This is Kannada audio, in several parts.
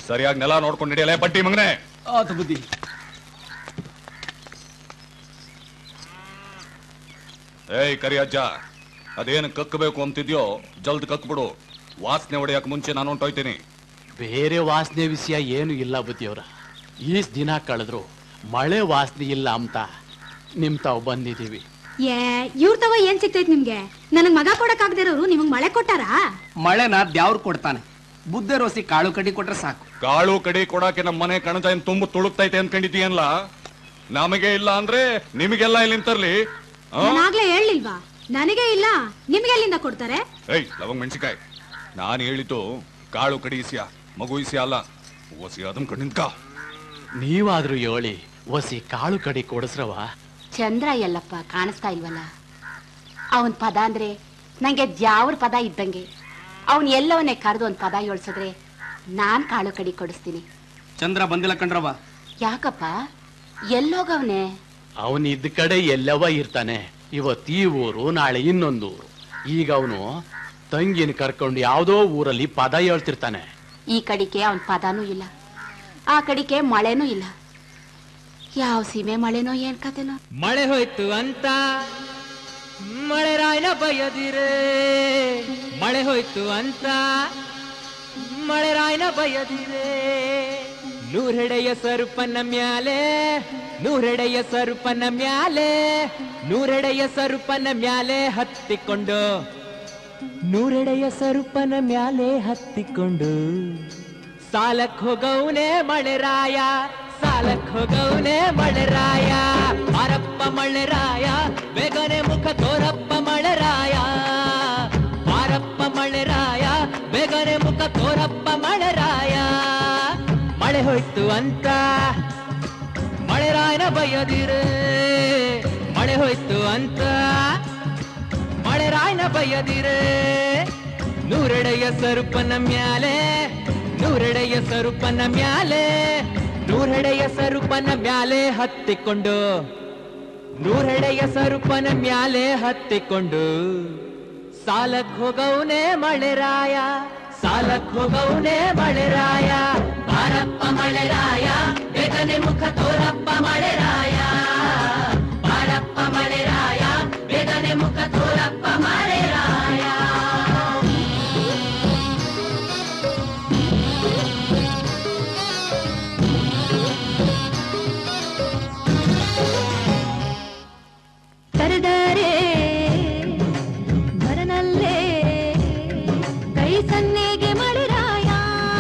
ಸರಿಯಾಗಿ ನೆಲ ನೋಡ್ಕೊಂಡು ಹಿಡಿಯಲೇ ಬಡ್ಡಿ ಮಗನೇ ಆತು ಬುದ್ಧಿ ಏಯ್ ಕರಿ ಅಜ್ಜ ಅದೇನು ಕಕ್ಕಬೇಕು ಅಂತಿದ್ಯೋ ಜಲ್ದ್ ಕಕ್ಬಿಡು ವಾಸನೆ ಹೊಡೆಯಕ್ ಮುಂಚೆ ನಾನು ಹೊಂಟೋಯ್ತೀನಿ ಬೇರೆ ವಾಸನೆ ವಿಷಯ ಏನು ಇಲ್ಲ ಬುದ್ಧಿಯವ್ರ ಈ ದಿನ ಕಳೆದ್ರು ಮಳೆ ವಾಸನೆ ಇಲ್ಲ ಅಂತ ನಿಮ್ ತಾವು ಬಂದಿದೀವಿ ಏ ಇವ್ರ ತವ ಏನ್ ಸಿಗ್ತೈತ್ ನಿಮ್ಗೆ ನನಗ್ ಮಗ ಕೊಡಕ್ ಆಗದಿರೋರು ನಿಮಗ್ ಮಳೆ ಕೊಟ್ಟಾರಾ ಮಳೆನ ದ್ಯಾವ್ರು ಕೊಡ್ತಾನೆ ಬುದ್ಧ ರೋಸಿ ಕಾಳು ಕಡಿ ಕೊಟ್ರೆ ಸಾಕು ಕಾಳು ಕಡಿ ಕೊಡಕ್ಕೆ ನಮ್ಮ ಮನೆ ಕಣಜ ಏನ್ ತುಂಬ ತುಳುಕ್ತೈತೆ ಅನ್ಕೊಂಡಿದೀಯಲ್ಲ ನಮಗೆ ಇಲ್ಲ ಅಂದ್ರೆ ನಿಮಗೆಲ್ಲ ಇಲ್ಲಿ ತರ್ಲಿ ಆ? ನಾನಾಗ್ಲೇ ಹೇಳಿಲ್ವಾ ನನಗೆ ಇಲ್ಲ ನಿಮ್ಗೆ ಎಲ್ಲಿಂದ ಕೊಡ್ತಾರೆ ಏಯ್ ಲವಂಗ್ ಮೆಣಸಿಕಾಯ್ ನಾನು ಹೇಳಿದ್ದು ಕಾಳು ಕಡಿ ಇಸಿಯ ಮಗು ಇಸಿಯ ಅಲ್ಲ ಓಸಿ ಅದನ್ ಕಣ್ಣಿನ್ಕ ನೀವಾದ್ರೂ ಹೇಳಿ ಒಸಿ ಕಾಳು ಕಡಿ ಕೊಡಿಸ್ರವ ಚಂದ್ರ ಎಲ್ಲಪ್ಪ ಕಾಣಿಸ್ತಾ ಇಲ್ವಲ್ಲ ಅವನ್ ಪದ ಅಂದ್ರೆ ನಂಗೆ ದ್ಯಾವ್ರ ಪದ ಇದ್ದಂಗೆ ಅವನ್ ಎಲ್ಲವನ್ನೇ ಕರೆದು ಒಂದ್ ಪದ ಯೋಳ್ಸಿದ್ರೆ ನಾನ್ ಕಾಳು ಕಡಿ ಕೊಡಿಸ್ತೀನಿ ಚಂದ್ರ ಬಂದಿಲ್ಲ ಕಣ್ರವ ಯಾಕಪ್ಪ ಎಲ್ಲೋಗವ್ನೆ ಅವನ್ ಇದ್ದ ಕಡೆ ಎಲ್ಲವ ಇರ್ತಾನೆ ಇವತ್ತು ಈ ಊರು ನಾಳೆ ಇನ್ನೊಂದು ಊರು ಈಗ ಅವನು ತಂಗಿನ ಕರ್ಕೊಂಡು ಯಾವ್ದೋ ಊರಲ್ಲಿ ಪದ ಹೇಳ್ತಿರ್ತಾನೆ ಈ ಕಡಿಕೆ ಅವನ್ ಪದಾನೂ ಇಲ್ಲ ಆ ಕಡಿಕೆ ಮಳೆನೂ ಇಲ್ಲ ಯಾವ ಸೀಮೆ ಮಳೆನೋ ಏನ್ ಕತೆನೋ ಮಳೆ ಹೋಯ್ತು ಅಂತ ಮಳೆ ರಾಯನ ಬಯದಿರೆ ಮಳೆ ಹೋಯ್ತು ಅಂತ ಮಳೆ ರಾಯನ ಬಯದಿರೆ ನೂರೆಡೆಯ ಸರುಪನ ಮ್ಯಾಲೆ ನೂರೆಡೆಯ ಸರುಪನ ಮ್ಯಾಲೆ ನೂರೆಡೆಯ ಸರುಪನ ಮ್ಯಾಲೆ ಹತ್ತಿಕೊಂಡು ನೂರೆಡೆಯ ಸರುಪನ ಮ್ಯಾಲೆ ಹತ್ತಿಕೊಂಡು ಸಾಲಕ್ ಹೋಗೌನೆ ಮಳೆರಾಯ ಸಾಲಕ್ ಹೋಗೌನೆ ಮಳೆರಾಯ ಮಾರಪ್ಪ ಮಳೆರಾಯ ಬೇಗನೆ ಮುಖ ತೋರಪ್ಪ ಮಳೆರಾಯ ಮಾರಪ್ಪ ಮಳೆರಾಯ ಬೇಗನೆ ಮುಖ ತೋರಪ್ಪ ಮಳೆರಾಯ ಮಳೆ ಹೋಯ್ತು ಅಂತ ಮಳೆರಾಯನ ಬಯ್ಯದಿರೆ ಮಳೆ ಹೋಯ್ತು ಅಂತ ಮಳೆರಾಯನ ಬಯ್ಯದಿರೆ ನೂರೆಡೆಯ ಸರುಪನ ಮ್ಯಾಲೆ ನೂರೆಡೆಯ ಸರುಪನ ಮ್ಯಾಲೆ ನೂರೆಡೆಯ ಸರುಪನ ಮ್ಯಾಲೆ ಹತ್ತಿಕೊಂಡು ನೂರೆಡೆಯ ಸರುಪನ ಮ್ಯಾಲೆ ಹತ್ತಿಕೊಂಡು ಸಾಲಕ್ ಹೋಗೌನೆ ಮಳೆರಾಯ ಸಾಲಕ್ ಹೋಗೌನೆ ಮಳೆರಾಯ ಬಾರಪ್ಪ ಮಳೆರಾಯ ಬೇಗನೆ ಮುಖ ತೋರಪ್ಪ ಮಳೆರಾಯ ಬಾರಪ್ಪ ಮಳೆರಾಯ ಬೇಗನೆ ಮುಖ ತೋರಪ್ಪ ಮಳೆರಾಯ ಕರೆದರೆ ಬರನಲ್ಲೇ ಕೈ ಸನ್ನೆಗೆ ಮಳೆರಾಯ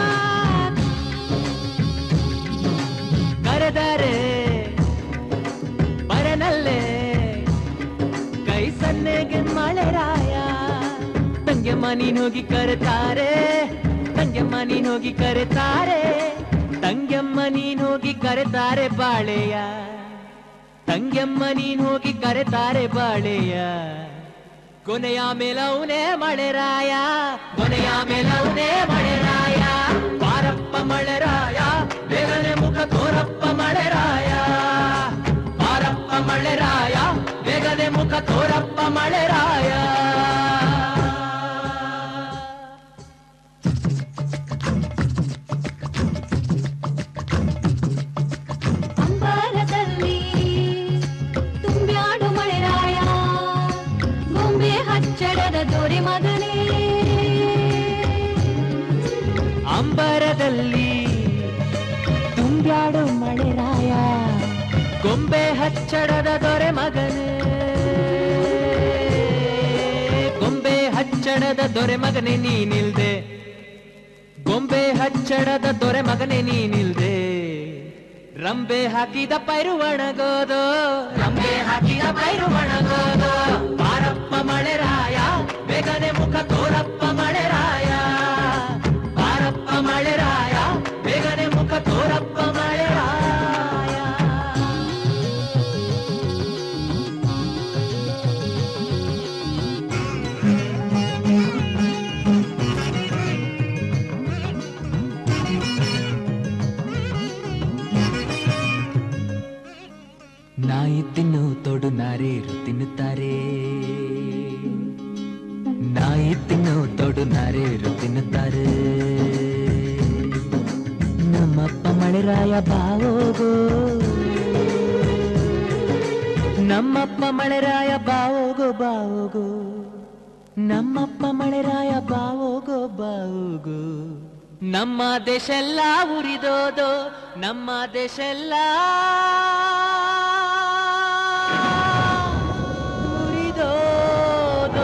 ಕರೆದರೆ ಬರನಲ್ಲೇ ಕೈ ಸನ್ನೆಗೆ ಮಳೆರಾಯ ತಂಗೆಮ್ಮ ನೀನ್ ಹೋಗಿ ಕರೆತಾರೆ ತಂಗೆಮ್ಮ ನೀನ್ ಹೋಗಿ ಕರೆತಾರೆ ತಂಗೆಮ್ಮ ನೀನ್ ಹೋಗಿ ಕರೆತಾರೆ ಬಾಳೆಯ ತಂಗೆಮ್ಮ ನೀನ್ ಹೋಗಿ ಕರೆತಾರೆ ಬಾಳೆಯ ಕೊನೆಯ ಮೇಲವನೇ ಮಳೆರಾಯ ಕೊನೆಯ ಮೇಲವನೇ ಮಳೆರಾಯ ಬಾರಪ್ಪ ಮಳೆರಾಯ ಬೇಗನೆ ಮುಖ ತೋರಪ್ಪ ಮಳೆರಾಯ ಬಾರಪ್ಪ ಮಳೆರಾಯ ಬೇಗನೆ ಮುಖ ತೋರಪ್ಪ ಮಳೆರಾಯ ಅಂಬರದಲ್ಲಿ ತುಂಬ್ಯಾಡು ಮಳೆರಾಯ ಗೊಂಬೆ ಹಚ್ಚಡದ ದೊರೆ ಮಗನೇ ಅಂಬರದಲ್ಲಿ ತುಂಬ್ಯಾಡು ಮಳೆರಾಯ ಗೊಂಬೆ ಹಚ್ಚಡದ ದೊರೆ ಮಗನೇ ಗೊಂಬೆ ಹಚ್ಚಡದ ದೊರೆ ಮಗನೇ ನೀನಿಲ್ದೆ ಗೊಂಬೆ ಹಚ್ಚಡದ ದೊರೆ ಮಗನೇ ನೀನಿಲ್ದೆ ರಂಬೆ ಹಾಕಿದ ಪೈರು ಒಣಗೋದು ರಂಬೆ ಹಾಕಿದ ಪೈರು ಒಣಗೋದು ಬಾರಪ್ಪ ಮಳೆರಾಯ ಬೇಗನೆ ಮುಖ ತೋರಪ್ಪ ಮಳೆರಾಯ ಬಾರಪ್ಪ ಮಳೆರಾಯ ಬೇಗನೆ ಮುಖ ತೋರಪ್ಪ ಮಳೆರಾಯ ನಾಯಿ ತಿನ್ನು ತೊಡು ನಾರೇರು ತಿನ್ನು ಬಾವೋಗೋ ನಮ್ಮಪ್ಪ ಮಳೆರಾಯ ಬಾವೋಗೋ ಬಾವೋಗೋ ನಮ್ಮಪ್ಪ ಮಳೆರಾಯ ಬಾವೋಗೋ ಬಾವೋಗೋ ನಮ್ಮ ದೇಶ ಎಲ್ಲ ಉರಿದೋದು ನಮ್ಮ ದೇಶ ಎಲ್ಲ ಉರಿದೋದು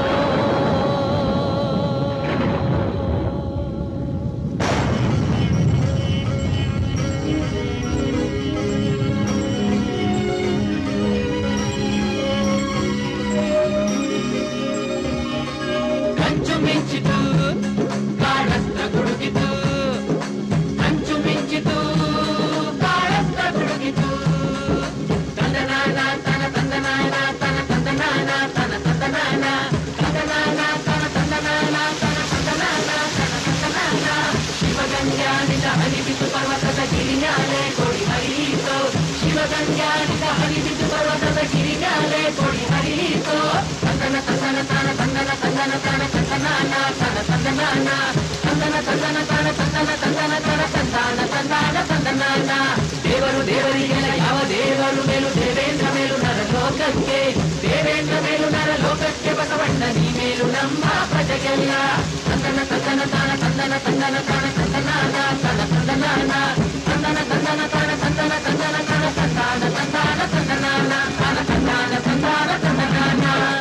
ಕಂಚು ಮಿಂಚಿತು ಕಾಳಸ್ತ್ರ ಗುಡುಗಿತು ಕಂಚು ಮಿಂಚಿತು ಕಾಳಸ್ತ್ರ ಗುಡುಗಿತು ತಂದನಾನ ತನ ತಂದನಾನ ತನ ತಂದನಾನ ತನ ತಂದನಾನ ತಂದನಾನ ತನ ತಂದನಾನ ತನ ತಂದನಾನ ತನ ತಂದನಾನ ಶಿವಗಂಗಾನಿಂದ ಹರಿಬಿದ್ದು ಪರ್ವತದ ಗಿರಿನಾಲೆ ಕೊಡಿ ಹರಿಯಿತು ಶಿವಗಂಗಾನಿಂದ ಹರಿಬಿದ್ದು ಪರ್ವತದ ಗಿರಿನಾಲೆ ಕೊಡಿ ಹರಿಯಿತು ತಂದನ ತಂದನ ತಾನ ತಂದನ ತಂದನ ತಾನ ತಂದನಾನ ತನ ತಂದನಾನ ತಂದನ ತಂದನ ತಾನ ತಂದನ ತಂದನ ತನ ತಂದಾನ ತಂದಾನ ತಂದನಾನ ದೇವರು ದೇವರಿಗೆಲ್ಲ ಯಾವ ದೇವರು ಮೇಲು ದೇವೇಂದ್ರ ಮೇಲು ನರ ಲೋಕಕ್ಕೆ ದೇವೇಂದ್ರ ಮೇಲು ನರ ಲೋಕಕ್ಕೆ ಬಸವಣ್ಣ ನೀ ಮೇಲು ನಮ್ಮ ಪ್ರಜೆಗೆಲ್ಲ ತಂದನ ತಂದನ ತಾನ ತಂದನ ತಂದನ ತಾನ ತಂದನಾನ ತನ ತಂದನಾನ ತಂದನ ತಂದನ ತಾನ ತಂದನ ತಂದನ ತನ ತಂದಾನ ತಂದಾನ ತಂದನಾನ ತಾನ ತಂದಾನ ತಂದಾನ ತಂದನಾನ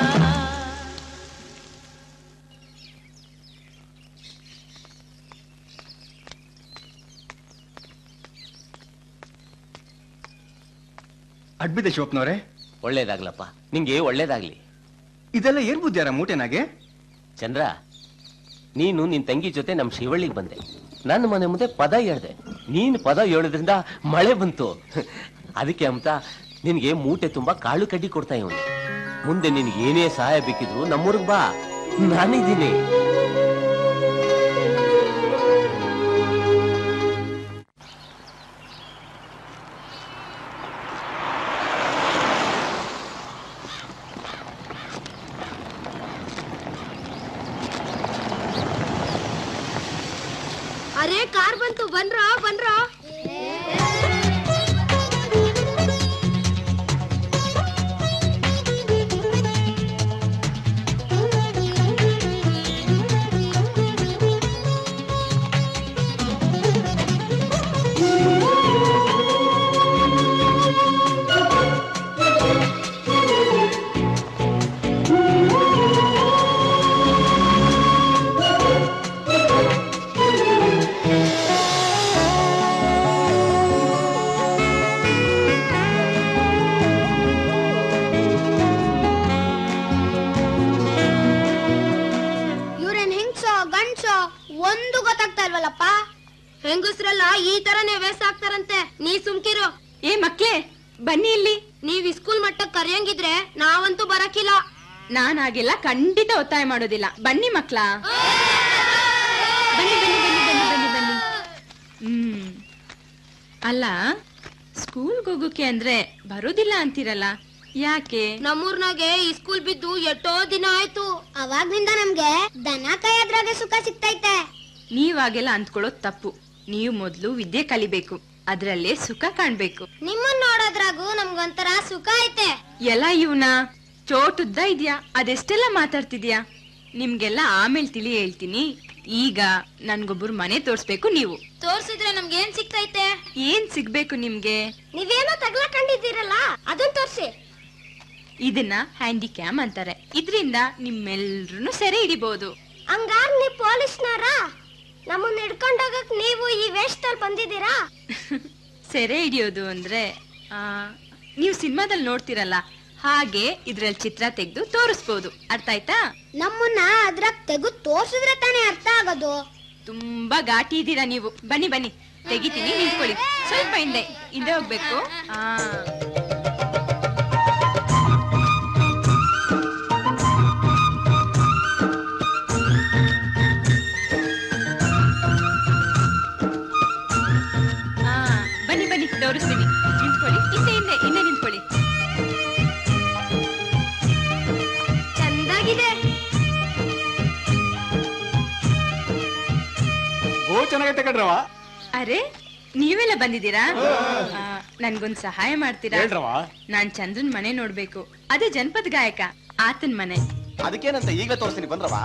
ಅಡ್ಬಿದೆ ಶಿವಪ್ಪನವ್ರೆ ಒಳ್ಳೇದಾಗ್ಲಪ್ಪ ನಿಂಗೆ ಒಳ್ಳೇದಾಗ್ಲಿ ಇದೆಲ್ಲ ಏನ್ ಬುದ್ಧಿಯಾರ ಮೂಟೆನಾಗೆ ಚಂದ್ರ ನೀನು ನಿನ್ ತಂಗಿ ಜೊತೆ ನಮ್ ಶಿವಳ್ಳಿಗೆ ಬಂದೆ ನನ್ನ ಮನೆ ಮುಂದೆ ಪದ ಹೇಳ್ದೆ ನೀನ್ ಪದ ಹೇಳೋದ್ರಿಂದ ಮಳೆ ಬಂತು ಅದಕ್ಕೆ ಅಂತ ನಿನ್ಗೆ ಮೂಟೆ ತುಂಬಾ ಕಾಳು ಕಡ್ಡಿ ಕೊಡ್ತಾ ಇವನು ಮುಂದೆ ನಿನ್ಗೆ ಏನೇ ಸಹಾಯ ಬೇಕಿದ್ರು ನಮ್ಮೂರ್ಗ್ ಬಾ ನಾನಿದ್ದೀನಿ ಅರೆ ಕಾರ್ ಬಂತು ಬನ್ರ ಬನ್ರ ಇವ್ರೇನ್ ಹೆಂಗ್ಸೋ ಗಂಡ್ಸೋ ಒಂದು ಗೊತ್ತಾಗ್ತಾ ಇಲ್ವಲ್ಲಪ್ಪ ಹೆಂಗಸ್ರಲ್ಲ ಈ ತರನೇ ವೇಸ್ ಆಗ್ತಾರಂತೆ ನೀ ಸುಮ್ಕಿರು ಏ ಮಕ್ಳೇ ಬನ್ನಿ ಇಲ್ಲಿ ನೀವ್ ಸ್ಕೂಲ್ ಮಟ್ಟಕ್ ಕರೆಯಂಗಿದ್ರೆ ನಾವಂತೂ ಬರಕಿಲ್ಲ ನಾನ್ ಹಾಗೆಲ್ಲ ಖಂಡಿತ ಒತ್ತಾಯ ಮಾಡೋದಿಲ್ಲ ಬನ್ನಿ ಮಕ್ಳ ಬನ್ನಿ ಬನ್ನಿ ಬನ್ನಿ ಬನ್ನಿ ಬನ್ನಿ ಬನ್ನಿ ಹ್ಮ್ ಅಲ್ಲ ಸ್ಕೂಲ್ಗೆ ಹೋಗೋಕೆ ಅಂದ್ರೆ ಬರೋದಿಲ್ಲ ಅಂತೀರಲ್ಲ ಯಾಕೆ ನಮ್ಮೂರ್ನಾಗೆ ಈ ಸ್ಕೂಲ್ ಬಿದ್ದು ಎಷ್ಟೋ ದಿನ ಆಯ್ತು ಅವಾಗ್ನಿಂದ ನಮ್ಗೆ ದನ ಕಾಯದ್ರಾಗೆ ಸುಖ ಸಿಗ್ತೈತೆ ನೀವಾಗೆಲ್ಲ ಅಂದ್ಕೊಳ್ಳೋದ್ ತಪ್ಪು ನೀವು ಮೊದ್ಲು ವಿದ್ಯೆ ಕಲಿಬೇಕು ಅದ್ರಲ್ಲೇ ಸುಖ ಕಾಣ್ಬೇಕು ನಿಮ್ಮನ್ ನೋಡೋದ್ರಾಗೂ ನಮ್ಗೊಂಥರ ಸುಖ ಐತೆ ಎಲ್ಲ ಇವನ ಚೋಟುದ್ದ ಇದ್ಯಾ ಅದೆಷ್ಟೆಲ್ಲ ಮಾತಾಡ್ತಿದ್ಯಾ ನಿಮ್ಗೆಲ್ಲ ಆಮೇಲೆ ತಿಳಿ ಹೇಳ್ತೀನಿ ಈಗ ನನ್ಗೊಬ್ರು ಮನೆ ತೋರ್ಸ್ಬೇಕು ನೀವು ತೋರ್ಸಿದ್ರೆ ನಮ್ಗೆ ಏನ್ ಸಿಗ್ತೈತೆ ಏನ್ ಸಿಗ್ಬೇಕು ನಿಮ್ಗೆ ನೀವೇನೋ ತಗ್ಲಕೊಂಡಿದ್ದೀರಲ್ಲ ಅದನ್ ತೋರ್ಸಿ ಇದನ್ನ ಹ್ಯಾಂಡಿಕ್ಯಾಮ್ ಅಂತಾರೆ ಇದ್ರಿಂದ ನಿಮ್ಮೆಲ್ರೂ ಸೆರೆ ಹಿಡಿಬಹುದು ಹಂಗಾರ್ ನೀವ್ ಪೊಲೀಸ್ನಾರ ನಮ್ಮನ್ನ ಹಿಡ್ಕೊಂಡೋಗಕ್ ನೀವು ಈ ವೇಷದಲ್ಲಿ ಬಂದಿದ್ದೀರಾ ಸೆರೆ ಹಿಡಿಯೋದು ಅಂದ್ರೆ ಆ, ನೀವು ಸಿನಿಮಾದಲ್ಲಿ ನೋಡ್ತಿರಲ್ಲ ಹಾಗೆ ಇದ್ರಲ್ಲಿ ಚಿತ್ರ ತೆಗೆದು ತೋರಿಸ್ಬೋದು ಅರ್ಥ ಆಯ್ತಾ ನಮ್ಮನ್ನ ಅದ್ರಾಗ್ ತೆಗೆದು ತೋರ್ಸಿದ್ರೆ ತಾನೇ ಅರ್ಥ ಆಗೋದು ತುಂಬಾ ಘಾಟಿ ಇದ್ದೀರಾ ನೀವು ಬನ್ನಿ ಬನ್ನಿ ತೆಗಿತೀನಿ ನಿಂತ್ಕೊಳ್ಳಿ ಸ್ವಲ್ಪ ಹಿಂದೆ ಹಿಂದೆ ಹೋಗ್ಬೇಕು ಆ ಆ, ಬನ್ನಿ ಬನ್ನಿ ತೋರಿಸ್ತೀನಿ ನಿಂತ್ಕೊಳ್ಳಿ ಹಿಂದೆ ಹಿಂದೆ ಹಿಂದೆ ನಿಂತ್ಕೊಳ್ಳಿ ಚಂದಾಗಿದೆ ಓ ಚೆನ್ನಾಗೈತೆ ಕಣ್ರವ ಅರೆ ನೀವೆಲ್ಲ ಬಂದಿದ್ದೀರಾ ಆ, ನನ್ಗೊಂದ್ ಸಹಾಯ ಮಾಡ್ತೀರಾ ಹೇಳ್ರವ ನಾನ್ ಚಂದ್ರನ್ ಮನೆ ನೋಡ್ಬೇಕು ಅದೇ ಜನಪದ ಗಾಯಕ ಆತನ್ ಮನೆ ಅದಕ್ಕೇನಂತ ಈಗಲೇ ತೋರಿಸ್ತೀನಿ ಬಂದ್ರವಾ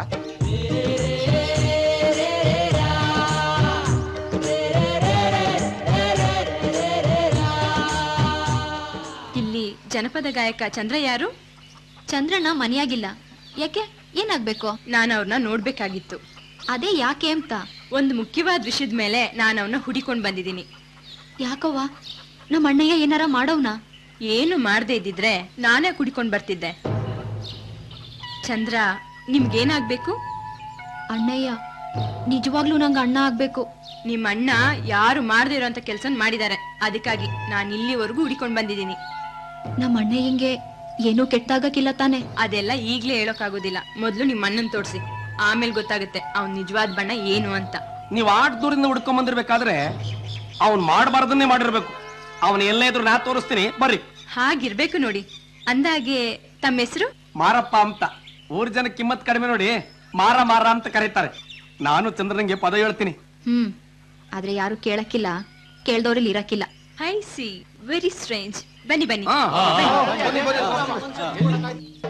ಇಲ್ಲಿ ಜನಪದ ಗಾಯಕ ಚಂದ್ರ ಯಾರು ಚಂದ್ರಣ್ಣ ಮನೆಯಾಗಿಲ್ಲ ಯಾಕೆ ಏನಾಗ್ಬೇಕು ನಾನು ಅವ್ರನ್ನ ನೋಡ್ಬೇಕಾಗಿತ್ತು ಅದೇ ಯಾಕೆ ಅಂತ ಒಂದು ಮುಖ್ಯವಾದ ವಿಷಯದ ಮೇಲೆ ನಾನು ಅವನ್ನ ಹುಡಿಕೊಂಡ್ ಬಂದಿದ್ದೀನಿ ಯಾಕವ್ವ ನಮ್ಮ ಅಣ್ಣಯ್ಯ ಏನಾರ ಮಾಡವ್ನ ಏನು ಮಾಡದೇ ಇದ್ದಿದ್ರೆ ನಾನೇ ಕುಡಿಕೊಂಡ್ ಬರ್ತಿದ್ದೆ ಚಂದ್ರ ನಿಮ್ಗೇನಾಗ್ಬೇಕು ಅಣ್ಣಯ್ಯ ನಿಜವಾಗ್ಲೂ ನಂಗೆ ಅಣ್ಣ ಆಗ್ಬೇಕು ನಿಮ್ಮ ಅಣ್ಣ ಯಾರು ಮಾಡದೇ ಇರೋಂತ ಕೆಲಸ ಮಾಡಿದ್ದಾರೆ ಅದಕ್ಕಾಗಿ ನಾನು ಇಲ್ಲಿವರೆಗೂ ಹುಡಿಕೊಂಡ್ ಬಂದಿದ್ದೀನಿ ನಮ್ಮ ಅಣ್ಣಯ್ಯಂಗೆ ಏನೂ ಕೆಟ್ಟಾಗಕ್ಕಿಲ್ಲ ತಾನೆ ಅದೆಲ್ಲ ಈಗ್ಲೇ ಹೇಳೋಕ್ಕಾಗೋದಿಲ್ಲ ಮೊದ್ಲು ನಿಮ್ಮ ಅಣ್ಣನ್ ತೋರ್ಸಿ ಆಮೇಲೆ ಗೊತ್ತಾಗುತ್ತೆ ಅವ್ನ್ ನಿಜವಾದ ಬಣ್ಣ ಏನು ಅಂತ ನೀವ್ ಆಟ್ ದೂರಿಂದ ಹುಡ್ಕೊಂಡ್ ಬಂದಿರ್ಬೇಕಾದ್ರೆ ಅವ್ನ್ ಮಾಡಬಾರ್ದನ್ನೇ ಮಾಡಿರ್ಬೇಕು ಅವನ ಎಲ್ಲೇ ಇದ್ರು ನಾ ತೋರಿಸ್ತೀನಿ ಬರ್ರಿ ಹಾಗಿರ್ಬೇಕು ನೋಡಿ ಅಂದಾಗೆ ತಮ್ಮ ಹೆಸರು ಮಾರಪ್ಪ ಅಂತ ಊರ್ ಜನ ಕಿಮ್ಮತ್ ಕಡಿಮೆ ನೋಡಿ ಮಾರ ಮಾರ ಅಂತ ಕರೀತಾರೆ ನಾನು ಚಂದ್ರನಿಗೆ ಪದ ಹೇಳ್ತೀನಿ ಹ್ಮ್ ಆದ್ರೆ ಯಾರು ಕೇಳಕ್ಕಿಲ್ಲ ಕೇಳ್ದವ್ರಲ್ಲಿ ಇರಕ್ಕಿಲ್ಲ ಐ ಸಿ ವೆರಿ ಸ್ಟ್ರೇಂಜ್ ಬನ್ನಿ ಬನ್ನಿ ಹಾ, ಹಾ, ಬನ್ನಿ ಬನ್ನಿ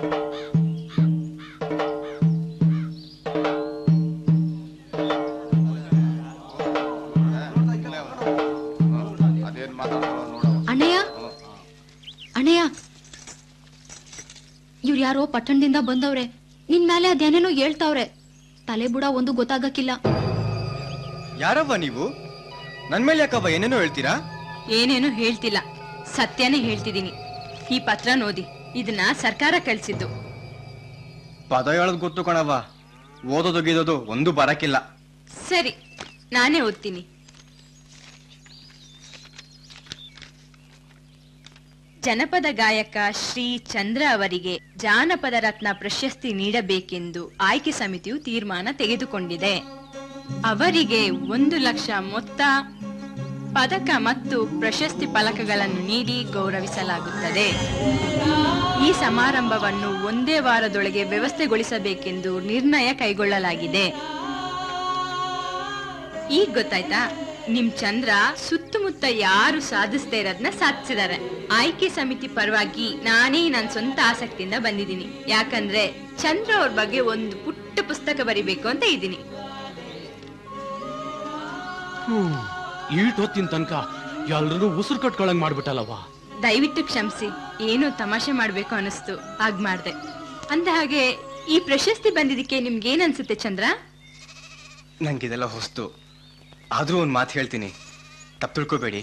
ಅದೇನ್ ಮಾತಾಡ್ತಾರೋ ನೋಡವ ಅಣ್ಣಯ್ಯ ಅಣ್ಣಯ್ಯ ಇವ್ರು ಯಾರೋ ಪಟ್ಟಣದಿಂದ ಬಂದವ್ರೆ ನಿನ್ ಮೇಲೆ ಅದೇನೇನೋ ಹೇಳ್ತಾವ್ರೆ ತಲೆ ಬುಡ ಒಂದು ಗೊತ್ತಾಗಕ್ಕಿಲ್ಲ ಯಾರವ್ವ ನೀವು ನನ್ ಮೇಲೆ ಯಾಕವ್ವ ಏನೇನೋ ಹೇಳ್ತೀರಾ ಏನೇನು ಹೇಳ್ತಿಲ್ಲ ಸತ್ಯನೇ ಹೇಳ್ತಿದ್ದೀನಿ ಈ ಪತ್ರ ಓದಿ ಇದನ್ನ ಸರ್ಕಾರ ಕಳ್ಸಿದ್ದು ಪದ ಹೇಳೋದ್ ಗೊತ್ತು ಕಣವ್ವ ಓದೋದು ಗೀದೋದು ಒಂದು ಬರಕ್ಕಿಲ್ಲ ಸರಿ ನಾನೇ ಓದ್ತೀನಿ ಜನಪದ ಗಾಯಕ ಶ್ರೀ ಚಂದ್ರ ಅವರಿಗೆ ಜಾನಪದ ರತ್ನ ಪ್ರಶಸ್ತಿ ನೀಡಬೇಕೆಂದು ಆಯ್ಕೆ ಸಮಿತಿಯು ತೀರ್ಮಾನ ತೆಗೆದುಕೊಂಡಿದೆ ಅವರಿಗೆ ಒಂದು ಲಕ್ಷ ಮೊತ್ತ ಪದಕ ಮತ್ತು ಪ್ರಶಸ್ತಿ ಫಲಕಗಳನ್ನು ನೀಡಿ ಗೌರವಿಸಲಾಗುತ್ತದೆ ಈ ಸಮಾರಂಭವನ್ನು ಒಂದೇ ವಾರದೊಳಗೆ ವ್ಯವಸ್ಥೆಗೊಳಿಸಬೇಕೆಂದು ನಿರ್ಣಯ ಕೈಗೊಳ್ಳಲಾಗಿದೆ ಈಗ ಗೊತ್ತಾಯ್ತಾ ನಿಮ್ ಚಂದ್ರ ಸುತ್ತಮುತ್ತ ಯಾರು ಸಾಧಿಸದೇ ಇರೋದನ್ನ ಸಾಧಿಸಿದ್ದಾರೆ ಆಯ್ಕೆ ಸಮಿತಿ ಪರವಾಗಿ ನಾನೇ ನನ್ನ ಸ್ವಂತ ಆಸಕ್ತಿಯಿಂದ ಬಂದಿದ್ದೀನಿ ಯಾಕಂದ್ರೆ ಚಂದ್ರ ಅವ್ರ ಬಗ್ಗೆ ಒಂದು ಪುಟ್ಟ ಪುಸ್ತಕ ಬರಿಬೇಕು ಅಂತ ಇದ್ದೀನಿ ಈಟೊತ್ತಿನ ತನಕ ಎಲ್ರೂ ಉಸಿರು ಕಟ್ಕೊಳಂಗ್ ಮಾಡ್ಬಿಟ್ಟಲ್ಲವ್ವ ದಯವಿಟ್ಟು ಕ್ಷಮಿಸಿ ಏನೋ ತಮಾಷೆ ಮಾಡ್ಬೇಕು ಅನಿಸ್ತು ಹಾಗ್ ಮಾಡ್ದೆ ಅಂದ ಹಾಗೆ ಈ ಪ್ರಶಸ್ತಿ ಬಂದಿದ್ದಕ್ಕೆ ನಿಮ್ಗೆ ಏನ್ ಅನ್ಸುತ್ತೆ ಚಂದ್ರ ನಂಗಿದೆಲ್ಲ ಹೊಸ್ತು ಆದ್ರೂ ಒಂದ್ ಮಾತು ಹೇಳ್ತೀನಿ ತಪ್ಪು ತಿಳ್ಕೊಬೇಡಿ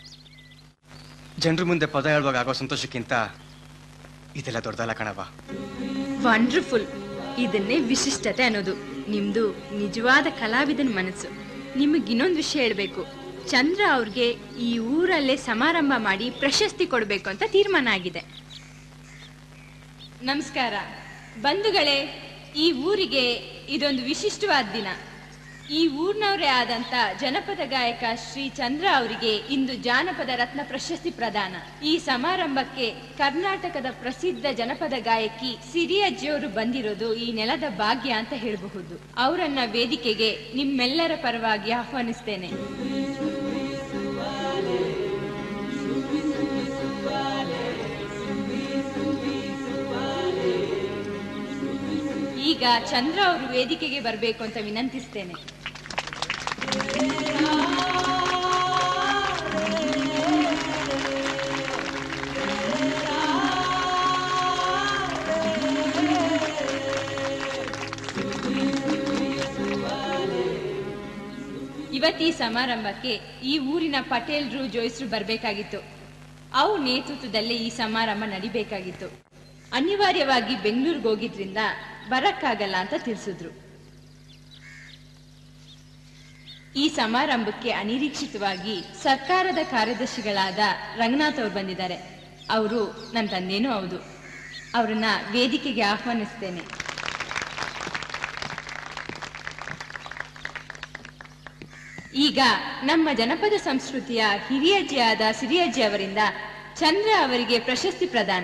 ಜನರ ಮುಂದೆ ಪದ ಹೇಳುವಾಗ ಆಗೋ ಸಂತೋಷಕ್ಕಿಂತ ಇದೆಲ್ಲ ದೊಡ್ಡದಲ್ಲ ಕಣವ್ವ ವಂಡರ್ಫುಲ್ ಇದನ್ನೇ ವಿಶಿಷ್ಟತೆ ಅನ್ನೋದು ನಿಮ್ದು ನಿಜವಾದ ಕಲಾವಿದನ ಮನಸ್ಸು ನಿಮಗೆ ಇನ್ನೊಂದು ವಿಷಯ ಹೇಳ್ಬೇಕು ಚಂದ್ರ ಅವ್ರಿಗೆ ಈ ಊರಲ್ಲೇ ಸಮಾರಂಭ ಮಾಡಿ ಪ್ರಶಸ್ತಿ ಕೊಡ್ಬೇಕು ಅಂತ ತೀರ್ಮಾನ ಆಗಿದೆ ನಮಸ್ಕಾರ ಬಂಧುಗಳೇ ಈ ಊರಿಗೆ ಇದೊಂದು ವಿಶಿಷ್ಟವಾದ ದಿನ ಈ ಊರಿನವರೇ ಆದಂತ ಜನಪದ ಗಾಯಕ ಶ್ರೀ ಚಂದ್ರ ಅವರಿಗೆ ಇಂದು ಜಾನಪದ ರತ್ನ ಪ್ರಶಸ್ತಿ ಪ್ರದಾನ ಈ ಸಮಾರಂಭಕ್ಕೆ ಕರ್ನಾಟಕದ ಪ್ರಸಿದ್ಧ ಜನಪದ ಗಾಯಕಿ ಸಿರಿಯಜ್ಜಿಯವರು ಬಂದಿರೋದು ಈ ನೆಲದ ಭಾಗ್ಯ ಅಂತ ಹೇಳಬಹುದು ಅವರನ್ನ ವೇದಿಕೆಗೆ ನಿಮ್ಮೆಲ್ಲರ ಪರವಾಗಿ ಆಹ್ವಾನಿಸ್ತೇನೆ ಈಗ ಚಂದ್ರ ಅವರು ವೇದಿಕೆಗೆ ಬರಬೇಕು ಅಂತ ವಿನಂತಿಸ್ತೇನೆ ಇವತ್ತಿ ಸಮಾರಂಭಕ್ಕೆ ಈ ಊರಿನ ಪಟೇಲ್ರು ಜೋಯಿಸ್ರು ಬರಬೇಕಾಗಿತ್ತು ಅವ್ರ ನೇತೃತ್ವದಲ್ಲೇ ಈ ಸಮಾರಂಭ ನಡಿಬೇಕಾಗಿತ್ತು ಅನಿವಾರ್ಯವಾಗಿ ಬೆಂಗಳೂರಿಗೆ ಹೋಗಿದ್ರಿಂದ ಬರಕ್ಕಾಗಲ್ಲ ಅಂತ ತಿಳಿಸಿದ್ರು ಈ ಸಮಾರಂಭಕ್ಕೆ ಅನಿರೀಕ್ಷಿತವಾಗಿ ಸರ್ಕಾರದ ಕಾರ್ಯದರ್ಶಿಗಳಾದ ರಂಗನಾಥ್ ಅವರು ಬಂದಿದ್ದಾರೆ ಅವರು ನನ್ನ ತಂದೆನೂ ಹೌದು ಅವರನ್ನ ವೇದಿಕೆಗೆ ಆಹ್ವಾನಿಸ್ತೇನೆ ಈಗ ನಮ್ಮ ಜನಪದ ಸಂಸ್ಕೃತಿಯ ಹಿರಿಯಜ್ಜಿಯಾದ ಸಿರಿಯಜ್ಜಿ ಅವರಿಂದ ಚಂದ್ರ ಅವರಿಗೆ ಪ್ರಶಸ್ತಿ ಪ್ರದಾನ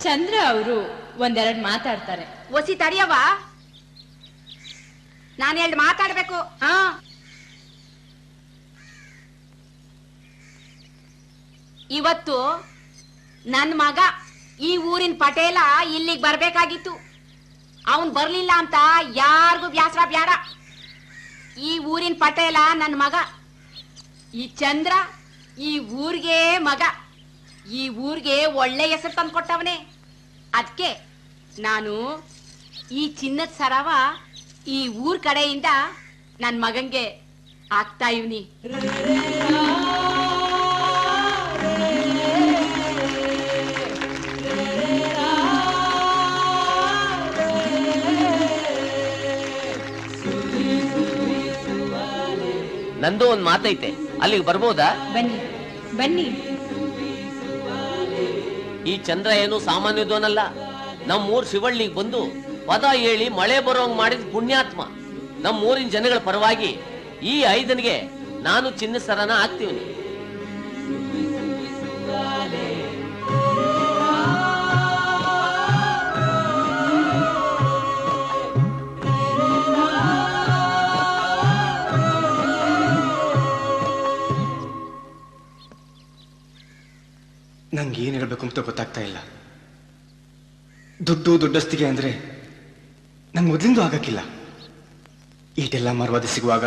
ಚಂದ್ರ ಅವರು ಒಂದೆರಡು ಮಾತಾಡ್ತಾರೆ ಒಸಿ ತಡಿಯವ ನಾನು ಎರಡು ಮಾತಾಡ್ಬೇಕು ಹಾ ಇವತ್ತು ನನ್ನ ಮಗ ಈ ಊರಿನ ಪಟೇಲ ಇಲ್ಲಿಗೆ ಬರ್ಬೇಕಾಗಿತ್ತು ಅವನ್ ಬರ್ಲಿಲ್ಲ ಅಂತ ಯಾರಿಗೂ ಬ್ಯಾಸರ ಬ್ಯಾಡ ಈ ಊರಿನ ಪಟೇಲ ನನ್ನ ಮಗ ಈ ಚಂದ್ರ ಈ ಊರಿಗೆ ಮಗ ಈ ಊರಿಗೆ ಒಳ್ಳೆ ಹೆಸರು ತಂದ್ಕೊಟ್ಟವನೇ ಅದಕ್ಕೆ ನಾನು ಈ ಚಿನ್ನದ ಸರವ ಈ ಊರ್ ಕಡೆಯಿಂದ ನನ್ನ ಮಗಂಗೆ ಆಗ್ತಾ ಇವ್ನಿ ನಂದು ಒಂದ್ ಮಾತೈತೆ ಅಲ್ಲಿಗೆ ಬರ್ಬೋದಾ ಬನ್ನಿ ಬನ್ನಿ ಈ ಚಂದ್ರ ಏನು ಸಾಮಾನ್ಯದವನಲ್ಲ ನಮ್ಮೂರ್ ಶಿವಳ್ಳಿಗೆ ಬಂದು ಪದ ಹೇಳಿ ಮಳೆ ಬರೋಂಗ್ ಮಾಡಿದ ಪುಣ್ಯಾತ್ಮ ನಮ್ಮ ಊರಿನ ಜನಗಳ ಪರವಾಗಿ ಈ ಐದನಿಗೆ ನಾನು ಚಿನ್ನ ಸರನ ಹಾಕ್ತೀವಿ ನಂಗೆ ಏನು ಹೇಳ್ಬೇಕು ಅಂತ ಗೊತ್ತಾಗ್ತಾ ಇಲ್ಲ ದುಡ್ಡು ದೊಡ್ಡಸ್ತಿಗೆ ಅಂದ್ರೆ ನಂಗೆ ಮೊದಲಿಂದ ಆಗಕ್ಕಿಲ್ಲ ಈಟೆಲ್ಲ ಮರವಾದ ಸಿಗುವಾಗ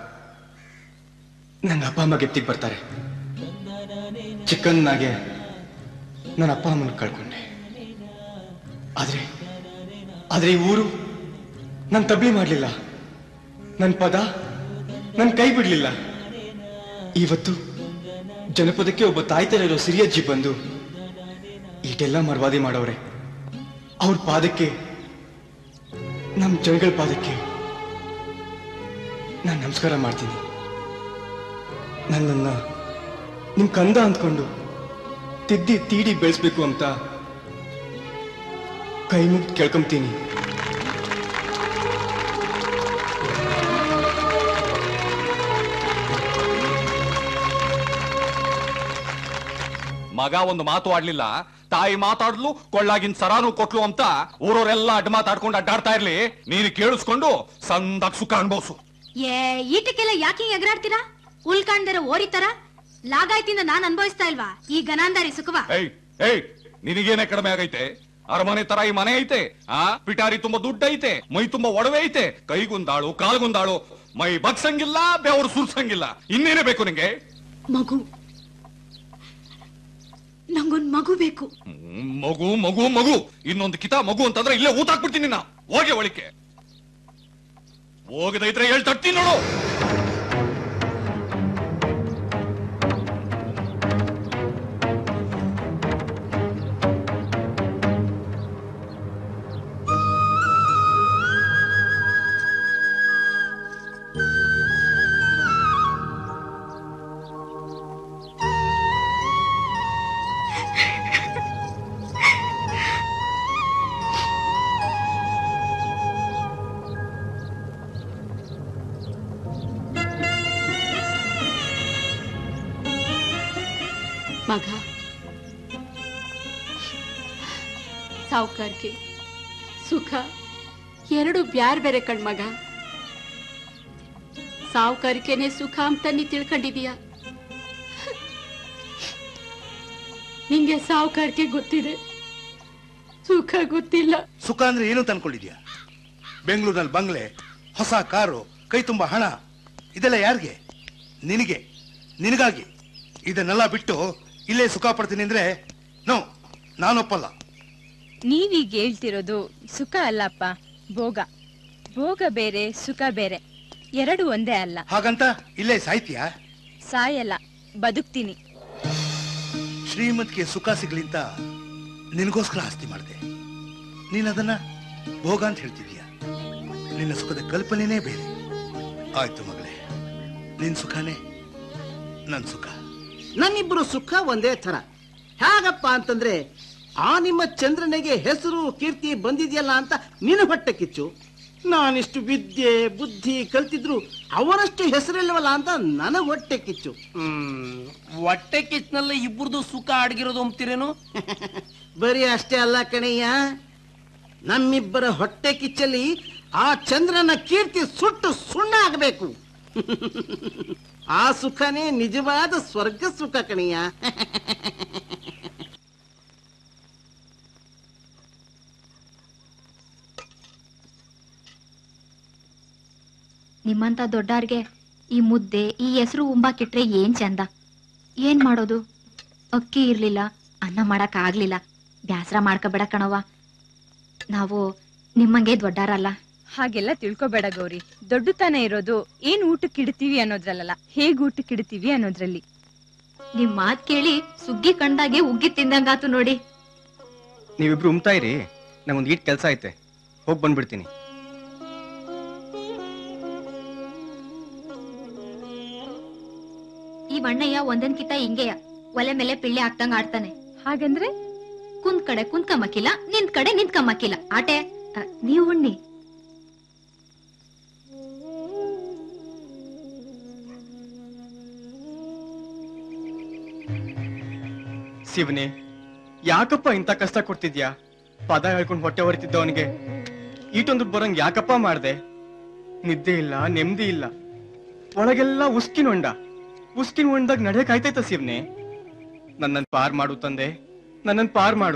ನನ್ನ ಅಪ್ಪ ಅಮ್ಮ ಗೆಪ್ತಿಗೆ ಬರ್ತಾರೆ ಚಿಕ್ಕನ್ನಾಗೆ ನನ್ನ ಅಪ್ಪ ಅಮ್ಮನ ಕಳ್ಕೊಂಡೆ ಆದ್ರೆ ಆದ್ರೆ ಈ ಊರು ನನ್ನ ತಬ್ಲಿ ಮಾಡಲಿಲ್ಲ ನನ್ನ ಪದ ನನ್ನ ಕೈ ಬಿಡ್ಲಿಲ್ಲ ಇವತ್ತು ಜನಪದಕ್ಕೆ ಒಬ್ಬ ತಾಯ್ತರ ಇರೋ ಸಿರಿಯಜ್ಜಿ ಬಂದು ಈಟೆಲ್ಲ ಮರ್ವಾದಿ ಮಾಡವ್ರೆ ಅವ್ರ ಪಾದಕ್ಕೆ ನಮ್ ಜನಗಳ ಪಾದಕ್ಕೆ ನಾನು ನಮಸ್ಕಾರ ಮಾಡ್ತೀನಿ ನನ್ನನ್ನ ನಿಮ್ ಕಂದ ಅಂದ್ಕೊಂಡು ತಿದ್ದಿ ತೀಡಿ ಬೆಳೆಸ್ಬೇಕು ಅಂತ ಕೈ ಮುಗ್ದು ಕೇಳ್ಕೊಂತೀನಿ ಮಗ ಒಂದು ಮಾತು ಆಡ್ಲಿಲ್ಲ ತಾಯಿ ಮಾತಾಡ್ಲು ಕೊಳ್ಳಾಗಿನ್ ಸರಾನು ಕೊಟ್ಲು ಅಂತ ಊರವರೆಲ್ಲ ಅಡ್ಡ ಮಾತಾಡ್ಕೊಂಡು ಅಡ್ಡಾಡ್ತಾ ಇರ್ಲಿ ನೀನು ಕೇಳಿಸ್ಕೊಂಡು ಸಂದಾಗ ಸುಖ ಅನ್ಭವ್ಸು ಏ ಈಟಕ್ಕೆಲ್ಲ ಯಾಕೆ ಎಗರಾಡ್ತೀರಾ ಉಲ್ಕಾಣ್ದರ ಓರಿತರ ಲಾಗಾಯ್ತಿಂದ ನಾನ್ ಅನ್ಭವಿಸ್ತಾ ಇಲ್ವಾ ಈ ಗನಾಂದಾರಿ ಸುಖವ ಏಯ್ ಏಯ್ ನಿನಗೇನೆ ಕಡಿಮೆ ಆಗೈತೆ ಅರಮನೆ ತರ ಈ ಮನೆ ಐತೆ ಆ ಪಿಟಾರಿ ತುಂಬಾ ದುಡ್ಡು ಐತೆ ಮೈ ತುಂಬಾ ಒಡವೆ ಐತೆ ಕೈಗುಂದಾಳು ಕಾಲ್ಗುಂದಾಳು ಮೈ ಬಗ್ಸಂಗಿಲ್ಲ ಬೆವರು ಸುರ್ಸಂಗಿಲ್ಲ ಇನ್ನೇನೇ ಬೇಕು ನಿಂಗೆ ಮಗು ನಂಗೊಂದ್ ಮಗು ಬೇಕು ಹ್ಮ್, ಮಗು ಮಗು ಮಗು ಇನ್ನೊಂದು ಕಿತ ಮಗು ಅಂತಂದ್ರೆ ಇಲ್ಲೇ ಊತ ಹಾಕ್ಬಿಡ್ತೀನಿ ನಾ ಹೋಗಿ ಒಳಿಕೆ ಹೋಗದೈತ್ರೆ ಹೇಳ್ ತಟ್ತೀನಿ ನೋಡು ಮಗ ಸಾವುಕಾರ್ಗೆ ಸುಖ ಎರಡು ಬ್ಯಾರ್ ಬೇರೆ ಕಣ್ಮಗ ಸಾವುಕಾರಿಕೆನೆ ಸುಖ ಅಂತ ನೀ ತಿಳ್ಕೊಂಡಿದೀಯ ನಿಂಗೆ ಸಾವುಕಾರಿಕೆ ಗೊತ್ತಿದೆ ಸುಖ ಗೊತ್ತಿಲ್ಲ ಸುಖ ಅಂದ್ರೆ ಏನು ಅಂತ ಅನ್ಕೊಂಡಿದ್ಯಾ ಬೆಂಗಳೂರಿನಲ್ಲಿ ಬಂಗ್ಲೆ ಹೊಸ ಕಾರು ಕೈ ತುಂಬ ಹಣ ಇದೆಲ್ಲ ಯಾರಿಗೆ ನಿನಗೆ ನಿನಗಾಗಿ ಇದನ್ನೆಲ್ಲ ಬಿಟ್ಟು ಇಲ್ಲೇ ಸುಖ ಪಡ್ತೀನಿ ಅಂದ್ರೆ ನೋ ನಾನೊಪ್ಪಲ್ಲ ನೀವೀಗ ಹೇಳ್ತಿರೋದು ಸುಖ ಅಲ್ಲಪ್ಪ ಭೋಗ ಭೋಗ ಬೇರೆ ಸುಖ ಬೇರೆ ಎರಡು ಒಂದೇ ಅಲ್ಲ ಹಾಗಂತ ಇಲ್ಲೇ ಸಾಯ್ತೀಯಾ ಸಾಯಲ್ಲ ಬದುಕ್ತೀನಿ ಶ್ರೀಮಂತಿಗೆ ಸುಖ ಸಿಗ್ಲಿ ಅಂತ ನಿನಗೋಸ್ಕರ ಆಸ್ತಿ ಮಾಡಿದೆ ನೀನ್ ಅದನ್ನ ಭೋಗ ಅಂತ ಹೇಳ್ತಿದೀಯ ನಿನ್ನ ಸುಖದ ಕಲ್ಪನೆನೇ ಬೇರೆ ಆಯ್ತು ಮಗಳೇ ನಿನ್ ಸುಖನೇ ನನ್ ಸುಖ ನನ್ನಿಬ್ಬರು ಸುಖ ಒಂದೇ ಥರ ಹೇಗಪ್ಪ ಅಂತಂದ್ರೆ ಆ ನಿಮ್ಮ ಚಂದ್ರನಿಗೆ ಹೆಸರು ಕೀರ್ತಿ ಬಂದಿದೆಯಲ್ಲ ಅಂತ ನಿನ್ನ ಹೊಟ್ಟೆ ಕಿಚ್ಚು ನಾನಿಷ್ಟು ವಿದ್ಯೆ ಬುದ್ಧಿ ಕಲ್ತಿದ್ರು ಅವನಷ್ಟು ಹೆಸರಿಲ್ಲವಲ್ಲ ಅಂತ ನನಗ್ ಹೊಟ್ಟೆ ಕಿಚ್ಚು ಹ್ಮ್ ಹೊಟ್ಟೆ ಕಿಚ್ನಲ್ಲಿ ಇಬ್ಬರದು ಸುಖ ಅಡಗಿರೋದು ಅಂತೀರೇನು ಬರೀ ಅಷ್ಟೇ ಅಲ್ಲ ಕಣಯ್ಯ ನಮ್ಮಿಬ್ಬರ ಹೊಟ್ಟೆ ಕಿಚ್ಚಲ್ಲಿ ಆ ಚಂದ್ರನ ಕೀರ್ತಿ ಸುಟ್ಟು ಸುಣ್ಣ ಆಗಬೇಕು ಆ ಸುಖನೇ ನಿಜವಾದ ಸ್ವರ್ಗ ಸುಖ ಕಣಯ್ಯ ನಿಮ್ಮಂತ ದೊಡ್ಡಾರ್ಗೆ ಈ ಮುದ್ದೆ ಈ ಹೆಸರು ಉಂಬಾಕಿಟ್ರೆ ಏನ್ ಚಂದ ಏನ್ ಮಾಡೋದು ಅಕ್ಕಿ ಇರ್ಲಿಲ್ಲ ಅನ್ನ ಮಾಡಕ್ ಆಗ್ಲಿಲ್ಲ ಬ್ಯಾಸರ ಮಾಡ್ಕೋಬೇಡ ಕಣವ್ವ ನಾವು ನಿಮ್ಮಂಗೆ ದೊಡ್ಡಾರಲ್ಲ ಹಾಗೆಲ್ಲ ತಿಳ್ಕೊಬೇಡ ಗೌರಿ ದೊಡ್ಡತನ ಇರೋದು ಏನ್ ಊಟಕ್ಕೆ ಇಡ್ತೀವಿ ಅನ್ನೋದ್ರಲ್ಲ ಹೇಗ್ ಊಟಕ್ಕೆ ಇಡ್ತೀವಿ ಅನ್ನೋದ್ರಲ್ಲಿ ನಿಮ್ ಮಾತ್ ಕೇಳಿ ಸುಗ್ಗಿ ಕಂಡಾಗೆ ಉಗ್ಗಿ ತಿಂದಂಗಾತು ನೋಡಿ ನೀವಿಬ್ರು ಉಮ್ತಾ ಇರಿ ನಂಗೊಂದು ಈಟ್ ಕೆಲಸ ಐತೆ ಹೋಗಿ ಬಂದ್ಬಿಡ್ತೀನಿ ಈ ವಣ್ಣಯ್ಯ ಒಂದನ್ ಕಿತ ಹಿಂಗೆಯ ಒಲೆ ಮೇಲೆ ಪಿಳ್ಳೆ ಹಾಕ್ದಂಗ ಆಡ್ತಾನೆ ಹಾಗಂದ್ರೆ ಕುಂತ್ ಕಡೆ ಕುಂತ್ಕಮ್ಮಕ್ಕಿಲ್ಲ ನಿಂತ್ ಕಡೆ ನಿಂತ್ಕಮ್ಮಕ್ಕಿಲ್ಲ ಆಟೆ ಅ, ನೀವ್ ಉಣ್ಣಿ ಶಿವನೇ ಯಾಕಪ್ಪ ಇಂಥ ಕಷ್ಟ ಕೊಡ್ತಿದ್ಯಾ ಪದ ಹೇಳ್ಕೊಂಡು ಹೊಟ್ಟೆ ಹೊರಿತಿದ್ದವನಿಗೆ ಈಟೊಂದು ದುಡ್ಡು ಬರಂಗ್ ಯಾಕಪ್ಪ ಮಾಡ್ದೆ ನಿದ್ದೆ ಇಲ್ಲ ನೆಮ್ಮದಿ ಇಲ್ಲ ಒಳಗೆಲ್ಲ ಉಸ್ಕಿನ ಹೊಂಡ ಉಸ್ಕಿನ ಹೊಂಡದಾಗ ನಡೆಯಕ್ ಆಯ್ತಾಯ್ತ ಶಿವನೇ ನನ್ನನ್ ಪಾರ್ ಮಾಡು ತಂದೆ ನನ್ನನ್ ಪಾರ್ ಮಾಡು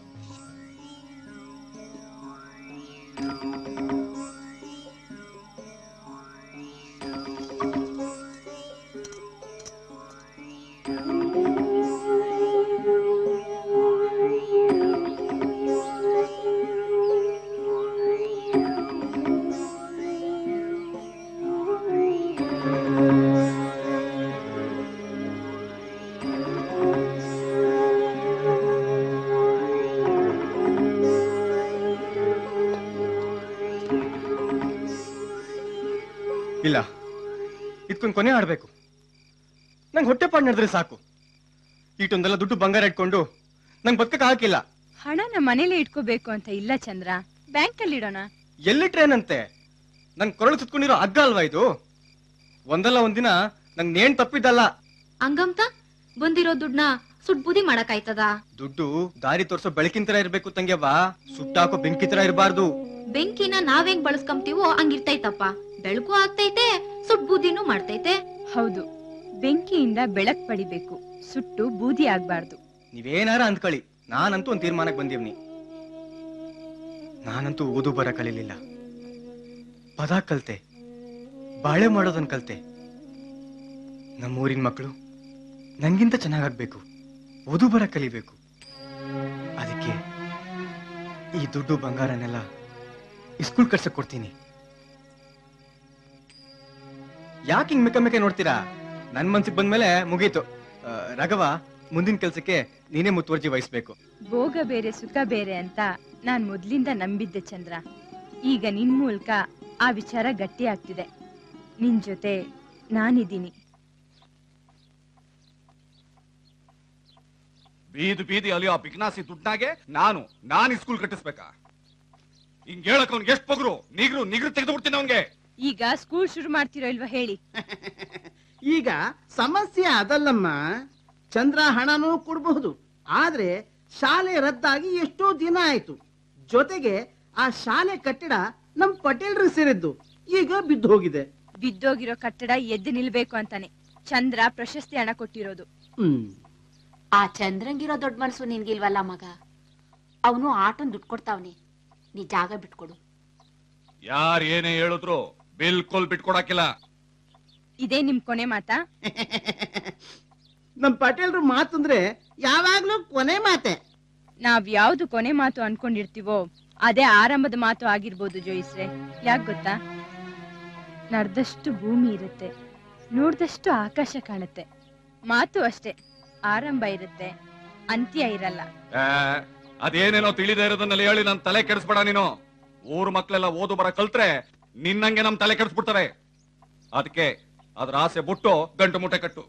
ಇಲ್ಲ ಇದ್ಕೊಂಡ್ ಕೊನೆ ಆಡ್ಬೇಕು ನಂಗೆ ಹೊಟ್ಟೆ ಪಾಡ್ ನಡೆದ್ರೆ ಸಾಕು ಈಟೊಂದೆಲ್ಲ ದುಡ್ಡು ಬಂಗಾರ ಇಟ್ಕೊಂಡು ನಂಗೆ ಬದುಕಕ್ ಹಾಕಿಲ್ಲ ಹಣನ ಮನೇಲೆ ಇಟ್ಕೋಬೇಕು ಅಂತ ಇಲ್ಲ ಚಂದ್ರ ಬ್ಯಾಂಕ್ ಅಲ್ಲಿ ಇಡೋಣ ಎಲ್ಲಿಟ್ರೇನಂತೆ ನನ್ ಕೊರಳು ಸುತ್ಕೊಂಡಿರೋ ಹಗ್ಗ ಅಲ್ವಾ ಇದು ಒಂದಲ್ಲ ಒಂದಿನ ನಂಗ್ ನೇಣ್ ತಪ್ಪಿದ್ದಲ್ಲ ಹಂಗಂತ ಬಂದಿರೋ ದುಡ್ನ ಸುಟ್ ಬುದಿ ಮಾಡಕ್ ಆಯ್ತದ ದುಡ್ಡು ದಾರಿ ತೋರ್ಸೋ ಬೆಳಕಿನ ತರ ಇರ್ಬೇಕು ತಂಗ್ಯವ್ವ ಸುಟ್ಟಾಕೋ ಬೆಂಕಿ ತರ ಇರಬಾರ್ದು ಬೆಂಕಿನ ನಾವೇಂಗ್ ಬಳಸ್ಕೊಂತೀವೋ ಹಂಗಿರ್ತೈತಪ್ಪ ಬೆಳಕು ಆಗ್ತೈತೆ ಸುಟ್ ಬುದಿನೂ ಮಾಡ್ತೈತೆ ಹೌದು ಬೆಂಕಿಯಿಂದ ಬೆಳಕ್ ಪಡಿಬೇಕು ಸುಟ್ಟು ಬೂದಿ ಆಗ್ಬಾರ್ದು ನೀವೇನಾರ ಅಂದ್ಕೊಳ್ಳಿ ನಾನಂತೂ ಒಂದ್ ತೀರ್ಮಾನಕ್ಕೆ ಬಂದೀವ್ನಿ ನಾನಂತೂ ಓದು ಬರ ಕಲೀಲಿಲ್ಲ ಪದ ಕಲ್ತೆ ಬಾಳೆ ಮಾಡೋದನ್ ಕಲ್ತೆ ನಮ್ಮೂರಿನ ಮಕ್ಕಳು ನಂಗಿಂತ ಚೆನ್ನಾಗಾಗ್ಬೇಕು ಓದು ಬರ ಕಲಿಬೇಕು ಅದಕ್ಕೆ ಈ ದುಡ್ಡು ಬಂಗಾರನೆಲ್ಲ ಸ್ಕೂಲ್ ಕಟ್ಸಕ್ ಕೊಡ್ತೀನಿ ಯಾಕೆ ಹಿಂಗ್ ಮೆಕ್ಕ ಮೆಕ್ಕ ನೋಡ್ತೀರಾ ನನ್ ಮನ್ಸಿಗೆ ಬಂದ್ಮೇಲೆ ಮುಗೀತು ಆ, ರಾಘವ ಮುಂದಿನ ಕೆಲ್ಸಕ್ಕೆ ನೀನೇ ಮುತುವರ್ಜಿ ವಹಿಸ್ಬೇಕು ಭೋಗ ಬೇರೆ ಸುಖ ಬೇರೆ ಅಂತ ನಾನ್ ಮೊದ್ಲಿಂದ ನಂಬಿದ್ದೆ ಚಂದ್ರ ಈಗ ನಿನ್ ಮೂಲಕ ಆ ವಿಚಾರ ಗಟ್ಟಿ ಆಗ್ತಿದೆ ನಿನ್ ಜೊತೆ ನಾನಿದ್ದೀನಿ ಬೀದಿ ಬೀದಿ ಅಲಿಯೋ ಆ ಬಿಗ್ನಾಸಿ ದುಡ್ಡಾಗೆ ನಾನು ನಾನು ಸ್ಕೂಲ್ ಕಟ್ಟಿಸ್ಬೇಕಾ ಹಿಂಗ್ ಹೇಳಕ್ ಅವ್ನಿಗೆ ಎಷ್ಟು ಪಗರು ನಿಗ್ರು ನಿಗ್ರು ತೆಗೆದು ಬಿಡ್ತೀನಿ ಅವ್ನಿಗೆ ಈಗ ಸ್ಕೂಲ್ ಶುರು ಮಾಡ್ತಿರೋ ಇಲ್ವಾ ಹೇಳಿ ಈಗ ಸಮಸ್ಯೆ ಅದಲ್ಲಮ್ಮ ಚಂದ್ರ ಹಣನೂ ಕೊಡಬಹುದು ಆದ್ರೆ ಶಾಲೆ ರದ್ದಾಗಿ ಎಷ್ಟೋ ದಿನ ಆಯ್ತು ಜೊತೆಗೆ ಆ ಶಾಲೆ ಕಟ್ಟಡ ನಮ್ ಪಟೇಲ್ರಿಗೆ ಸೇರಿದ್ದು ಈಗ ಬಿದ್ದು ಹೋಗಿದೆ ಬಿದ್ದೋಗಿರೋ ಕಟ್ಟಡ ಎದ್ದು ನಿಲ್ಬೇಕು ಅಂತಾನೆ ಚಂದ್ರ ಪ್ರಶಸ್ತಿ ಹಣ ಕೊಟ್ಟಿರೋದು ಹ್ಮ್ ಆ ಚಂದ್ರಂಗಿರೋ ದೊಡ್ಡ ಮನಸ್ಸು ನಿನ್ಗಿಲ್ವಲ್ಲ ಮಗ ಅವನು ಆಟನ್ ದುಡ್ಡು ಕೊಡ್ತಾವ್ನೆ ನೀ ಜಾಗ ಬಿಟ್ಕೊಡು ಯಾರ್ ಏನೇ ಹೇಳಿದ್ರು ಬಿಲ್ಕುಲ್ ಬಿಟ್ಕೊಡಕ್ಕಿಲ್ಲ ಇದೇ ನಿಮ್ ಕೊನೆ ಮಾತಾ ನಮ್ ಪಟೇಲ್ರು ಮಾತಂದ್ರೆ ಯಾವಾಗ್ಲೂ ಕೊನೆ ಮಾತೆ ನಾವ್ ಯಾವ್ದು ಕೊನೆ ಮಾತು ಅನ್ಕೊಂಡಿರ್ತೀವೋ ಅದೇ ಆರಂಭದ ಮಾತು ಆಗಿರ್ಬೋದು ಜೋಯಿಸ್ರೆ ಯಾಕ್ ಗೊತ್ತಾ ನಡ್ದಷ್ಟು ಭೂಮಿ ಇರುತ್ತೆ ನೋಡ್ದಷ್ಟು ಆಕಾಶ ಕಾಣುತ್ತೆ ಮಾತು ಅಷ್ಟೇ ಆರಂಭ ಇರುತ್ತೆ ಅಂತ್ಯ ಇರಲ್ಲ ಆ, ಅದೇನೇನೋ ತಿಳಿದೇ ಇರೋದನ್ನೆಲ್ಲ ಹೇಳಿ ನನ್ ತಲೆ ಕೆಡಿಸ್ಬೇಡ ನೀನು ಊರ್ ಮಕ್ಳೆಲ್ಲ ಓದು ಬರ ಕಲ್ತ್ರೆ ನಿನ್ನಂಗೆ ನಮ್ ತಲೆ ಕೆಡಿಸ್ಬಿಡ್ತಾರೆ ಅದಕ್ಕೆ ಅದ್ರ ಆಸೆ ಬಿಟ್ಟು ಗಂಟು ಮುಟ್ಟೆ ಕಟ್ಟು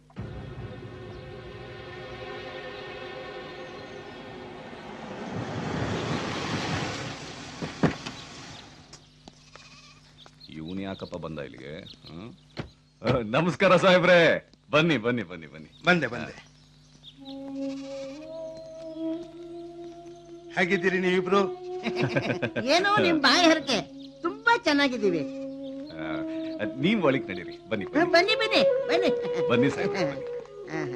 ಇವನು ಯಾಕಪ್ಪ ಬಂದ ಇಲ್ಲಿಗೆ ಹ? ಆ, ನಮಸ್ಕಾರ ಸಾಹೇಬ್ರೆ ಬನ್ನಿ ಬನ್ನಿ ಬನ್ನಿ ಬನ್ನಿ ಬಂದೆ ಬಂದೆ ಹೇಗಿದ್ದೀರಿ ನೀವಿಬ್ರು ಏನೋ ನಿಮ್ ಬಾಯಿ ಹರಕೆ ತುಂಬಾ ಚೆನ್ನಾಗಿದ್ದೀವಿ ಆ, ನೀವ್ ಒಳಗ್ ನಡೀರಿ ಬನ್ನಿ ಹ, ಬನ್ನಿ ಬನ್ನಿ ಬನ್ನಿ ಬನ್ನಿ ಸಾಹೇಬ್ರೆ ಬನ್ನಿ. ಆಹಾ.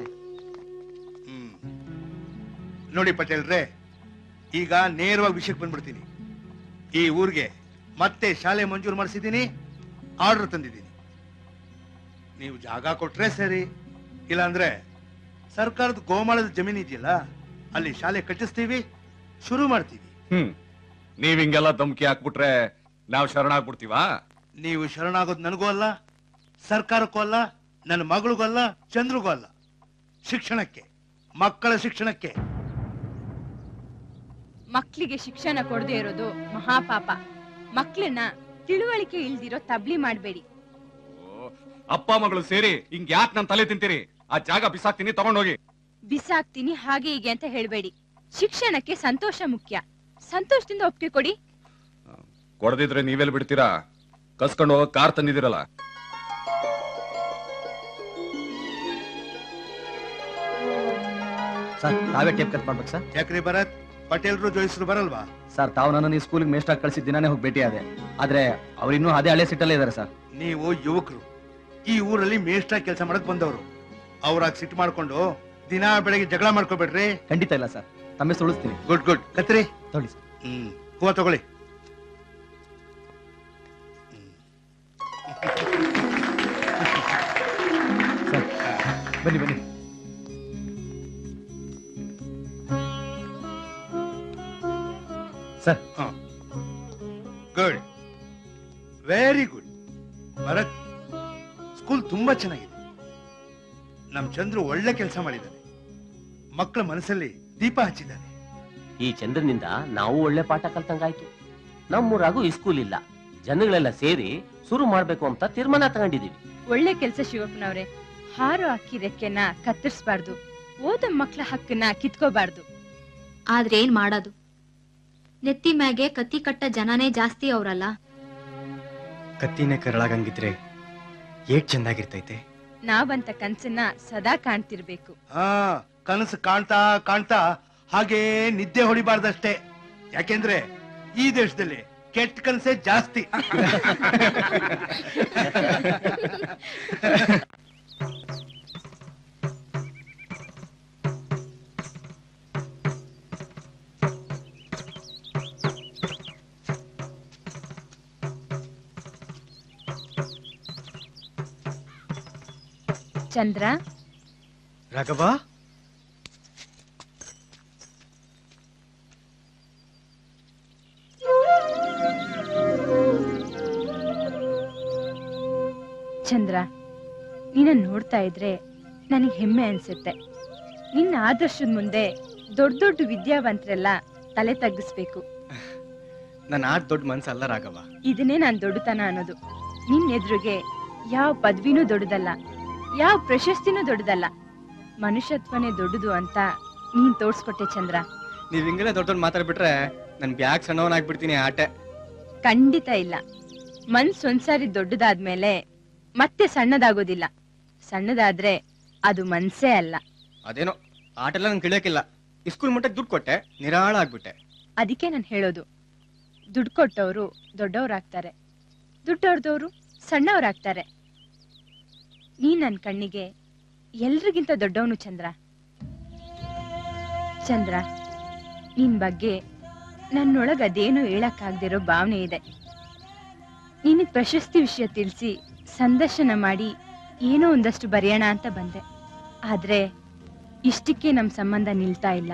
ನೋಡಿ ಪಟೇಲ್ರೆ ಈಗ ನೇರವಾಗಿ ವಿಷಯಕ್ಕೆ ಬಂದ್ಬಿಡ್ತೀನಿ ಈ ಊರಿಗೆ ಮತ್ತೆ ಶಾಲೆ ಮಂಜೂರು ಮಾಡಿಸಿದ್ದೀನಿ ಆರ್ಡರ್ ತಂದಿದ್ದೀನಿ ನೀವು ಜಾಗ ಕೊಟ್ರೆ ಸರಿ ಇಲ್ಲಾಂದ್ರೆ ಸರ್ಕಾರದ ಗೋಮಾಳದ ಜಮೀನ್ ಇದೆಯಲ್ಲ ಅಲ್ಲಿ ಶಾಲೆ ಕಟ್ಟಿಸ್ತೀವಿ ಶುರು ಮಾಡ್ತೀವಿ ಹ್ಮ್ ನೀವ್ ಹಿಂಗೆಲ್ಲ ಧಮ್ಕಿ ಹಾಕ್ಬಿಟ್ರೆ ನಾವ್ ಶರಣಾಗ್ಬಿಡ್ತೀವಾ ನೀವು ಶರಣಾಗೋದು ನನಗೂ ಅಲ್ಲ ಸರ್ಕಾರಕ್ಕೂ ಅಲ್ಲ ನನ್ನ ಮಗಳಿಗೂ ಅಲ್ಲ ಚಂದ್ರಿಗೂ ಅಲ್ಲ ಶಿಕ್ಷಣಕ್ಕೆ ಮಕ್ಕಳ ಶಿಕ್ಷಣಕ್ಕೆ ಮಕ್ಳಿಗೆ ಶಿಕ್ಷಣ ಕೊಡದೇ ಇರೋದು ಮಹಾಪಾಪ ಮಕ್ಳನ್ನ ತಿಳುವಳಿಕೆ ಇಲ್ದಿರೋ ತಬ್ಲಿ ಮಾಡ್ಬೇಡಿ ಅಪ್ಪ ಮಗಳು ಸೇರಿ ಹಿಂಗ್ ಯಾಕೆ ನನ್ ತಲೆ ತಿಂತೀರಿ ಆ ಜಾಗ ಬಿಸಾಕ್ತೀನಿ ತಗೊಂಡೋಗಿ ಬಿಸಾಕ್ತೀನಿ ಹಾಗೆ ಹೀಗೆ ಅಂತ ಹೇಳ್ಬೇಡಿ ಶಿಕ್ಷಣಕ್ಕೆ ಸಂತೋಷ ಮುಖ್ಯ ಸಂತೋಷದಿಂದ ಒಪ್ಪಿಗೆ ಕೊಡಿ ಕೊಡದಿದ್ರೆ ನೀವೆಲ್ ಬಿಡ್ತೀರಾ ಕಸ್ಕೊಂಡು ಹೋಗಕ್ ಕಾರ್ ತಂದಿದಿರಲ್ಲ ಸರ್ ತಾವೇ ಟೇಪ್ ಕಟ್ ಮಾಡ್ಬೇಕು ಸರ್ ಯಾಕ್ರಿ ಭರತ್ ಪಟೇಲ್ರು ಜೋಯಿಸ್ರು ಬರಲ್ವಾ ಸರ್ ತಾವು ನನ್ನನ್ನು ಈ ಸ್ಕೂಲ್ಗೆ ಮೇಸ್ಟ್ ಕಳಿಸಿದ ದಿನಾನೇ ಹೋಗಿ ಭೇಟಿ ಆದೆ ಆದ್ರೆ ಅವ್ರು ಇನ್ನೂ ಅದೇ ಹಳೆ ಸಿಟ್ಟಲ್ಲೇ ಇದ್ದಾರೆ ಸರ್ ನೀವು ಯುವಕರು ಈ ಊರಲ್ಲಿ ಮೇಷ್ಟ್ರ ಕೆಲಸ ಮಾಡಕ್ ಬಂದವರು ಅವ್ರಾಗ ಸಿಟ್ಟು ಮಾಡ್ಕೊಂಡು ದಿನಾ ಬೆಳಗ್ಗೆ ಜಗಳ ಮಾಡ್ಕೋಬೇಡ್ರಿ ಖಂಡಿತ ಇಲ್ಲ ಸರ್ ತಮ್ಮ ಹೆಸರು ಉಳಿಸ್ತೀನಿ ಗುಡ್ ಗುಡ್ ಕತ್ರಿ ತೊಳಿ ಸರ್ ಹ್ಮ್ ಹೂವ ತಗೊಳ್ಳಿ ಸರ್ ಬನ್ನಿ ಬನ್ನಿ sir good very good Bharat school ತುಂಬಾ ಚೆನ್ನಾಗಿದೆ ನಮ್ ಚಂದ್ರು ಒಳ್ಳೆ ಕೆಲಸ ಮಾಡಿದ್ದಾನೆ ಮಕ್ಕಳ ಮನಸ್ಸಲ್ಲಿ ದೀಪ ಹಚ್ಚಿದ್ದಾನೆ ಈ ಚಂದ್ರನಿಂದ ನಾವು ಒಳ್ಳೆ ಪಾಠ ಕಲ್ತಂಗಾಯ್ತು ನಮ್ಮೂರಾಗೂ ಈ ಸ್ಕೂಲ್ ಇಲ್ಲ ಜನಗಳೆಲ್ಲ ಸೇರಿ ಶುರು ಮಾಡ್ಬೇಕು ಅಂತ ತೀರ್ಮಾನ ತಗೊಂಡಿದೀವಿ ಒಳ್ಳೆ ಕೆಲ್ಸ ಶಿವಪ್ಪನವ್ರೆ ಹಾರು ಅಕ್ಕಿ ರೆಕ್ಕೆನ ಕತ್ತರಿಸ್ಬಾರ್ದು ಓದೋ ಮಕ್ಳ ಹಕ್ಕನ್ನ ಕಿತ್ಕೋಬಾರ್ದು ಆದ್ರೆ ಏನ್ ಮಾಡೋದು ನೆತ್ತಿ ಮ್ಯಾಗೆ ಕತ್ತಿ ಕಟ್ಟ ಜನನೇ ಜಾಸ್ತಿ ಅವ್ರಲ್ಲ ಕತ್ತಿನೇ ಕರಳಾಗಂಗಿದ್ರೆ ಏಟ್ ಚೆಂದಾಗಿರ್ತೈತೆ ನಾವಂತ ಕನ್ಸನ್ನ ಸದಾ ಕಾಣ್ತಿರ್ಬೇಕು ಹಾ ಕನಸು ಕಾಣ್ತಾ ಕಾಣ್ತಾ ಹಾಗೇ ನಿದ್ದೆ ಹೊಡಿಬಾರ್ದಷ್ಟೇ ಯಾಕೆಂದ್ರೆ ಈ ದೇಶದಲ್ಲಿ ಕೆಟ್ಟ ಕನಸೇ ಜಾಸ್ತಿ ಚಂದ್ರ ರಾಘವ ಚಂದ್ರ ನಿನ್ನ ನೋಡ್ತಾ ಇದ್ರೆ ನನಗೆ ಹೆಮ್ಮೆ ಅನ್ಸುತ್ತೆ ನಿನ್ನ ಆದರ್ಶದ ಮುಂದೆ ದೊಡ್ಡ ದೊಡ್ಡ ವಿದ್ಯಾವಂತರೆಲ್ಲ ತಲೆ ತಗ್ಗಿಸ್ಬೇಕು ನನ್ನ ಆಟ್ ದೊಡ್ಡ ಮನ್ಸಲ್ಲ ರಾಘವ ಇದನ್ನೇ ನಾನ್ ದೊಡ್ಡತನ ಅನ್ನೋದು ನಿನ್ ಎದುರಿಗೆ ಯಾವ ಪದವಿನೂ ದೊಡ್ಡದಲ್ಲ ಯಾವ ಪ್ರಶಸ್ತಿನೂ ದೊಡ್ಡದಲ್ಲ ಮನುಷ್ಯತ್ವನೇ ದೊಡ್ಡದು ಅಂತ ನೀನ್ ತೋರ್ಸ್ಕೊಟ್ಟೆ ಚಂದ್ರ ನೀವ್ ಹಿಂಗಲೇ ದೊಡ್ಡ ದೊಡ್ಡ ಮಾತಾಡ್ಬಿಟ್ರೆ ನನ್ ಬ್ಯಾಗ್ ಸಣ್ಣವನಾಗ್ಬಿಡ್ತೀನಿ ಆಟೆ ಖಂಡಿತ ಇಲ್ಲ ಮನ್ಸ್ ಒಂದ್ಸಾರಿ ದೊಡ್ಡದಾದ್ಮೇಲೆ ಮತ್ತೆ ಸಣ್ಣದಾಗೋದಿಲ್ಲ ಸಣ್ಣದಾದ್ರೆ ಅದು ಮನ್ಸೇ ಅಲ್ಲ ಅದೇನೋ ಆಟೆಲ್ಲ ನನ್ ತಿಳಿಯಕ್ಕಿಲ್ಲ ಸ್ಕೂಲ್ ಮಟ್ಟಕ್ಕೆ ದುಡ್ಡು ಕೊಟ್ಟೆ ನಿರಾಳ ಆಗ್ಬಿಟ್ಟೆ ಅದಕ್ಕೆ ನಾನು ಹೇಳೋದು ದುಡ್ಡು ಕೊಟ್ಟವರು ದೊಡ್ಡವರಾಗ್ತಾರೆ ದುಡ್ಡು ಹೊಡೆದವರು ಸಣ್ಣವರಾಗ್ತಾರೆ ನೀ ನನ್ನ ಕಣ್ಣಿಗೆ ಎಲ್ರಿಗಿಂತ ದೊಡ್ಡವನು ಚಂದ್ರ ಚಂದ್ರ ನಿನ್ ಬಗ್ಗೆ ನನ್ನೊಳಗ ಅದೇನೋ ಹೇಳಕ್ಕಾಗ್ದಿರೋ ಭಾವನೆ ಇದೆ ನಿನಗ್ ಪ್ರಶಸ್ತಿ ವಿಷಯ ತಿಳಿಸಿ ಸಂದರ್ಶನ ಮಾಡಿ ಏನೋ ಒಂದಷ್ಟು ಬರೆಯೋಣ ಅಂತ ಬಂದೆ ಆದ್ರೆ ಇಷ್ಟಕ್ಕೆ ನಮ್ ಸಂಬಂಧ ನಿಲ್ತಾ ಇಲ್ಲ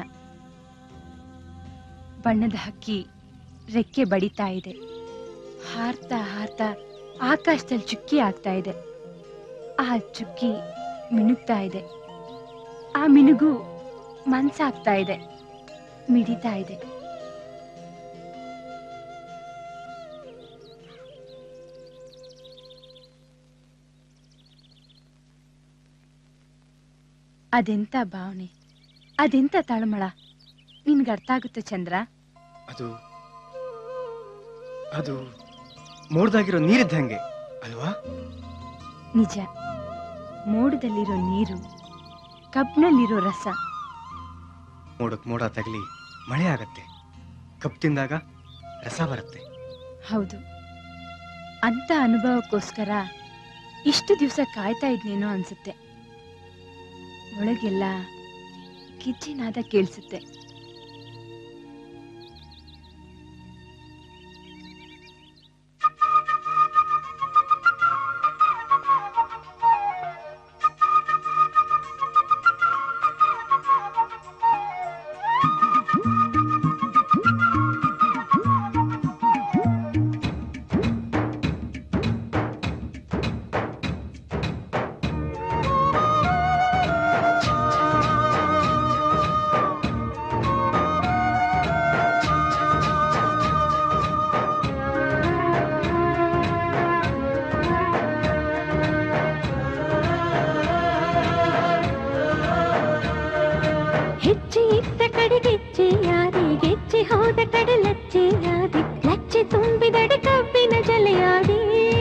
ಬಣ್ಣದ ಹಕ್ಕಿ ರೆಕ್ಕೆ ಬಡಿತಾ ಇದೆ ಹಾರ್ತಾ ಹಾರ್ತಾ ಆಕಾಶದಲ್ಲಿ ಚುಕ್ಕಿ ಆಗ್ತಾ ಇದೆ ಆ ಚುಕ್ಕಿ ಮಿನುಗ್ತಾ ಇದೆ ಆ ಮಿನುಗು ಮನ್ಸಾಗ್ತಾ ಇದೆ ಮಿಡಿತಾ ಇದೆ ಅದೆಂತ ಭಾವನೆ ಅದೆಂತ ತಳಮಳ ನಿನ್ಗೆ ಅರ್ಥ ಆಗುತ್ತೆ ಚಂದ್ರ ಅದು ಅದು ಮೋಡ್ದಾಗಿರೋ ನೀರಿದ್ದಂಗೆ ಅಲ್ವಾ ನಿಜ ಮೋಡದಲ್ಲಿರೋ ನೀರು ಕಬ್ನಲ್ಲಿರೋ ರಸ ಮೋಡಕ್ ಮೋಡ ತಗಲಿ ಮಳೆ ಆಗತ್ತೆ ಕಪ್ ತಿಂದಾಗ ರಸ ಬರುತ್ತೆ ಹೌದು ಅಂತ ಅನುಭವಕ್ಕೋಸ್ಕರ ಇಷ್ಟು ದಿವಸ ಕಾಯ್ತಾ ಇದ್ನೇನೋ ಅನ್ಸುತ್ತೆ ಒಳಗೆಲ್ಲ ಕಿಚ್ಚಿನಾದ ಕೇಳಿಸುತ್ತೆ ಹೆಜ್ಜೆ ಇಟ್ಟ ಕಡೆ ಗೆಜ್ಜೆ ಯಾದೆ ಗೆಜ್ಜೆ ಹೋದ ಕಡೆ ಲಜ್ಜೆ ಯಾದೆ ಲಜ್ಜೆ ತುಂಬಿದಡೆ ಕಬ್ಬಿನ ಜಲೆಯಾದೆ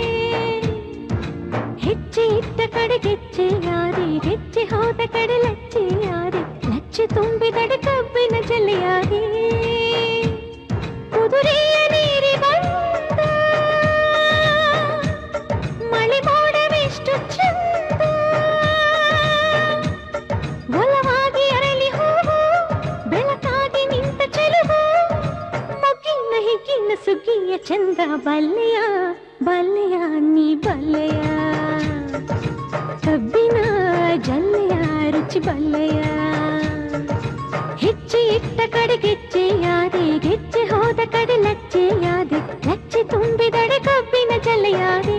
ಹೆಜ್ಜೆ ಇಟ್ಟ ಕಡೆ ಗೆಜ್ಜೆ ಯಾದೆ ಗೆಜ್ಜೆ ಹೋದ ಕಡೆ ಲಜ್ಜೆ ಯಾದೆ ಲಜ್ಜೆ ತುಂಬಿದಡೆ ಕಬ್ಬಿನ ಜಲೆಯಾದೆ ಕುದುರೆಯ ನೀರಿ ಬಂದ ಮಳೆ ಮೋಡವೆಷ್ಟು ಚಂದ ಒಲವಾಗಿ ಅರಳಿ ಹೂವು ಬೆಳಕಾಗಿ ನಿಂತ ಚೆಲುವು ಮೊಗ್ಗಿನ ಹಿಗ್ಗಿನ ಸುಗ್ಗಿಯ ಚಂದ ಬಲ್ಲೆಯ ಬಲ್ಲೆಯ ನೀ ಬಲ್ಲೆಯ ಕಬ್ಬಿನ ಜಲ್ಲೆಯ ರುಚಿ ಬಲ್ಲೆಯ ಹೆಜ್ಜೆ ಇಟ್ಟ ಕಡೆ ಗೆಜ್ಜೆ ಯಾದೆ ಗೆಜ್ಜೆ ಹೋದ ಕಡೆ ಲಜ್ಜೆ ಯಾದೆ ಲಜ್ಜೆ ತುಂಬಿದಡೆ ಕಬ್ಬಿನ ಜಲ್ಲೆಯಾದೆ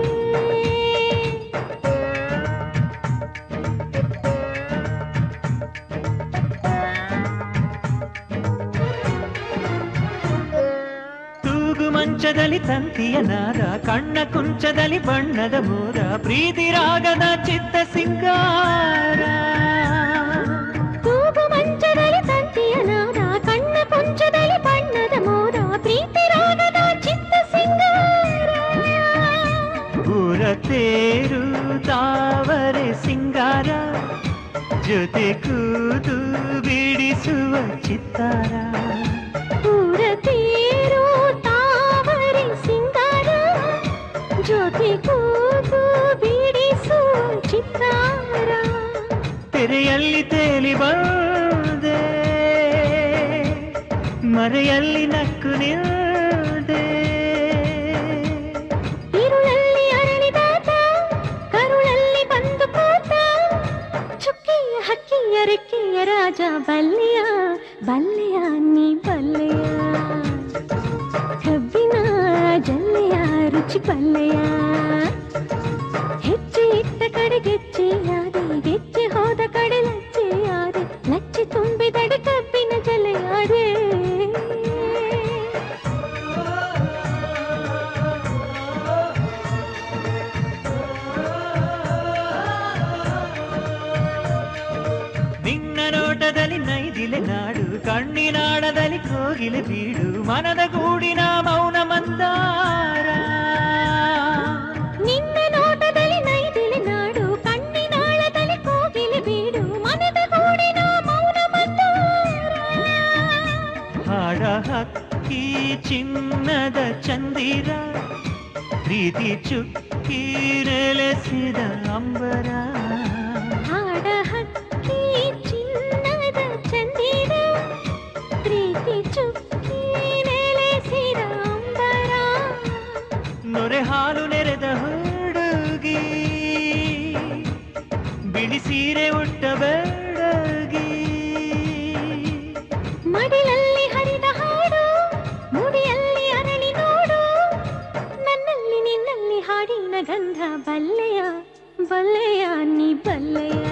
ತೂಗು ಮಂಚದಲ್ಲಿ ತಂತಿಯ ನಾದ ಕಣ್ಣ ಕುಂಚದಲ್ಲಿ ಬಣ್ಣದ ಮೋದ ಪ್ರೀತಿ ರಾಗದ ಚಿತ್ತ ಸಿಂಗಾರ ತೂಗು ಮಂಚದಲ್ಲಿ ತಂತಿಯ ನಾದ ಕಣ್ಣ ಕುಂಚದಲ್ಲಿ ಬಣ್ಣದ ಮೋದ ಪ್ರೀತಿ ರಾಗದ ಚಿತ್ತ ಸಿಂಗಾರ ಊರ ತೇರು ತಾವರೆ ಸಿಂಗಾರ ಜೊತೆ ಕೂತು ಬಿಡಿಸುವ ಚಿತ್ತಾರ ಊರ ತೇರು ತಾವರೆ ಸಿಂಗಾರ ಜೊತೆ ಕೂತು ಬಿಡಿಸುವ ಚಿತ್ತಾರ ತೆರೆಯಲ್ಲಿ ತೇಲಿ ಬಂದೆ ಮರೆಯಲ್ಲಿ ನಕ್ಕು ನಿಲ್ದೆ ഇരുളಲ್ಲಿ ಅರಳಿದಾತ ಕರುಳಲ್ಲಿ ಬಂದು ಕೂತ ಚುಕ್ಕಿಯ ಹಕ್ಕಿಯ ರೆಕ್ಕೆಯ ರಾಜ ಬಲ್ಲೆಯ ಬಲ್ಲೆಯ ನೀ ಬಲ್ಲೆಯ ಕಬ್ಬಿನ ಜಲ್ಲೆಯ ರುಚಿ ಬಲ್ಲೆಯ ಹೆಜ್ಜೆ ಇಟ್ಟ ಕಡೆ ಗೆಜ್ಜೆಯಾದೆ ಗೆಜ್ಜೆ ಹೋದ ಕಡೆ ಲಜ್ಜೆಯಾದೆ ಲಜ್ಜೆ ತುಂಬಿದಡೆ ಕಬ್ಬಿನ ಜಲೆಯಾದೆ ನಿನ್ನ ನೋಟದಲ್ಲಿ ನೈದಿಲೆ ನಾಡು ಕಣ್ಣಿನಾಡದಲ್ಲಿ ಕೋಗಿಲೆ ಬೀಡು ಮನದ ಗೂಡಿನ ಮೌನ ಮಂದಾರ ನಿನ್ನ ನೋಟದಲ್ಲಿ ನೈದಿಲೆ ನಾಡು ಕಣ್ಣಿನಾಳದಲ್ಲಿ ಕೋಗಿಲೆ ಬೀಡು ಮನದ ಗೂಡಿನ ಮೌನ ಮಂದಾರ ಹಾಡ ಹಕ್ಕಿ ಚಿನ್ನದ ಚಂದಿರ ಪ್ರೀತಿ ಚುಕ್ಕಿ ನೆಲೆಸಿದ ಅಂಬರ ಹಾಡ ಹಕ್ಕಿ ಚಿನ್ನದ ಚಂದಿರ ಪ್ರೀತಿ ಚುಕ್ಕಿ ನೆಲೆಸಿದ ಅಂಬರ ನೊರೆ ಹಾಲು ನೆರೆದ ಹುಡುಗಿ ಬಿಳಿ ಸೀರೆ ಉಟ್ಟ ಬೆಡಗಿ ಮಡಿಲಲ್ಲಿ ಹರಿದ ಹಾಡು ಮುಡಿಯಲ್ಲಿ ಅರಳಿ ನೋಡು ನನ್ನಲ್ಲಿ ನಿನ್ನಲ್ಲಿ ಹಾಡಿನ ಗಂಧ ಬಲ್ಲೆಯ ಬಲ್ಲೆಯ ನೀ ಬಲ್ಲೆಯ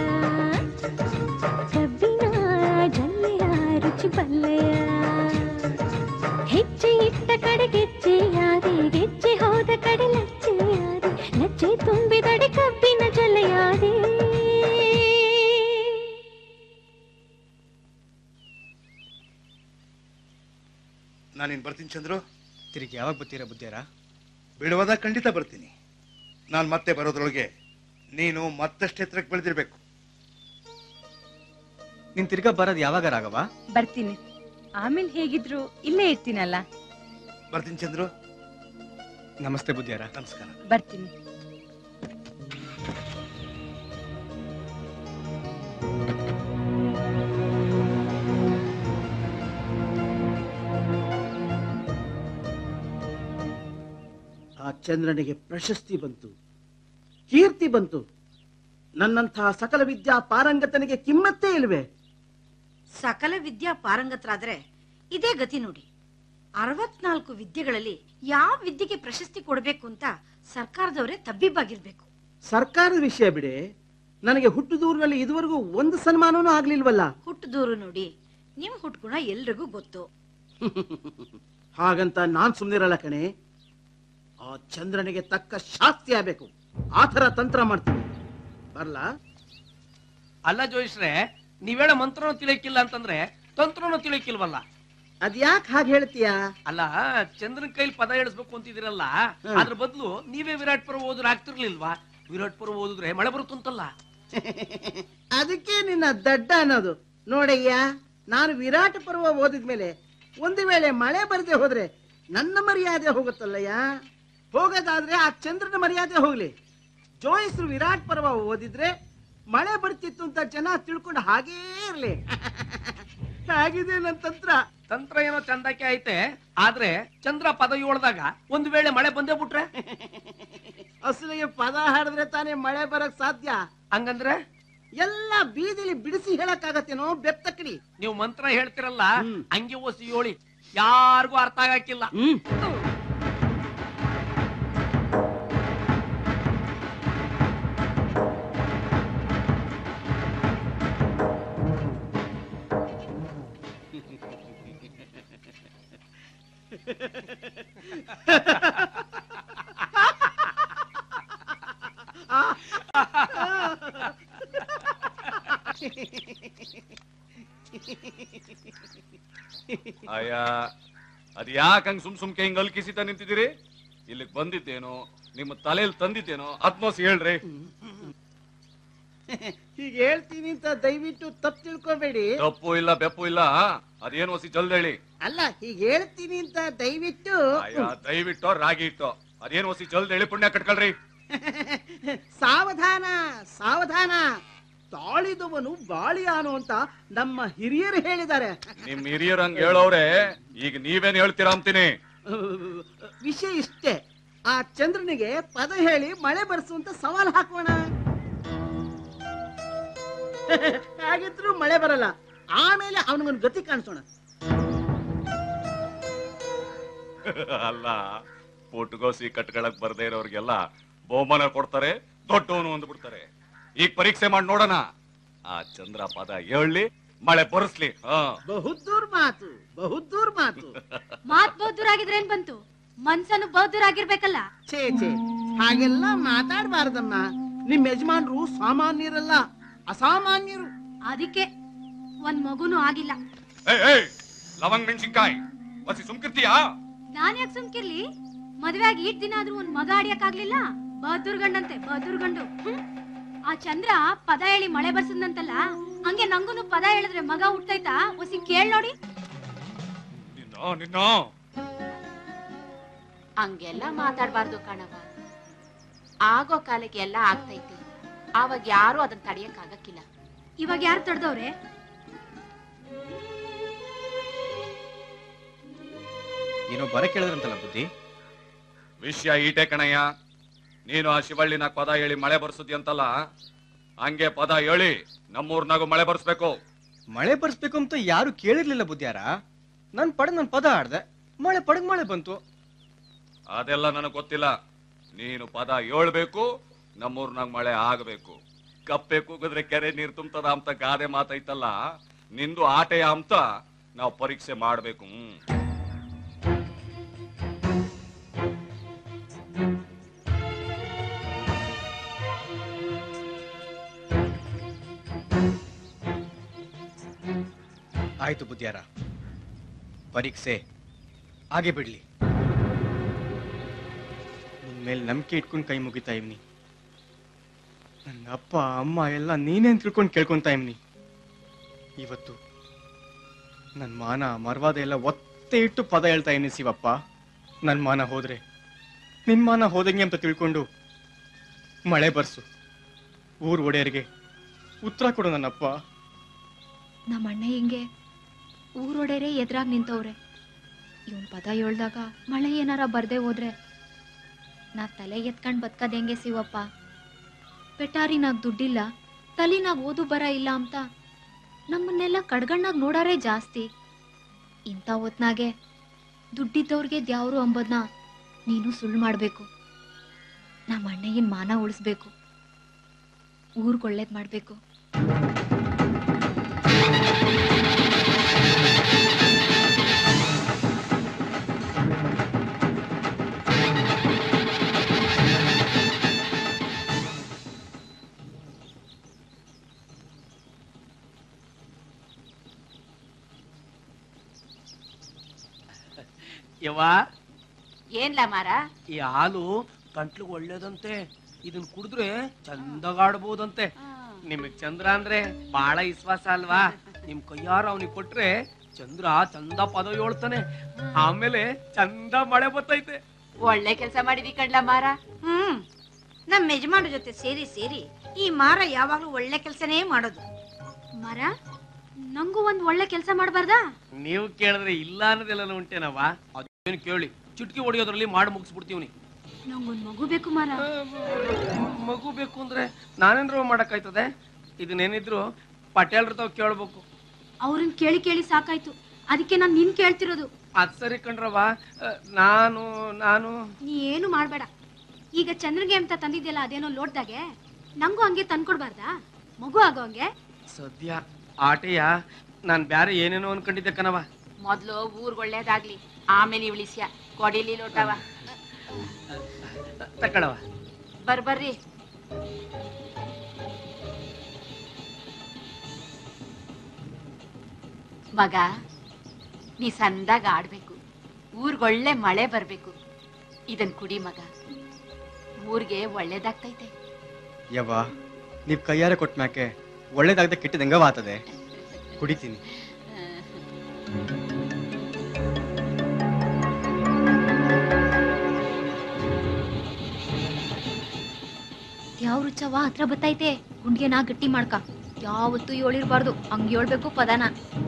ಕಬ್ಬಿನ ಜಲ್ಲೆಯ ರುಚಿ ಬಲ್ಲೆಯ ಹೆಜ್ಜೆ ಇಟ್ಟ ಕಡೆ ಗೆಜ್ಜೆಯಾದೆ ಗೆಜ್ಜೆ ಹೋದ ಕಡೆ ಲಜ್ಜೆಯಾದೆ ಲಜ್ಜೆ ತುಂಬಿದಡೆ ಕಬ್ಬಿನ ಜಲೆಯಾದೆ ನಾನಿನ್ ಬರ್ತೀನಿ ಚಂದ್ರು ತಿರುಗಿ ಯಾವಾಗ ಬರ್ತೀರಾ ಬುದ್ಧಿಯಾರ ಬಿಡುವಾದ ಖಂಡಿತ ಬರ್ತೀನಿ ನಾನು ಮತ್ತೆ ಬರೋದ್ರೊಳಗೆ ನೀನು ಮತ್ತಷ್ಟು ಎತ್ತರಕ್ಕೆ ಬೆಳೆದಿರ್ಬೇಕು ನೀನ್ ತಿರ್ಗಾ ಬರೋದ್ ಯಾವಾಗ ರಾಘವ ಬರ್ತೀನಿ ಆಮೇಲೆ ಹೇಗಿದ್ರು ಇಲ್ಲೇ ಇರ್ತೀನಲ್ಲ ಬರ್ತೀನಿ ಚಂದ್ರು ನಮಸ್ತೆ ಬುದ್ಧಿಯಾರ ನಮಸ್ಕಾರ ಬರ್ತೀನಿ ಆ ಚಂದ್ರನಿಗೆ ಪ್ರಶಸ್ತಿ ಬಂತು ಕೀರ್ತಿ ಬಂತು ನನ್ನಂತಹ ಸಕಲ ವಿದ್ಯಾ ಪಾರಂಗತನಿಗೆ ಕಿಮ್ಮತ್ತೇ ಇಲ್ವೇ ಸಕಲ ವಿದ್ಯಾ ಪಾರಂಗತರಾದ್ರೆ ಇದೇ ಗತಿ ನೋಡಿ ಅರವತ್ನಾಲ್ಕು ವಿದ್ಯೆಗಳಲ್ಲಿ ಯಾವ ವಿದ್ಯೆಗೆ ಪ್ರಶಸ್ತಿ ಕೊಡಬೇಕು ಅಂತ ಸರ್ಕಾರದವರೇ ತಬ್ಬಿಬ್ಬಾಗಿರ್ಬೇಕು ಸರ್ಕಾರದ ವಿಷಯ ಬಿಡೆ ನನಗೆ ಹುಟ್ಟುದೂರಿನಲ್ಲಿ ಇದುವರೆಗೂ ಒಂದು ಸನ್ಮಾನವೂ ಆಗ್ಲಿಲ್ವಲ್ಲ ಹುಟ್ಟು ದೂರು ನೋಡಿ ನಿಮ್ ಹುಟ್ಗುಣ ಎಲ್ರಿಗೂ ಗೊತ್ತು ಹಾಗಂತ ನಾನ್ ಸುಮ್ನಿರಲ್ಲ ಕಣೆ ಆ ಚಂದ್ರನಿಗೆ ತಕ್ಕ ಶಾಸ್ತಿ ಆಗ್ಬೇಕು ಆ ಥರ ತಂತ್ರ ಮಾಡ್ತೀನಿ ಬರ್ಲಾ ಅಲ್ಲ ಜೋಯಿಸ್ರೆ ನೀವೇಳ ಮಂತ್ರನೂ ತಿಳಿಯಕ್ಕಿಲ್ಲ ಅಂತಂದ್ರೆ ತಂತ್ರನೂ ತಿಳಿಯಕ್ಕಿಲ್ವಲ್ಲ ಅದ್ಯಾಕ್ ಹಾಗೆ ಹೇಳ್ತೀಯಾ ಅಲ್ಲ ಚಂದ್ರನ್ ಕೈಲಿ ಪದ ಹೇಳಿಸ್ಬೇಕು ಅಂತಿದಿರಲ್ಲ ಅದ್ರ ಬದಲು ನೀವೇ ವಿರಾಟ್ ಪರ್ವ ಓದ್ರ ಆಗ್ತಿರ್ಲಿಲ್ವಾ ವಿರಾಟ್ ಪರ್ವ ಓದಿದ್ರೆ ಮಳೆ ಬರುತ್ತಂತಲ್ಲ ಅದಕ್ಕೆ ನಿನ್ನ ದಡ್ಡ ಅನ್ನೋದು ನೋಡಯ್ಯ ನಾನು ವಿರಾಟ ಪರ್ವ ಓದಿದ್ಮೇಲೆ ಒಂದು ವೇಳೆ ಮಳೆ ಬರದೆ ಹೋದ್ರೆ ನನ್ನ ಮರ್ಯಾದೆ ಹೋಗುತ್ತಲ್ಲಯ್ಯ ಹೋಗೋದಾದ್ರೆ ಆ ಚಂದ್ರನ ಮರ್ಯಾದೆ ಹೋಗ್ಲಿ ಜೋಯಿಸ್ರು ವಿರಾಟ್ ಪರ್ವ ಓದಿದ್ರೆ ಮಳೆ ಬರ್ತಿತ್ತು ಅಂತ ಜನ ತಿಳ್ಕೊಂಡು ಹಾಗೇ ಇರ್ಲಿ ಆಗಿದೆ ನನ್ನ ತಂತ್ರ ತಂತ್ರ ಏನೋ ಚಂದಕ್ಕೆ ಐತೆ ಆದ್ರೆ ಚಂದ್ರ ಪದ ಏಳ್ದಾಗ ಒಂದ್ ವೇಳೆ ಮಳೆ ಬಂದೇ ಬಿಟ್ರೆ ಅಸಲಿಗೆ ಪದ ಹಾಡಿದ್ರೆ ತಾನೇ ಮಳೆ ಬರಕ್ ಸಾಧ್ಯ ಹಂಗಂದ್ರೆ ಎಲ್ಲ ಬೀದಿಲಿ ಬಿಡಿಸಿ ಹೇಳಕ್ಕಾಗತ್ತೇನೋ ಬೆತ್ತಕಡಿ ನೀವು ಮಂತ್ರ ಹೇಳ್ತಿರಲ್ಲ ಹಂಗೆ ಓಸಿ ಹೇಳಿ ಯಾರಿಗೂ ಅರ್ಥ ಆಗಕ್ಕಿಲ್ಲ ಅಯ್ಯ ಅದ್ ಯಾಕೆ ಹಂಗ್ ಸುಮ್ ಸುಮ್ಕೆ ಹಿಂಗ್ ಅಲ್ಕಿಸಿತ ನಿಂತಿದ್ದೀರಿ ಇಲ್ಲಿಗ್ ಬಂದಿದ್ದೇನೋ ನಿಮ್ಮ ತಲೆಯಲ್ಲಿ ತಂದಿದ್ದೇನೋ ಅದ್ಮೋಸ್ ಹೇಳ್ರಿ ಹೀಗೆ ಹೇಳ್ತೀನಿ ಅಂತ ದಯವಿಟ್ಟು ತಪ್ಪು ತಿಳ್ಕೊಬೇಡಿ ತಪ್ಪು ಇಲ್ಲ ಬೆಪ್ಪು ಇಲ್ಲ ಅದೇನು ಹೊಸಿ ಜಲ್ದಿ ಹೇಳಿ ಅಲ್ಲ ಹೀಗೆ ಹೇಳ್ತೀನಿ ಅಂತ ದಯವಿಟ್ಟು ಅಯ್ಯ ದಯವಿಟ್ಟು ರಾಗಿ ಇಟ್ಟು ಅದೇನು ಹೊಸಿ ಜಲ್ದಿ ಹೇಳಿ ಪುಣ್ಯ ಕಟ್ಕೊಳ್ರಿ ಸಾವಧಾನ ಸಾವಧಾನ ತಾಳಿದವನು ಬಾಳಿಯಾನು ಅಂತ ನಮ್ಮ ಹಿರಿಯರು ಹೇಳಿದ್ದಾರೆ ನಿಮ್ ಹಿರಿಯರ್ ಹಂಗ್ ಹೇಳೋರೆ ಈಗ ನೀವೇನ್ ಹೇಳ್ತೀರಾ ಅಂತೀನಿ ವಿಷಯ ಇಷ್ಟೇ ಆ ಚಂದ್ರನಿಗೆ ಪದ ಹೇಳಿ ಮಳೆ ಬರ್ಸುವಂತ ಸವಾಲ್ ಹಾಕೋಣ ಹಾಗಿದ್ರು ಮಳೆ ಬರಲ್ಲ ಆಮೇಲೆ ಅವನಿಗೊಂದು ಗತಿ ಕಾಣಿಸೋಣ ಅಲ್ಲ ಪುಟ್ಗೋಸಿ ಕಟ್ಕೊಳಕ್ ಬರ್ದೇ ಇರೋರ್ಗೆಲ್ಲ ಬಹುಮಾನ ಕೊಡ್ತಾರೆ ದೊಡ್ಡವನು ಅಂದ್ಬಿಡ್ತಾರೆ ಈಗ ಪರೀಕ್ಷೆ ಮಾಡಿ ನೋಡೋಣ ಆ ಚಂದ್ರ ಪದ ಹೇಳಿ ಮಳೆ ಬರ್ಸ್ಲಿ ಹಾ ಬಹುದೂರ್ ಮಾತು ಬಹುದೂರ್ ಮಾತು ಮಾತ್ ಬೌದ್ಧರಾಗಿದ್ರೆ ಏನ್ ಬಂತು ಮನ್ಸನ್ನು ಬೌದ್ಧರಾಗಿರ್ಬೇಕಲ್ಲ ಛೇ ಛೇ ಹಾಗೆಲ್ಲ ಮಾತಾಡಬಾರ್ದಮ್ಮ ನಿಮ್ ಯಜಮಾನ್ರು ಸಾಮಾನ್ಯರಲ್ಲ ಅಸಾಮಾನ್ಯರು ಅದಕ್ಕೆ ಒಂದ್ ಮಗುನು ಆಗಿಲ್ಲ ಏಯ್ ಏಯ್ ಲವಂಗ್ ಮೆಣಸಿನ್ಕಾಯಿ ಬಸಿ ಸುಮ್ಕಿರ್ತೀಯಾ ನಾನ್ ಯಾಕೆ ಸುಮ್ಕಿರ್ಲಿ ಮದ್ವೆ ಆಗಿ ಈಟ್ ದಿನ ಆದ್ರೂ ಒಂದ್ ಮಗ ಆಡಿಯಕ್ಕಾಗ್ಲಿಲ್ಲ ಬಹದ್ದೂರ್ ಗಂಡಂತೆ ಬಹದ್ದೂರ್ ಗಂಡು ಹ್ಮ್. ಆ ಚಂದ್ರ ಪದ ಹೇಳಿ ಮಳೆ ಬರ್ಸದಂತಲ್ಲ ಹಂಗೆ ನಂಗೂನು ಪದ ಹೇಳಿದ್ರೆ ಮಗ ಹುಟ್ಟೈತಾ ಒಸಿ ಕೇಳ್ ನೋಡಿ ನಿನ್ನ ನಿನ್ನ ಹಂಗೆಲ್ಲ ಮಾತಾಡ್ಬಾರ್ದು ಕಣವ ಆಗೋ ಕಾಲಕ್ಕೆ ಎಲ್ಲ ಆಗ್ತೈತಿ ಆವಾಗ ಯಾರು ಅದನ್ನ ತಡಿಯಕ್ ಆಗಕ್ಕಿಲ್ಲ ಇವಾಗ ಯಾರು ತಡ್ದವ್ರೆ ಏನೋ ಬರ ಕೇಳಿದ್ರಂತಲ್ಲ ಬುದ್ಧಿ ವಿಷಯ ಈಟೆ ಕಣಯ್ಯ ನೀನು ಆ ಶಿವಳ್ಳಿನ ಪದ ಹೇಳಿ ಮಳೆ ಬರ್ಸುದಿ ಅಂತಲ್ಲ ಹಂಗೆ ಪದ ಹೇಳಿ ನಮ್ಮೂರ್ನಾಗೂ ಮಳೆ ಬರ್ಸ್ಬೇಕು ಮಳೆ ಬರ್ಸ್ಬೇಕು ಅಂತ ಯಾರು ಕೇಳಿರ್ಲಿಲ್ಲ ಬುದ್ಧಿಯಾರ ನನ್ ಪಡಗ್ ನನ್ ಪದ ಆಡ್ದೆ ಮಳೆ ಪಡಗ್ ಮಳೆ ಬಂತು ಅದೆಲ್ಲ ನನಗ್ ಗೊತ್ತಿಲ್ಲ ನೀನು ಪದ ಹೇಳ್ಬೇಕು ನಮ್ಮೂರ್ನಾಗ ಮಳೆ ಆಗಬೇಕು ಕಪ್ಪೆ ಕೂಗಿದ್ರೆ ಕೆರೆ ನೀರ್ ತುಂಬ್ತದ ಅಂತ ಗಾದೆ ಮಾತೈತಲ್ಲ ನಿಂದು ಆಟೆಯ ಅಂತ ನಾವು ಪರೀಕ್ಷೆ ಮಾಡ್ಬೇಕು ಹ್ಮ್ ಆಯ್ತು ಬುದ್ಧಿಯಾರ ಪರೀಕ್ಷೆ ಹಾಗೆ ಬಿಡ್ಲಿ ಮೇಲೆ ನಂಬಿಕೆ ಇಟ್ಕೊಂಡು ಕೈ ಮುಗಿತಾ ಇವ್ನಿ ನನ್ನ ಅಪ್ಪ ಅಮ್ಮ ಎಲ್ಲ ನೀನೇನ್ ತಿಳ್ಕೊಂಡು ಕೇಳ್ಕೊಂತಾ ಇವ್ನಿ ಇವತ್ತು ನನ್ನ ಮಾನ ಮರ್ವಾದ ಎಲ್ಲ ಒತ್ತೆ ಇಟ್ಟು ಪದ ಹೇಳ್ತಾ ಇವ್ನಿ ಶಿವಪ್ಪ ನನ್ನ ಮಾನ ಹೋದ್ರೆ ನಿನ್ ಮಾನ ಹೋದಂಗೆ ಅಂತ ತಿಳ್ಕೊಂಡು ಮಳೆ ಬರ್ಸು ಊರ್ ಒಡೆಯರಿಗೆ ಉತ್ತರ ಕೊಡು ನನ್ನಪ್ಪ ನಮ್ಮ ಅಣ್ಣ ಹಿಂಗೆ ಊರೊಡೆರೇ ಎದುರಾಗಿ ನಿಂತವ್ರೆ ಇವನ್ ಪದ ಹೇಳ್ದಾಗ ಮಳೆ ಏನಾರ ಬರ್ದೇ ಹೋದ್ರೆ ನಾವ್ ತಲೆ ಎತ್ಕೊಂಡ್ ಬದ್ಕದ್ ಹೆಂಗೆ ಶಿವಪ್ಪ ಪೆಟಾರಿನಾಗ್ ದುಡ್ಡಿಲ್ಲ ತಲಿನಾಗ್ ಓದು ಬರ ಇಲ್ಲ ಅಂತ ನಮ್ಮನ್ನೆಲ್ಲ ಕಡ್ಗಣ್ಣಾಗ್ ನೋಡಾರೇ ಜಾಸ್ತಿ ಇಂಥ ಹೊತ್ನಾಗೆ ದುಡ್ಡಿದ್ದವ್ರಿಗೆ ದ್ಯಾವ್ರು ಅಂಬೋದ್ನ ನೀನು ಸುಳ್ಳು ಮಾಡ್ಬೇಕು ನಮ್ಮ ಅಣ್ಣಯ್ಯನ ಮಾನ ಉಳಿಸ್ಬೇಕು ಊರ್ಗ್ ಒಳ್ಳೇದ್ ಮಾಡ್ಬೇಕು ಯವ್ವ ಏನ್ಲ ಮಾರ ಈ ಹಾಲು ಗಂಟ್ಲಿಗೆ ಒಳ್ಳೇದಂತೆ ಇದನ್ ಕುಡಿದ್ರೆ ಚಂದಗಾಡ್ಬೋದಂತೆ ನಿಮಗ್ ಚಂದ್ರ ಅಂದ್ರೆ ಬಹಳ ವಿಶ್ವಾಸ ಅಲ್ವಾ ನಿಮ್ ಕೈಯಾರ ಅವನಿಗೆ ಕೊಟ್ರೆ ಚಂದ್ರ ಚಂದ ಪದ ಹೇಳ್ತಾನೆ ಆಮೇಲೆ ಚಂದ ಮಳೆ ಬರ್ತೈತೆ ಒಳ್ಳೆ ಕೆಲಸ ಮಾಡಿದಿ ಕಣ್ಲ ಮಾರ ಹ್ಮ್ ನಮ್ಮ ಯಜಮಾನ್ರ ಜೊತೆ ಸೇರಿ ಸೇರಿ ಈ ಮಾರ ಯಾವಾಗ್ಲೂ ಒಳ್ಳೆ ಕೆಲಸನೇ ಮಾಡೋದು ಮರ ನಂಗೂ ಒಂದ್ ಒಳ್ಳೆ ಕೆಲಸ ಮಾಡ್ಬಾರ್ದಾ ನೀವು ಕೇಳಿದ್ರೆ ಇಲ್ಲ ಅನ್ನೋದೆಲ್ಲ ಉಂಟೇನವ ಅದೇನು ಕೇಳಿ ಚುಟ್ಕಿ ಹೊಡಿಯೋದ್ರಲ್ಲಿ ಮಾಡಿ ಮುಗಿಸ್ಬಿಡ್ತೀವ್ನಿ ನಂಗೊಂದ್ ಮಗು ಬೇಕು ಮರ ಮಗು ಬೇಕು ಅಂದ್ರೆ ನಾನೇನ್ರ ಮಾಡಕ್ಕಾಯ್ತದೆ ಇದನ್ನೇನಿದ್ರು ಪಟೇಲ್ರ ತಾವ್ ಕೇಳ್ಬೇಕು ಅವ್ರನ್ ಕೇಳಿ ಕೇಳಿ ಸಾಕಾಯ್ತು ಅದಕ್ಕೆ ನಾನ್ ನಿನ್ ಕೇಳ್ತಿರೋದು ಅದ್ ಸರಿ ಕಣ್ರವ ಅಹ್, ನಾನು ನಾನು ನೀ ಏನು ಮಾಡ್ಬೇಡ ಈಗ ಚಂದ್ರಗೆ ಅಂತ ತಂದಿದ್ಯಲ್ಲ ಅದೇನೋ ಲೋಟ್ದಾಗೆ ನಂಗೂ ಹಂಗೆ ತಂದ್ಕೊಡ್ಬಾರ್ದಾ ಮಗು ಆಗೋ ಹಂಗೆ ಸದ್ಯ ಆಟೆಯ ನಾನ್ ಬ್ಯಾರೆ ಏನೇನೋ ಅನ್ಕೊಂಡಿದ್ದೆ ಕಣವ ಮೊದ್ಲು ಊರ್ಗ್ ಒಳ್ಳೇದಾಗ್ಲಿ ಆಮೇಲೆ ಇವಳಿಸ್ಯ ಕೊಡಿಲಿ ಲೋಟವ ತಕ್ಕಳವ ಬರ್ ಬರ್ರಿ ಮಗ ನೀ ಸಂದಾಗ ಆಡ್ಬೇಕು ಊರ್ಗೊಳ್ಳೆ ಮಳೆ ಬರ್ಬೇಕು ಇದನ್ ಕುಡಿ ಮಗ ಊರ್ಗೆ ಒಳ್ಳೇದಾಗ್ತೈತೆ ಯವ್ವ ನೀವ್ ಕೈಯಾರೆ ಕೊಟ್ಟ ಮ್ಯಾಕೆ ಒಳ್ಳೇದಾಗದೆ ಕೆಟ್ಟದ ಹೆಂಗವ ಆತದೆ ಕುಡಿತೀನಿ ಯಾವ ರುಚವ ಹತ್ರ ಬತ್ತೈತೆ ಗುಂಡ್ಗೆ ನಾ ಗಟ್ಟಿ ಮಾಡ್ಕ ಯಾವತ್ತೂ ಹೇಳಿರ್ಬಾರ್ದು ಹಂಗ್ ಹೇಳ್ಬೇಕು ಪದನ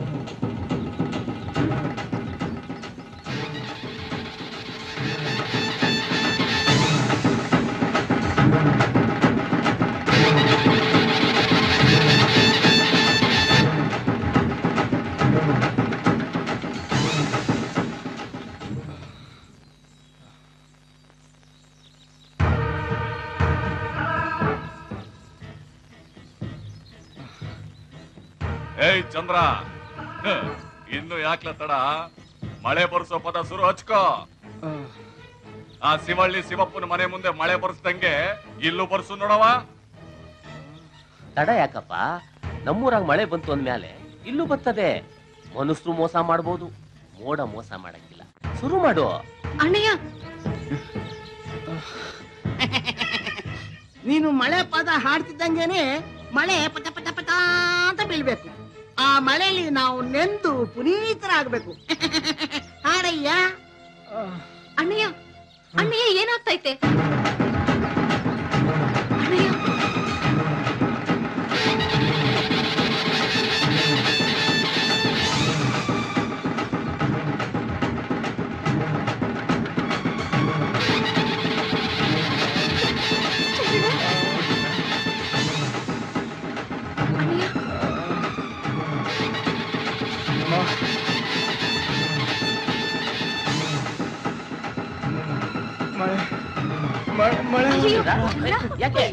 ಏಯ್ ಚಂದ್ರ ಹ, ಇನ್ನು ಯಾಕ್ಲ ತಡ ಮಳೆ ಬರ್ಸೋ ಪದ ಶುರು ಹಚ್ಕೋ ಆ ಶಿವಳ್ಳಿ ಶಿವಪ್ಪನ ಮನೆ ಮುಂದೆ ಮಳೆ ಬರ್ಸ್ದಂಗೆ ಇಲ್ಲೂ ಬರ್ಸು ನೋಡವ ತಡ ಯಾಕಪ್ಪ ನಮ್ಮೂರಾಗ ಮಳೆ ಬಂತು ಅಂದ್ಮೇಲೆ ಇಲ್ಲೂ ಬರ್ತದೆ ಮನುಷ್ಯರು ಮೋಸ ಮಾಡ್ಬೋದು ಮೋಡ ಮೋಸ ಮಾಡಂಗಿಲ್ಲ ಶುರು ಮಾಡು ಅಣ್ಣಯ್ಯ ನೀನು ಮಳೆ ಪದ ಹಾಡ್ತಿದ್ದಂಗೆನೆ ಮಳೆ ಪಟ ಪಟ ಪಟ ಅಂತ ಬೀಳ್ಬೇಕು ಆ ಮಳೆಯಲ್ಲಿ ನಾವು ನೆಂದು ಪುನೀತರಾಗ್ಬೇಕು ಹಾಡಯ್ಯ ಅಣ್ಣಯ್ಯ ಅಣ್ಣಯ್ಯ ಏನಾಗ್ತೈತೆ ಅಣ್ಣಯ್ಯ ಮಳೆ ಮಳೆ ಮಳೆ ಯಾಕೆ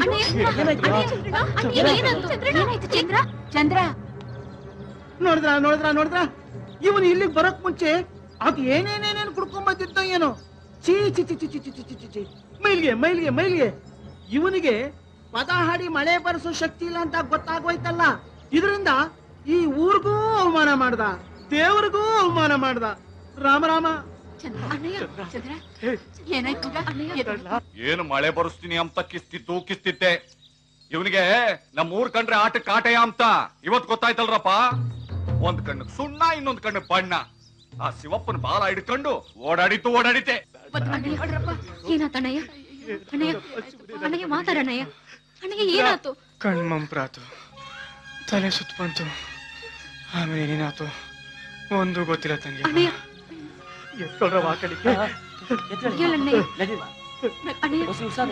ಚಂದ್ರ ಚಂದ್ರ ನೋಡಿದ್ರ ನೋಡಿದ್ರ ನೋಡಿದ್ರ ಇವನು ಇಲ್ಲಿಗೆ ಬರೋಕ್ ಮುಂಚೆ ಅದು ಏನೇನೇನೇನು ಕುಡ್ಕೊಂಡ್ ಬಂದಿದ್ದೋ ಏನೋ ಚೀ ಚಿ ಚಿ ಚಿ ಚಿ ಚಿ ಚಿ ಚಿ ಚಿ ಚಿ ಮೈಲ್ಗೆ ಮೈಲ್ಗೆ ಮೈಲ್ಗೆ ಇವನಿಗೆ ಪದ ಹಾಡಿ ಮಳೆ ಬರೆಸೋ ಶಕ್ತಿ ಇಲ್ಲ ಅಂತ ಗೊತ್ತಾಗೋಯ್ತಲ್ಲ ಇದರಿಂದ ಈ ಊರಿಗೂ ಅವಮಾನ ಮಾಡ್ದ ದೇವ್ರಿಗೂ ಅವಮಾನ ಮಾಡ್ದ ರಾಮ ರಾಮ ಅಣ್ಣಯ್ಯ ಚಂದ್ರ ಏನಾಯ್ತು ಎದ್ದು- ಏನು ಮಳೆ ಬರುಸ್ತೀನಿ ಅಂತ ಕಿಸ್ತಿದ್ದು ಕಿಸ್ತಿದ್ದೆ ಇವನಿಗೆ ನಮ್ಮ ಊರ್ ಕಂಡ್ರೆ ಆಟಕ್ಕೆ ಆಟಯ ಅಂತ ಇವತ್ ಗೊತ್ತಾಯ್ತಲ್ರಪ್ಪ ಒಂದ್ ಕಣ್ಣಿಗೆ ಸುಣ್ಣ ಇನ್ನೊಂದ್ ಕಣ್ಣಿಗೆ ಬಣ್ಣ ಆ ಶಿವಪ್ಪನ ಬಾಲ ಹಿಡ್ಕೊಂಡು ಓಡಾಡಿತು ಓಡಾಡಿತೆ ಏನಾತ ಅಣ್ಣಯ್ಯ ಅಣ್ಣಯ್ಯ ಅಣ್ಣಯ್ಯ ಮಾತಾಡಣ್ಣಯ್ಯ ಅಣ್ಣಯ್ಯ ಏನಾತು ಕಣ್ಮಂಪ್ರಾತು ತಲೆ ಸುತ್ತ ಬಂತು ಆಮೇಲೆ ಏನೇನಾತು ಒಂದು ಗೊತ್ತಿಲ್ಲ ತಂಗಿ ಅಣ್ಣಯ್ಯ ಎತ್ಕೊಳ್ರವ ಆ ಕಡೆಗೆ ಹೇಳಣ್ಣಯ್ಯ ಅಣ್ಣಯ್ಯ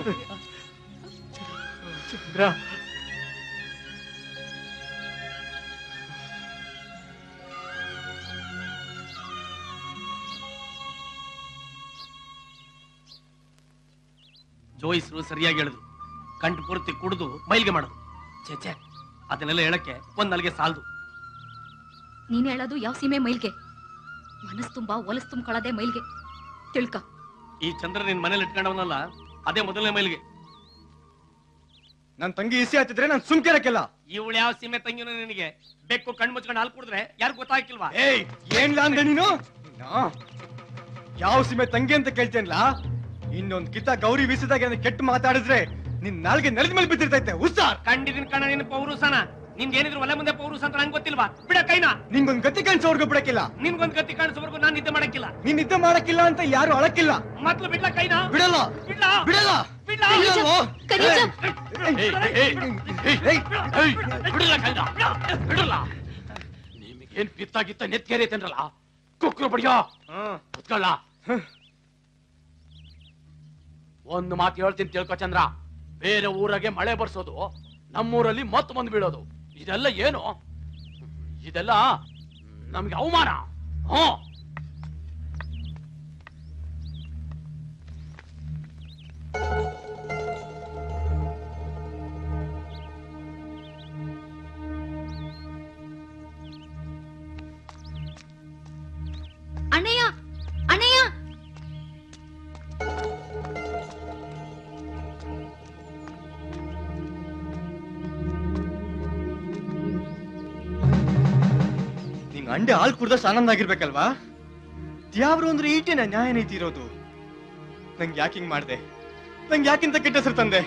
ಚಂದ್ರ ಜೋಯಿಸ್ರು ಸರಿಯಾಗಿ ಹೇಳಿದ್ರು ಕಂಠ ಪೂರ್ತಿ ಕುಡಿದು ಮೈಲ್ಗೆ ಮಾಡೋದು ಛೇ ಛೇ ಅದನ್ನೆಲ್ಲ ಹೇಳಕ್ಕೆ ಒಂದ್ ನಲ್ಗೆ ಸಾಲದು ನೀನ್ ಹೇಳೋದು ಯಾವ ಸೀಮೆ ಮೈಲ್ಗೆ ಮನಸ್ ತುಂಬಾ ಒಲಸ್ ತುಂಬ್ಕೊಳ್ಳೋದೇ ಮೈಲ್ಗೆ ತಿಳ್ಕ ಈ ಚಂದ್ರ ನಿನ್ ಮನೇಲಿ ಇಟ್ಕೊಂಡವನಲ್ಲ ಅದೇ ಮೊದಲನೇ ಮೈಲ್ಗೆ ನನ್ ತಂಗಿ ಇಸಿ ಹತ್ತಿದ್ರೆ ನಾನು ಸುಮ್ಕಿರಕ್ಕಿಲ್ಲ ಇವಳು ಯಾವ ಸೀಮೆ ತಂಗಿನೋ ನಿನಗೆ ಬೆಕ್ಕು ಕಣ್ಣು ಮುಚ್ಕೊಂಡು ಹಾಲು ಕುಡಿದ್ರೆ ಯಾರು ಗೊತ್ತಾಗಿಲ್ವಾ ಏಯ್ ಏನ್ಲ ಅಂದೆ ನೀನು ನಾ? ಯಾವ ಸೀಮೆ ತಂಗಿ ಅಂತ ಕೇಳ್ತೇನ್ಲ ಇನ್ನೊಂದ್ ಕಿತ ಗೌರಿ ಬೀಸಿದಾಗ ಏನಾದ್ರು ಕೆಟ್ಟ ಮಾತಾಡಿದ್ರೆ ನಿನ್ ನಾಲ್ಗೆ ನೆಲದ ಮೇಲೆ ಬಿದ್ದಿರ್ತೈತೆ ಉಸ್ಸಾರ್ ಕಂಡಿದಿನ ಕಣ ನಿನ್ ಪೌರುಸನ ನಿಂದ ಏನಿದ್ರು ಒಲೆ ಮುಂದೆ ಪೌರುಸ ಅಂತ ನಂಗೆ ಗೊತ್ತಿಲ್ವಾ ಬಿಡ ಕೈನಾ ನಿಂಗೊಂದ್ ಗತಿ ಕಾಣಿಸೋರ್ಗು ಬಿಡಕ್ಕಿಲ್ಲ ನಿನ್ಗೊಂದ್ ಗತಿ ಕಾಣಿಸೋವರೆಗೂ ನಾನು ನಿದ್ದೆ ಮಾಡಕ್ಕಿಲ್ಲ ನೀನ್ ನಿದ್ದೆ ಮಾಡಕ್ಕಿಲ್ಲ ಅಂತ ಯಾರು ಅಳಕ್ಕಿಲ್ಲ ಮೊದ್ಲು ಬಿಡ್ಲ ಕೈನಾ ಬಿಡಲ್ಲ ಬಿಡ್ಲ ಬಿಡಲ್ಲ ಬಿಡ್ಲ ಬಿಡಲ್ವೋ? ಕರೀಜ. ಬಿಡಲ್ಲ ಕೈನ ಬಿಡಲ್ಲ ನಿಮಗೇನ್ ಪಿತ್ತಾಗಿತ್ತ ನೆತ್ಕೇರೈತೇನ್ರಲ್ಲ ಕುಕ್ರು ಬಡಿಯೋ ಕುತ್ಕೊಳ್ಳ ಒಂದು ಮಾತು ಹೇಳ್ತೀನಿ ತಿಳ್ಕೊ ಚಂದ್ರ ಬೇರೆ ಊರಾಗೆ ಮಳೆ ಬರ್ಸೋದು ನಮ್ಮೂರಲ್ಲಿ ಮತ್ ಬಂದು ಬೀಳೋದು ಇದೆಲ್ಲ ಏನು ಇದೆಲ್ಲ ನಮ್ಗೆ ಅವಮಾನ ಹ್ಮ್ ಅಣ್ಣಯ್ಯ ಅಣ್ಣಯ್ಯ ನಿಂಗ್ ಅಂಡೆ ಹಾಲ್ ಕುಡ್ದಷ್ಟು ಆನಂದ ಆಗಿರ್ಬೇಕಲ್ವಾ ದ್ಯಾವ್ರು ಅಂದ್ರೆ ಈಟೇನ ನ್ಯಾಯ ನೀತಿ ಇರೋದು ನಂಗೆ ಯಾಕೆ ಹಿಂಗ್ ಮಾಡ್ದೆ ನಂಗೆ ಯಾಕಿಂತ ಕೆಟ್ಟ ಹೆಸರು ತಂದೆ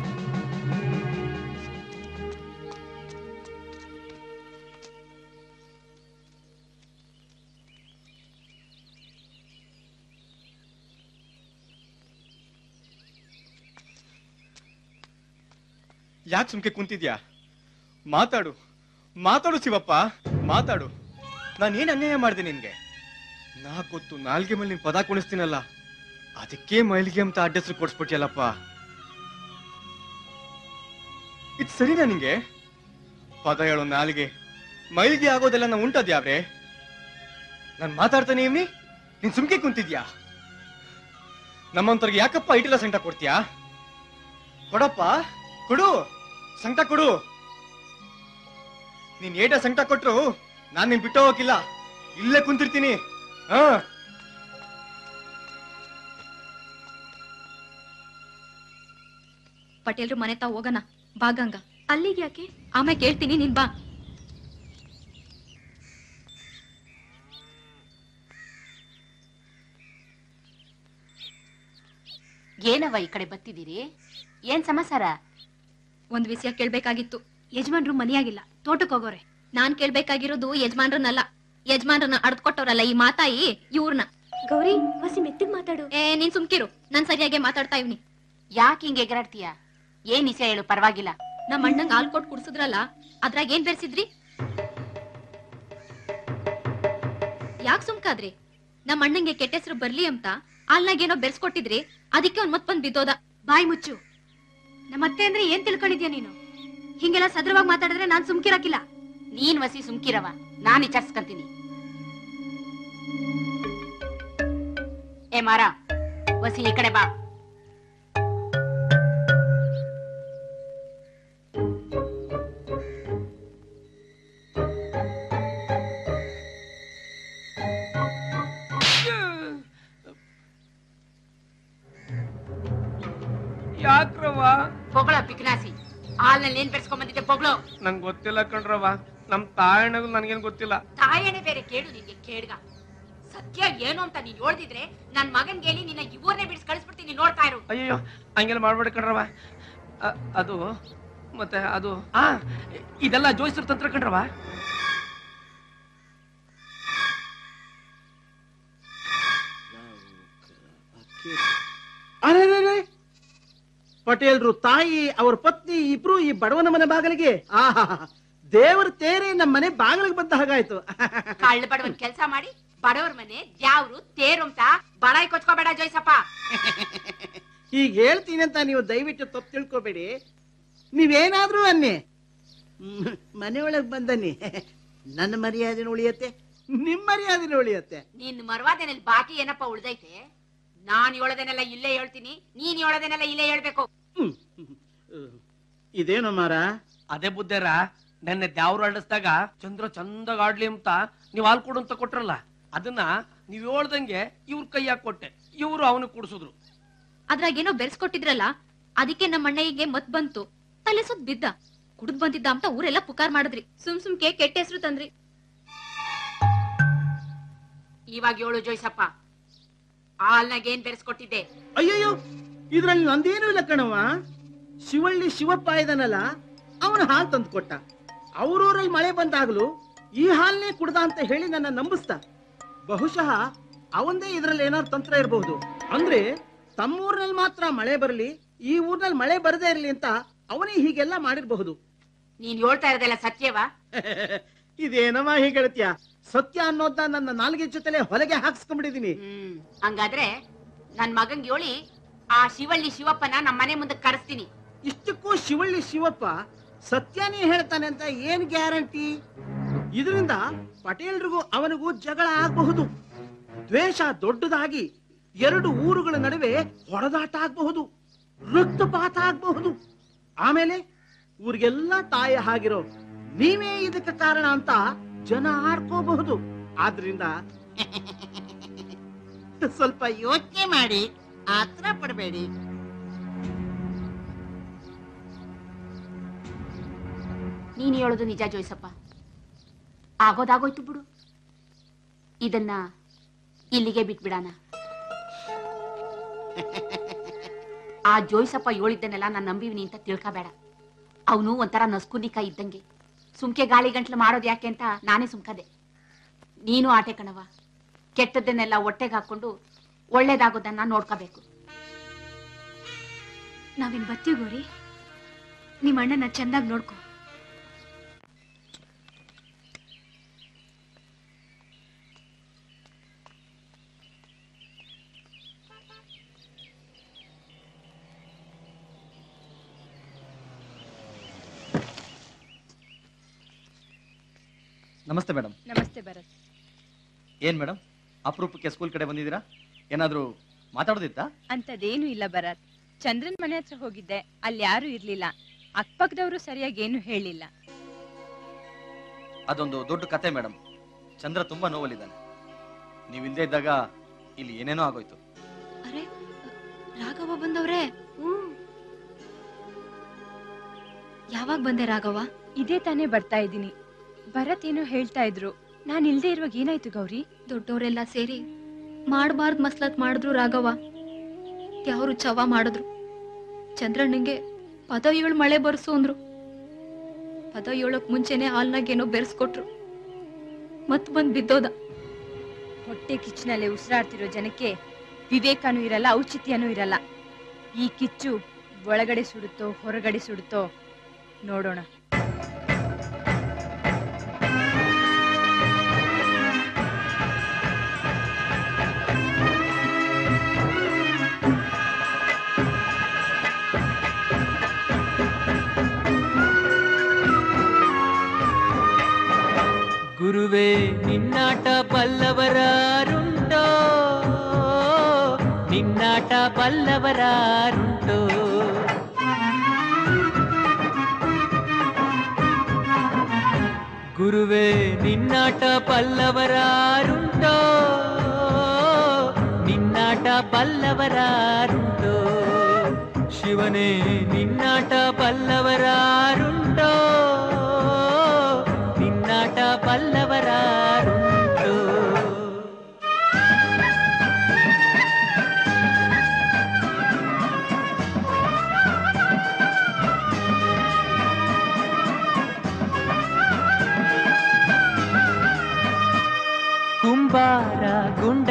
ಯಾಕೆ ಸುಮ್ಕೆ ಕುಂತಿದ್ಯಾ ಮಾತಾಡು ಮಾತಾಡು ಶಿವಪ್ಪ ಮಾತಾಡು ನಾನು ಏನ್ ಅನ್ಯಾಯ ಮಾಡಿದೆ ನಿನ್ಗೆ ನಾ ಗೊತ್ತು ನಾಲ್ಗೆ ಮೇಲೆ ನೀನ್ ಪದ ಕುಣಿಸ್ತೀನಲ್ಲ ಅದಕ್ಕೆ ಮೈಲಿಗೆ ಅಂತ ಅಡ್ಡ ಹೆಸರು ಕೊಡ್ಸ್ಬಿಟ್ಯಲ್ಲಪ್ಪ ಇದು ಸರಿನಾ ನಿಂಗೆ ಪದ ಹೇಳೋ ನಾಲ್ಗೆ ಮೈಲಿಗೆ ಆಗೋದೆಲ್ಲ ನಾ ಉಂಟದ್ಯಾವ್ರೆ ನಾನ್ ಮಾತಾಡ್ತಾನೆ ಇವ್ನಿ ನೀನ್ ಸುಮ್ಕೆ ಕುಂತಿದ್ಯಾ ನಮ್ಮಂತವ್ರಿಗೆ ಯಾಕಪ್ಪ ಇಟ್ಟಿಲ್ಲ ಸಂಕಟ ಕೊಡ್ತೀಯಾ ಕೊಡಪ್ಪ ಕೊಡು ಸಂಕಟ ಕೊಡು ನೀನ್ ಏಟ ಸಂಕಟ ಕೊಟ್ರು ನಾನ್ ನಿನ್ ಬಿಟ್ಟು ಹೋಗಿಲ್ಲ ಇಲ್ಲೇ ಕುಂತಿರ್ತೀನಿ ಹಾ ಪಟೇಲ್ರು ಮನೆ ತಾ ಹೋಗಣ ಬಾ ಗಂಗಾ ಅಲ್ಲಿಗೆ ಯಾಕೆ ಆಮೇಲೆ ಕೇಳ್ತೀನಿ ನೀನ್ ಬಾ ಏನವ್ವ ಈ ಕಡೆ ಬತ್ತಿದ್ದೀರಿ ಏನ್ ಸಮಾಚಾರ ಒಂದ್ ವಿಷಯ ಕೇಳ್ಬೇಕಾಗಿತ್ತು ಯಜಮಾನ್ರು ಮನೆಯಾಗಿಲ್ಲ ತೋಟಕ್ಕೆ ಹೋಗೋರೆ ನಾನ್ ಕೇಳ್ಬೇಕಾಗಿರೋದು ಯಜಮಾನ್ರನ್ನಲ್ಲ ಯಜಮಾನ್ರನ್ನ ಅಡ್ಕೊಟ್ಟವ್ರಲ್ಲ ಈ ಮಾತಾಯಿ ಇವ್ರನ್ನ ಗೌರಿ ಹೊಸಿ ಮೆತ್ತಗ್ ಮಾತಾಡು ಏ ನೀನ್ ಸುಮ್ಕಿರು ನಾನ್ ಸರಿಯಾಗಿ ಮಾತಾಡ್ತಾ ಇವ್ನಿ ಯಾಕೆ ಹಿಂಗೆ ಎಗರಾಡ್ತೀಯ ಏನ್ ವಿಷಯ ಹೇಳು ಪರವಾಗಿಲ್ಲ ನಮ್ಮ ಅಣ್ಣಂಗ್ ಹಾಲ್ ಕೊಟ್ಟು ಕುಡ್ಸುದ್ರಲ್ಲ ಅದ್ರಾಗ ಏನ್ ಬೆರ್ಸಿದ್ರಿ ಯಾಕ್ ಸುಮ್ಕಾದ್ರಿ ನಮ್ಮ ಅಣ್ಣಂಗೆ ಕೆಟ್ಟ ಹೆಸರು ಬರ್ಲಿ ಅಂತ ಹಾಲ್ನಾಗ ಏನೋ ಬೆರ್ಸ್ಕೊಟ್ಟಿದ್ರಿ ಅದಕ್ಕೆ ಅವ್ನ್ ಮತ್ ಬಂದ್ ಬಿದ್ದೋದ ಬಾಯಿ ಮುಚ್ಚು ನಮ್ಮತ್ತೆ ಅಂದ್ರೆ ಏನ್ ತಿಳ್ಕೊಂಡಿದ್ಯಾ ನೀನು ಹಿಂಗೆಲ್ಲ ಸದ್ರವಾಗಿ ಮಾತಾಡಿದ್ರೆ ನಾನ್ ಸುಮ್ಕಿರಕ್ಕಿಲ್ಲ ನೀನ್ ವಸಿ ಸುಮ್ಕಿರವ ನಾನ್ ವಿಚಾರಿಸ್ಕಂತೀನಿ ಏ ಮಾರ ವಸಿ ಈ ಕಡೆ ಬಾ ಯಾಕ್ರವ ಪೊಗಳ ಪಿಕ್ನಾಸಿ ಹಾಲ್ನಲ್ಲಿ ಏನ್ ಬೆರ್ಸ್ಕೊಂಡ್ ಬಂದಿದ್ದೆ ಪೊಗಳು ನಂಗ್ ಗೊತ್ತಿಲ್ಲ ಕಣ್ರವ ನಮ್ ತಾಯಣ್ಣಗೂ ನನ್ಗೇನ್ ಗೊತ್ತಿಲ್ಲ ತಾಯಣೆ ಬೇರೆ ಕೇಳು ನಿನ್ಗೆ ಕೇಳ್ಗ ಸತ್ಯ ಏನು ಅಂತ ನೀನ್ ಹೇಳ್ದಿದ್ರೆ ನನ್ ಮಗನ್ಗೆ ಹೇಳಿ ನಿನ್ನ ಇವರನ್ನೇ ಬಿಡಿಸಿ ಕಳಿಸ್ಬಿಡ್ತೀನಿ ನೋಡ್ತಾ ಇರು ಅಯ್ಯೋ ಹಂಗೆಲ್ಲ ಮಾಡ್ಬೇಡ ಕಣ್ರವ ಅ- ಅದು ಮತ್ತೆ ಅದು ಆ ಇದೆಲ್ಲ ಜೋಯಿಸ್ರ ತಂತ್ರ ಕಣ್ರವ ಅರೆ ಪಟೇಲ್ರು ತಾಯಿ ಅವ್ರ ಪತ್ನಿ ಇಬ್ರು ಈ ಬಡವನ ಮನೆ ಬಾಗಿಲಿಗೆ ಆಹಾ ದೇವರ ತೇರೆ ನಮ್ಮ ಮನೆ ಬಾಗಿಲಿಗೆ ಬಂದ ಹಾಗಾಯ್ತು ಕಳ್ಳ ಬಡವನ್ ಕೆಲ್ಸ ಮಾಡಿ ಬಡವ್ರ ಮನೆ ದ್ಯಾವ್ರು ತೇರು ಅಂತ ಬಡಾಯಿ ಕೊಚ್ಕೋಬೇಡ ಜೋಯ್ಸಪ್ಪ ಈಗ ಹೇಳ್ತೀನಿ ಅಂತ ನೀವು ದಯವಿಟ್ಟು ತಪ್ಪು ತಿಳ್ಕೊಬೇಡಿ ನೀವೇನಾದ್ರೂ ಅನ್ನಿ ಹ್ಮ್, ಮನೆಯೊಳಗ್ ಬಂದನ್ನಿ ನನ್ನ ಮರ್ಯಾದೆನ ಉಳಿಯತ್ತೆ ನಿಮ್ ಮರ್ಯಾದೆನ ಉಳಿಯತ್ತೆ ನಿನ್ ಮರ್ವಾದೆನಲ್ಲಿ ಬಾಕಿ ಏನಪ್ಪ ಉಳ್ದೈತೆ ನಾನ್ ಹೇಳೋದನ್ನೆಲ್ಲ ಇಲ್ಲೇ ಹೇಳ್ತೀನಿ ನೀನ್ ಹೇಳೋದನ್ನೆಲ್ಲ ಇಲ್ಲೇ ಹೇಳ್ಬೇಕು ಇದೇನು ಮಾರ ಅದೇ ಬುದ್ಧರ ನೆನ್ನೆ ದ್ಯಾವ್ರು ಅಳ್ಳಿಸ್ದಾಗ ಚಂದ್ರ ಚಂದಾಗ ಆಡ್ಲಿ ಅಂತ ನೀವ್ ಹಾಲ್ ಕೊಡು ಅಂತ ಕೊಟ್ರಲ್ಲ ಅದನ್ನ ನೀವ್ ಹೇಳ್ದಂಗೆ ಇವ್ರ ಕೈಯಾಗ ಕೊಟ್ಟೆ ಇವ್ರು ಅವನು ಕುಡ್ಸಿದ್ರು ಅದ್ರಾಗೇನೋ ಬೆರೆಸ್ಕೊಟ್ಟಿದ್ರಲ್ಲ ಅದಕ್ಕೆ ನಮ್ಮ ಅಣ್ಣಯ್ಯಗೆ ಮತ್ ಬಂತು ತಲೆ ಸುತ್ತ ಬಿದ್ದ ಕುಡ್ದ್ ಬಂದಿದ್ದ ಅಂತ ಊರೆಲ್ಲ ಪುಕಾರ್ ಮಾಡಿದ್ರಿ ಸುಮ್ ಸುಮ್ಕೆ ಕೆಟ್ಟ ಹೆಸರು ತಂದ್ರಿ ಇವಾಗ ಹೇಳು ಜೋಯ್ಸಪ್ಪ ಹಾಲ್ನಾಗ ಏನ್ ಬೆರೆಸ್ಕೊಟ್ಟಿದ್ದೆ ಅಯ್ಯಯ್ಯೋ ಇದ್ರಲ್ಲಿ ನಂದೇನೂ ಇಲ್ಲ ಕಣವ ಶಿವಳ್ಳಿ ಶಿವಪ್ಪ ಇದಾನಲ್ಲ ಅವನ ಹಾಲ್ ತಂದು ಕೊಟ್ಟ ಅವ್ರೂರಲ್ಲಿ ಮಳೆ ಬಂದಾಗ್ಲೂ ಈ ಹಾಲ್ನೇ ಕುಡ್ದ ಅಂತ ಹೇಳಿ ನನ್ನ ನಂಬಿಸ್ತ ಬಹುಶಃ ಅವಂದೇ ಇದ್ರಲ್ಲಿ ಏನಾದ್ರು ತಂತ್ರ ಇರಬಹುದು ಅಂದ್ರೆ ತಮ್ಮೂರಿನಲ್ಲಿ ಮಾತ್ರ ಮಳೆ ಬರಲಿ ಈ ಊರ್ನಲ್ಲಿ ಮಳೆ ಬರದೇ ಇರಲಿ ಅಂತ ಅವನೇ ಹೀಗೆಲ್ಲ ಮಾಡಿರಬಹುದು ನೀನ್ ಹೇಳ್ತಾ ಇರೋದೆಲ್ಲ ಸತ್ಯವಾ ಇದೇನಮ್ಮ ಹೀಗೆ ಹೇಳ್ತೀಯ ಸತ್ಯ ಅನ್ನೋದನ್ನ ನನ್ನ ನಾಲ್ಗೆ ಜೊತೆಲೆ ಹೊಲಗೆ ಹಾಕ್ಸ್ಕೊಂಡ್ಬಿಟ್ಟಿದೀನಿ ಹ್ಮ್ ಹಂಗಾದ್ರೆ ನನ್ ಮಗಂಗ್ ಹೇಳಿ ಆ ಶಿವಳ್ಳಿ ಶಿವಪ್ಪನ ನಮ್ಮ ಮನೆ ಮುಂದೆ ಕರೆಸ್ತೀನಿ ಇಷ್ಟಕ್ಕೂ ಶಿವಳ್ಳಿ ಶಿವಪ್ಪ ಸತ್ಯನೇ ಹೇಳ್ತಾನೆ ಅಂತ ಏನ್ ಗ್ಯಾರಂಟಿ ಇದರಿಂದ ಪಟೇಲ್ರಿಗೂ ಅವನಿಗೂ ಜಗಳ ಆಗಬಹುದು ದ್ವೇಷ ದೊಡ್ಡದಾಗಿ ಎರಡು ಊರುಗಳ ನಡುವೆ ಹೊಡೆದಾಟ ಆಗಬಹುದು ರಕ್ತಪಾತ ಆಗಬಹುದು ಆಮೇಲೆ ಊರಿಗೆಲ್ಲ ತಾಯಿ ಆಗಿರೋ ನೀವೇ ಇದಕ್ಕೆ ಕಾರಣ ಅಂತ ಜನ ಆಡ್ಕೋಬಹುದು ಆದ್ರಿಂದ ಸ್ವಲ್ಪ ಯೋಚನೆ ಮಾಡಿ ಆತರ ಪಡಬೇಡಿ ನೀನ್ ಹೇಳೋದು ನಿಜ ಜೋಯ್ಸಪ್ಪ ಆಗೋದಾಗೋಯ್ತು ಬಿಡು ಇದನ್ನ ಇಲ್ಲಿಗೆ ಬಿಟ್ಬಿಡಾನ ಆ ಜೋಯ್ಸಪ್ಪ ಹೇಳಿದ್ದನ್ನೆಲ್ಲ ನಾನು ನಂಬಿವಿನಿ ಅಂತ ತಿಳ್ಕೊಬೇಡ ಅವನು ಒಂಥರ ನಸ್ಕುನಿಕ ಇದ್ದಂಗೆ ಸುಮ್ಕೆ ಗಾಳಿ ಗಂಟ್ಲು ಮಾಡೋದು ಯಾಕೆ ಅಂತ ನಾನೇ ಸುಮ್ಕದೆ ನೀನು ಆಟೆ ಕಣವ ಕೆಟ್ಟದ್ದನ್ನೆಲ್ಲ ಹೊಟ್ಟೆಗೆ ಹಾಕೊಂಡು ಒಳ್ಳೇದಾಗೋದನ್ನ ನೋಡ್ಕೋಬೇಕು ನಾವಿನ್ ಬರ್ತೀವಿ ಗೌರಿ ನಿಮ್ಮ ಅಣ್ಣನ ಚಂದಾಗ್ ನೋಡ್ಕೊ ನಮಸ್ತೆ ಮೇಡಮ್ ನಮಸ್ತೆ ಭರತ್ ಏನ್ ಮೇಡಮ್ ಅಪರೂಪಕ್ಕೆ ಸ್ಕೂಲ್ ಕಡೆ ಬಂದಿದ್ದೀರಾ ಏನಾದ್ರೂ ಮಾತಾಡೋದಿತ್ತಾ ಅಂತದೇನು ಇಲ್ಲ ಭರತ್ ಚಂದ್ರನ್ ಮನೆ ಹತ್ರ ಹೋಗಿದ್ದೆ ಅಲ್ಲಿ ಯಾರು ಇರ್ಲಿಲ್ಲ ಅಕ್ಕಪಕ್ಕದವರು ಸರಿಯಾಗಿ ಏನು ಹೇಳಿಲ್ಲ ಅದೊಂದು ದೊಡ್ಡ ಕತೆ ಮೇಡಮ್ ಚಂದ್ರ ತುಂಬಾ ನೋವಲ್ಲಿದ್ದಾನೆ ನೀವಿಲ್ದೇ ಇದ್ದಾಗ ಇಲ್ಲಿ ಏನೇನೋ ಆಗೋಯ್ತು ಅರೆ ರಾಘವ ಬಂದವ್ರೆ ಯಾವಾಗ ಬಂದೆ ರಾಘವ ಇದೇ ತಾನೇ ಬರ್ತಾ ಇದ್ದೀನಿ ಭರತ್ ಏನೋ ಹೇಳ್ತಾ ಇದ್ರು ನಾನ್ ಇಲ್ದೇ ಇರುವಾಗ ಏನಾಯ್ತು ಗೌರಿ ದೊಡ್ಡವರೆಲ್ಲ ಸೇರಿ ಮಾಡಬಾರ್ದು ಮಸ್ಲತ್ ಮಾಡಿದ್ರು ರಾಘವ ಯಾರು ಚವ ಮಾಡಿದ್ರು ಚಂದ್ರಣ್ಣಂಗೆ ಪದ ಏಳು ಮಳೆ ಬರ್ಸು ಅಂದ್ರು ಪದ ಏಳಕ್ ಮುಂಚೆನೆ ಹಾಲ್ನಾಗ ಏನೋ ಬೆರೆಸ್ಕೊಟ್ರು ಮತ್ ಬಂದ್ ಬಿದ್ದೋದ ಹೊಟ್ಟೆ ಕಿಚ್ಚಿನಲ್ಲೇ ಉಸಿರಾಡ್ತಿರೋ ಜನಕ್ಕೆ ವಿವೇಕನೂ ಇರಲ್ಲ ಔಚಿತ್ಯನೂ ಇರಲ್ಲ ಈ ಕಿಚ್ಚು ಒಳಗಡೆ ಸುಡುತ್ತೋ ಹೊರಗಡೆ ಸುಡುತ್ತೋ ನೋಡೋಣ ಗುರುವೇ ನಿನ್ನಾಟ ಬಲ್ಲವರಾರುಂಟೋ ನಿನ್ನಾಟ ಬಲ್ಲವರಾರುಂಟೋ ಗುರುವೇ ನಿನ್ನಾಟ ಬಲ್ಲವರಾರುಂಟೋ ನಿನ್ನಾಟ ಬಲ್ಲವರಾರುಂಟೋ ಶಿವನೇ ನಿನ್ನಾಟ ಬಲ್ಲವರಾರುಂಟೋ ನಿನ್ನಾಟ ಬಲ್ಲವರಾರುಂಟೋ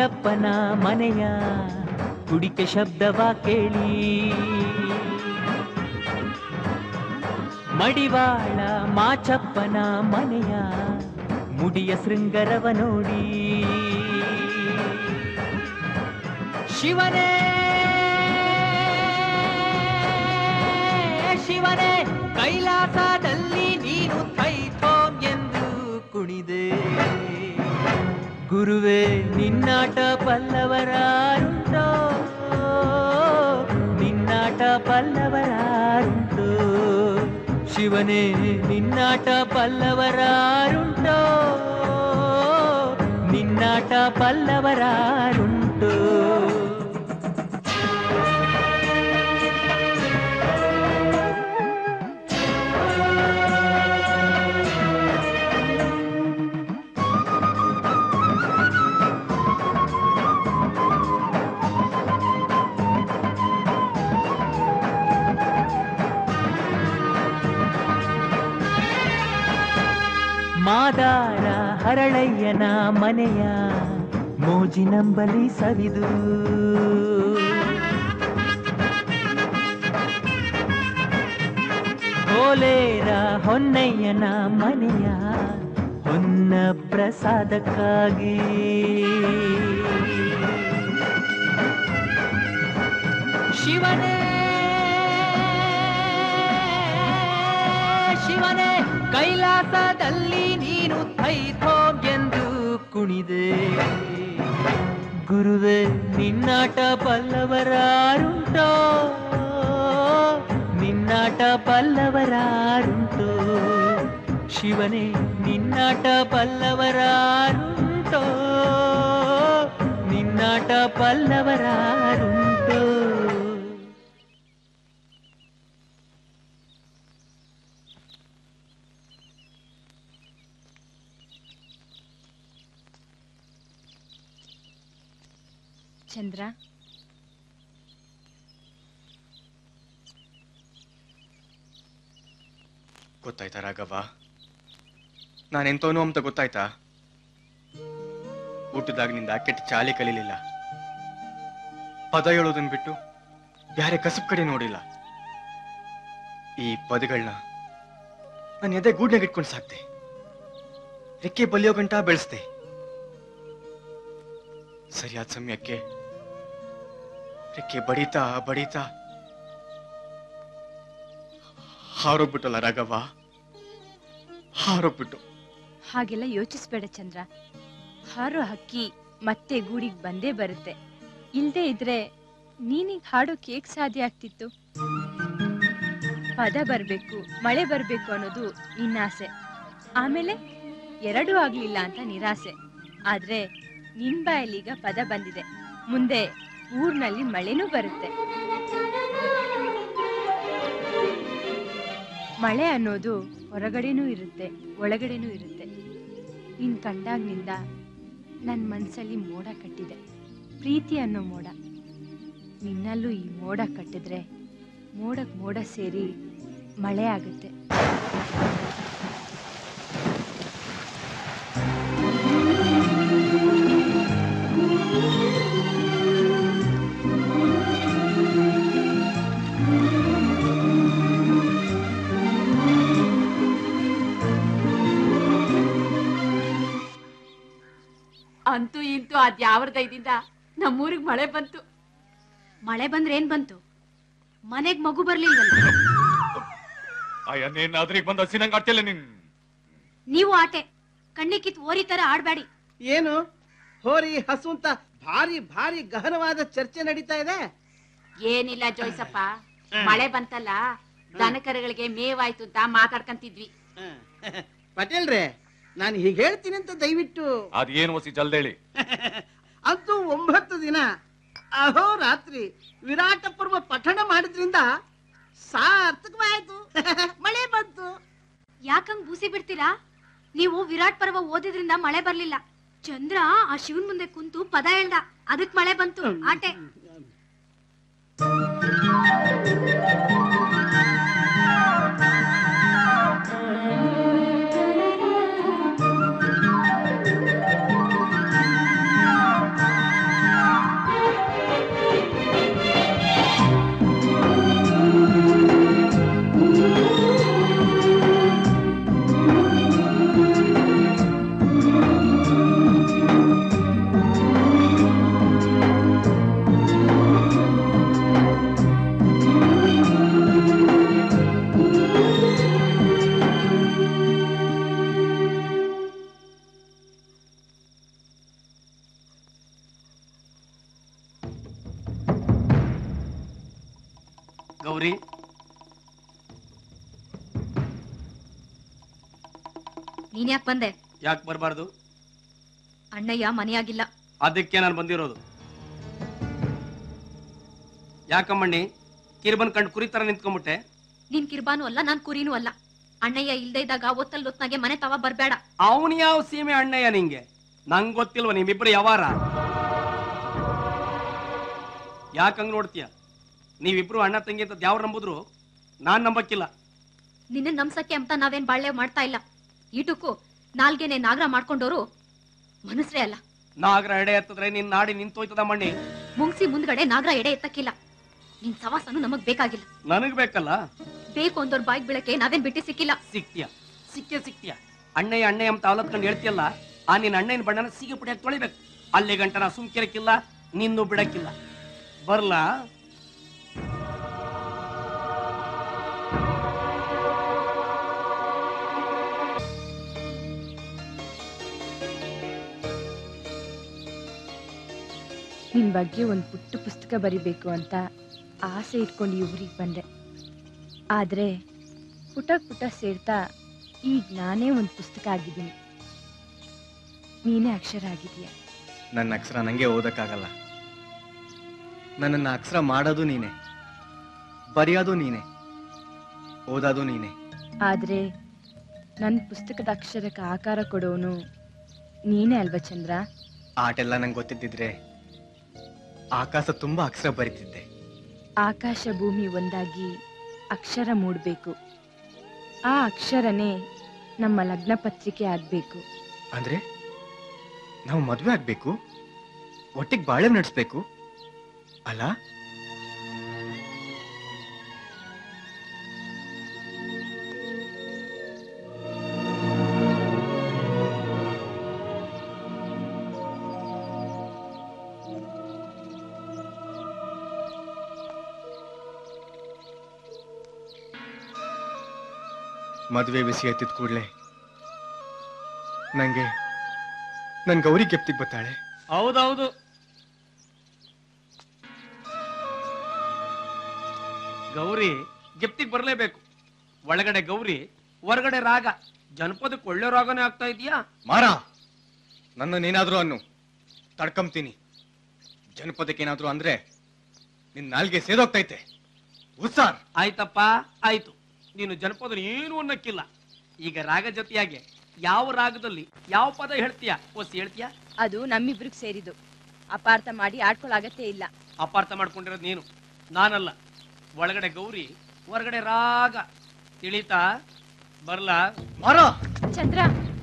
ಮಾಚಪ್ಪನ ಮನೆಯ ಕುಡಿಕೆ ಶಬ್ದವ ಕೇಳಿ ಮಡಿವಾಳ ಮಾಚಪ್ಪನ ಮನೆಯ ಮುಡಿಯ ಶೃಂಗರವ ನೋಡಿ ಶಿವನೇ ಶಿವನೇ ಕೈಲಾಸದಲ್ಲಿ ನೀನು ಥೈಥೋಮ್ ಎಂದು ಕುಣಿದೆ ಗುರುವೇ ನಿನ್ನಾಟ ಪಲ್ಲವರಾರುಂಟೋ ನಿನ್ನಾಟ ಪಲ್ಲವರಾರುಂಟೋ ಶಿವನೇ ನಿನ್ನಾಟ ಪಲ್ಲವರಾರುಂಟೋ ನಿನ್ನಾಟ ಪಲ್ಲವರಾರುಂಟೋ ಮಾದಾರ ಹರಳಯ್ಯನ ಮನೆಯ ಮೋಜಿನಂಬಲಿ ಸವಿದು ಕೋಲೇರ ಹೊನ್ನಯ್ಯನ ಮನೆಯ ಹೊನ್ನ ಪ್ರಸಾದಕ್ಕಾಗಿ ಶಿವನೇ ಶಿವನೇ ಕೈಲಾಸದಲ್ಲಿ ನೀನು ಥೈಥೋಮ್ ಎಂದು ಕುಣಿದೆ ಗುರುವೇ ನಿನ್ನಾಟ ಪಲ್ಲವರಾರುಂಟೋ ನಿನ್ನಾಟ ಪಲ್ಲವರಾರುಂಟೋ ಶಿವನೇ ನಿನ್ನಾಟ ಪಲ್ಲವರಾರುಂಟೋ ನಿನ್ನಾಟ ಪಲ್ಲವರಾರುಂಟೋ ಚಂದ್ರ ಗೊತ್ತಾಯ್ತಾ ರಾಘವ ನಾನೆಂತವನು ಅಂತ ಗೊತ್ತಾಯ್ತಾ ಊಟದಾಗಿನಿಂದ ಕೆಟ್ಟ ಚಾಲಿ ಕಲೀಲಿಲ್ಲ ಪದ ಹೇಳೋದನ್ ಬಿಟ್ಟು ಬ್ಯಾರೆ ಕಸಬ್ ಕಡೆ ನೋಡಿಲ್ಲ ಈ ಪದಗಳನ್ನ ನಾನು ಎದೆ ಗೂಡ್ನಾಗ ಇಟ್ಕೊಂಡು ಸಾಕ್ತೆ ರೆಕ್ಕೆ ಬಲಿಯೋ ಗಂಟ ಬೆಳೆಸ್ದೆ ಸರಿಯಾದ ಸಮಯಕ್ಕೆ ರೆಕ್ಕೆ ಬಡಿತಾ ಬಡಿತಾ ಹಾರೋಗ್ಬಿಟ್ಟಲ್ಲ ರಾಘವ ಹಾರೋಗ್ಬಿಟ್ಟು ಹಾಗೆಲ್ಲ ಯೋಚಿಸ್ಬೇಡ ಚಂದ್ರ ಹಾರೋ ಹಕ್ಕಿ ಮತ್ತೆ ಗೂಡಿಗೆ ಬಂದೇ ಬರುತ್ತೆ ಇಲ್ದೇ ಇದ್ರೆ ನೀನೀಗ ಹಾಡೋಕ್ ಹೇಗ್ ಸಾಧ್ಯ ಆಗ್ತಿತ್ತು ಪದ ಬರ್ಬೇಕು ಮಳೆ ಬರ್ಬೇಕು ಅನ್ನೋದು ನಿನ್ನ ಆಸೆ ಆಮೇಲೆ ಎರಡೂ ಆಗ್ಲಿಲ್ಲ ಅಂತ ನಿರಾಸೆ ಆದ್ರೆ ನಿನ್ ಬಾಯಲ್ಲೀಗ ಪದ ಬಂದಿದೆ ಮುಂದೆ ಊರ್ನಲ್ಲಿ ಮಳೆನೂ ಬರುತ್ತೆ ಮಳೆ ಅನ್ನೋದು ಹೊರಗಡೆನೂ ಇರುತ್ತೆ ಒಳಗಡೆನೂ ಇರುತ್ತೆ ನಿನ್ ಕಂಡಾಗ್ನಿಂದ ನನ್ನ ಮನ್ಸಲ್ಲಿ ಮೋಡ ಕಟ್ಟಿದೆ ಪ್ರೀತಿ ಅನ್ನೋ ಮೋಡ ನಿನ್ನಲ್ಲೂ ಈ ಮೋಡ ಕಟ್ಟಿದ್ರೆ ಮೋಡಕ್ ಮೋಡ ಸೇರಿ ಮಳೆ ಆಗುತ್ತೆ ಅಂತೂ ಇಂತೂ ಅದ್ಯಾವ್ರ ದಯದಿಂದ ನಮ್ಮೂರಿಗೆ ಮಳೆ ಬಂತು ಮಳೆ ಬಂದ್ರೆ ಏನ್ ಬಂತು ಮನೆಗ್ ಮಗು ಬರ್ಲಿಲ್ವಲ್ಲ ಅಯ್ಯ ನೀನ್ ಅದ್ರಿಗೆ ಬಂದ ಹಸಿನಂಗ್ ಆಡ್ತಿಲ್ಲ ನೀನ್ ನೀವು ಆಟೆ ಕಣ್ಣಿಕ್ಕಿತ್ ಓರಿ ತರ ಆಡ್ಬೇಡಿ ಏನು ಹೋರಿ ಹಸು ಅಂತ ಭಾರಿ ಭಾರಿ ಗಹನವಾದ ಚರ್ಚೆ ನಡೀತಾ ಇದೆ ಏನಿಲ್ಲ ಜೋಯ್ಸಪ್ಪ ಮಳೆ ಬಂತಲ್ಲ ದನಕರುಗಳಿಗೆ ಮೇವಾಯ್ತು ಅಂತ ಮಾತಾಡ್ಕಂತಿದ್ವಿ ಪಟೇಲ್ರೆ ನಾನು ಹೀಗೆ ಹೇಳ್ತೀನಿ ಅಂತ ದಯವಿಟ್ಟು ಅದ್ ಏನ್ ವಸಿ ಜಲ್ದೇಳಿ ಅಂತೂ ಒಂಬತ್ತು ದಿನ ಅಹೋರಾತ್ರಿ ವಿರಾಟ ಪರ್ವ ಪಠಣ ಮಾಡಿದ್ರಿಂದ ಸಾರ್ಥಕವಾಯ್ತು ಮಳೆ ಬಂತು ಯಾಕಂಗ್ ಬೂಸಿ ಬಿಡ್ತೀರಾ ನೀವು ವಿರಾಟ್ ಪರ್ವ ಓದಿದ್ರಿಂದ ಮಳೆ ಬರ್ಲಿಲ್ಲ ಚಂದ್ರ ಆ ಶಿವನ್ ಮುಂದೆ ಕುಂತು ಪದ ಹೇಳ್ದ ಅದಕ್ ಮಳೆ ಬಂತು ಆಟೆ ಗೌರಿ ನೀನ್ ಯಾಕೆ ಬಂದೆ ಯಾಕೆ ಬರಬಾರ್ದು ಅಣ್ಣಯ್ಯ ಮನೆಯಾಗಿಲ್ಲ ಅದಕ್ಕೆ ನಾನು ಬಂದಿರೋದು ಯಾಕಮ್ಮಣ್ಣಿ ಕಿರ್ಬನ್ ಕಂಡು ಕುರಿ ತರ ನಿಂತ್ಕೊಂಡ್ಬಿಟ್ಟೆ ನೀನ್ ಕಿರ್ಬಾನು ಅಲ್ಲ ನಾನ್ ಕುರಿನೂ ಅಲ್ಲ ಅಣ್ಣಯ್ಯ ಇಲ್ದೇ ಇದ್ದಾಗ ಒತ್ತಲ್ ಒತ್ನಾಗೆ ಮನೆ ತವ ಬರ್ಬೇಡ ಅವನ್ ಯಾವ ಸೀಮೆ ಅಣ್ಣಯ್ಯ ನಿಂಗೆ ನಂಗ್ ಗೊತ್ತಿಲ್ವ ನಿಮ್ಮಿಬ್ರು ಯಾವಾರ ಯಾಕಂಗ್ ನೋಡ್ತೀಯ ನೀವಿಬ್ರು ಅಣ್ಣ ತಂಗಿ ಅಂತ ಯಾವ್ರು ನಂಬುದ್ರು ನಾನ್ ನಂಬಕ್ಕಿಲ್ಲ ನಿನ್ನ ನಮ್ಸಕ್ಕೆ ಅಂತ ನಾವೇನ್ ಬಾಳ್ಳೆ ಮಾಡ್ತಾ ಇಲ್ಲ ಈಟಕ್ಕೂ ನಾಲ್ಗೆನೆ ನಾಗರ ಮಾಡ್ಕೊಂಡೋರು ಮನಸ್ರೇ ಅಲ್ಲ ನಾಗರ ಎಡೆ ಎತ್ತಿದ್ರೆ ನಿನ್ ನಾಡಿ ನಿಂತೋಯ್ತದ ಮಣ್ಣಿ ಮುಂಗ್ಸಿ ಮುಂದ್ಗಡೆ ನಾಗರ ಎಡೆ ಎತ್ತಕ್ಕಿಲ್ಲ ನಿನ್ ಸವಾಸನು ನಮಗ್ ಬೇಕಾಗಿಲ್ಲ ನನಗ್ ಬೇಕಲ್ಲ ಬೇಕು ಅಂದೋರ್ ಬಾಯ್ಗ್ ಬೀಳಕ್ಕೆ ನಾವೇನ್ ಬಿಟ್ಟು ಸಿಕ್ಕಿಲ್ಲ ಸಿಕ್ತಿಯ ಸಿಕ್ಕೇ ಸಿಕ್ತಿಯ ಅಣ್ಣಯ್ಯ ಅಣ್ಣಯ್ಯ ಅಂತ ಅವಲತ್ಕೊಂಡು ಹೇಳ್ತಿಯಲ್ಲ ಆ ನಿನ್ನ ಅಣ್ಣನ ಬಣ್ಣನ ಸೀಗೆ ಪುಡಿಯಾಗಿ ತೊಳಿಬೇಕು ಅಲ್ಲಿ ಗಂಟ ನಾ ಸುಮ್ಕಿರಕ್ಕಿಲ್ಲ ನಿನ್ನು ಬಿಡಕ್ಕಿಲ್ಲ ಬರ್ಲಾ ನಿನ್ ಬಗ್ಗೆ ಒಂದು ಪುಟ್ಟ ಪುಸ್ತಕ ಬರಿಬೇಕು ಅಂತ ಆಸೆ ಇಟ್ಕೊಂಡು ಈ ಊರಿಗೆ ಬಂದೆ ಆದ್ರೆ ಪುಟ ಪುಟ ಸೇರ್ತಾ ಈಗ ನಾನೇ ಒಂದು ಪುಸ್ತಕ ಆಗಿದ್ದೀನಿ ನೀನೇ ಅಕ್ಷರ ಆಗಿದೀಯ ನನ್ನ ಅಕ್ಷರ ನಂಗೆ ಓದಕ್ಕಾಗಲ್ಲ ನನ್ನನ್ನು ಅಕ್ಷರ ಮಾಡೋದು ನೀನೆ ಬರೆಯೋದು ನೀನೆ ಓದೋದು ನೀನೆ ಆದ್ರೆ ನನ್ನ ಪುಸ್ತಕದ ಅಕ್ಷರಕ್ಕೆ ಆಕಾರ ಕೊಡೋನು ನೀನೇ ಅಲ್ವಾ ಚಂದ್ರ ಆಟೆಲ್ಲ ನಂಗೆ ಗೊತ್ತಿದ್ದಿದ್ರೆ ಆಕಾಶ ತುಂಬಾ ಅಕ್ಷರ ಬರಿತಿದ್ದೆ ಆಕಾಶ ಭೂಮಿ ಒಂದಾಗಿ ಅಕ್ಷರ ಮೂಡಬೇಕು ಆ ಅಕ್ಷರನೇ ನಮ್ಮ ಲಗ್ನ ಪತ್ರಿಕೆ ಆಗ್ಬೇಕು ಅಂದ್ರೆ ನಾವು ಮದ್ವೆ ಆಗ್ಬೇಕು ಒಟ್ಟಿಗೆ ಬಾಳೆ ನಡೆಸ್ಬೇಕು ಅಲ್ಲ ಮದುವೆ ಬಿಸಿ ಎತ್ತಿದ ಕೂಡಲೇ ನಂಗೆ ನನ್ ಗೌರಿ ಗೆಪ್ತಿಗೆ ಬರ್ತಾಳೆ ಹೌದೌದು ಗೌರಿ ಗಿಫ್ಟಿಗೆ ಬರಲೇಬೇಕು ಒಳಗಡೆ ಗೌರಿ ಹೊರಗಡೆ ರಾಗ ಜನಪದಕ್ಕೆ ಒಳ್ಳೆ ರಾಗನೇ ಆಗ್ತಾ ಇದೆಯಾ ಮಾರ ನನ್ನನ್ನೇನಾದ್ರೂ ಅನ್ನು ತಡ್ಕಂತೀನಿ ಜನಪದಕ್ಕೇನಾದ್ರೂ ಅಂದ್ರೆ ನಿನ್ ನಾಲ್ಗೆ ಸೇದೋಗ್ತೈತೆ ಉತ್ಸಾರ್ ಆಯ್ತಪ್ಪ ಆಯ್ತು ನೀನು ಜನಪದ ಏನು ಅನ್ನಕ್ಕಿಲ್ಲ ಈಗ ರಾಗ ಜೊತೆಯಾಗೆ ಯಾವ ರಾಗದಲ್ಲಿ ಯಾವ ಪದ ಹೇಳ್ತೀಯ ಒಸಿ ಹೇಳ್ತೀಯ ಅದು ನಮ್ಮಿಬ್ರಿಗೆ ಸೇರಿದು ಅಪಾರ್ಥ ಮಾಡಿ ಆಡ್ಕೊಳ್ಳೋ ಅಗತ್ಯ ಇಲ್ಲ ಅಪಾರ್ಥ ಮಾಡ್ಕೊಂಡಿರೋದು ನೀನು ನಾನಲ್ಲ ಒಳಗಡೆ ಗೌರಿ ಹೊರಗಡೆ ರಾಗ ತಿಳಿತಾ ಬರ್ಲಾ ಮಾರ ಚಂದ್ರ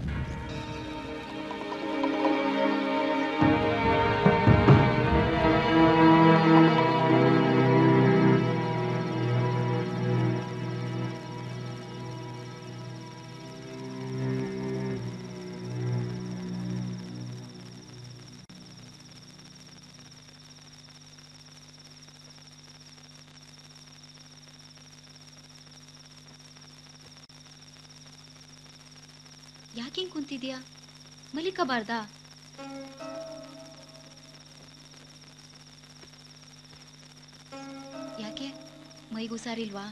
ಯಾಕೆ ಕುಂತಿದ್ಯಾ ಮಲಿಕಬಾರ್ದಾ ಯಾಕೆ ಮೈಗೂ ಸಾರಿಲ್ವಾ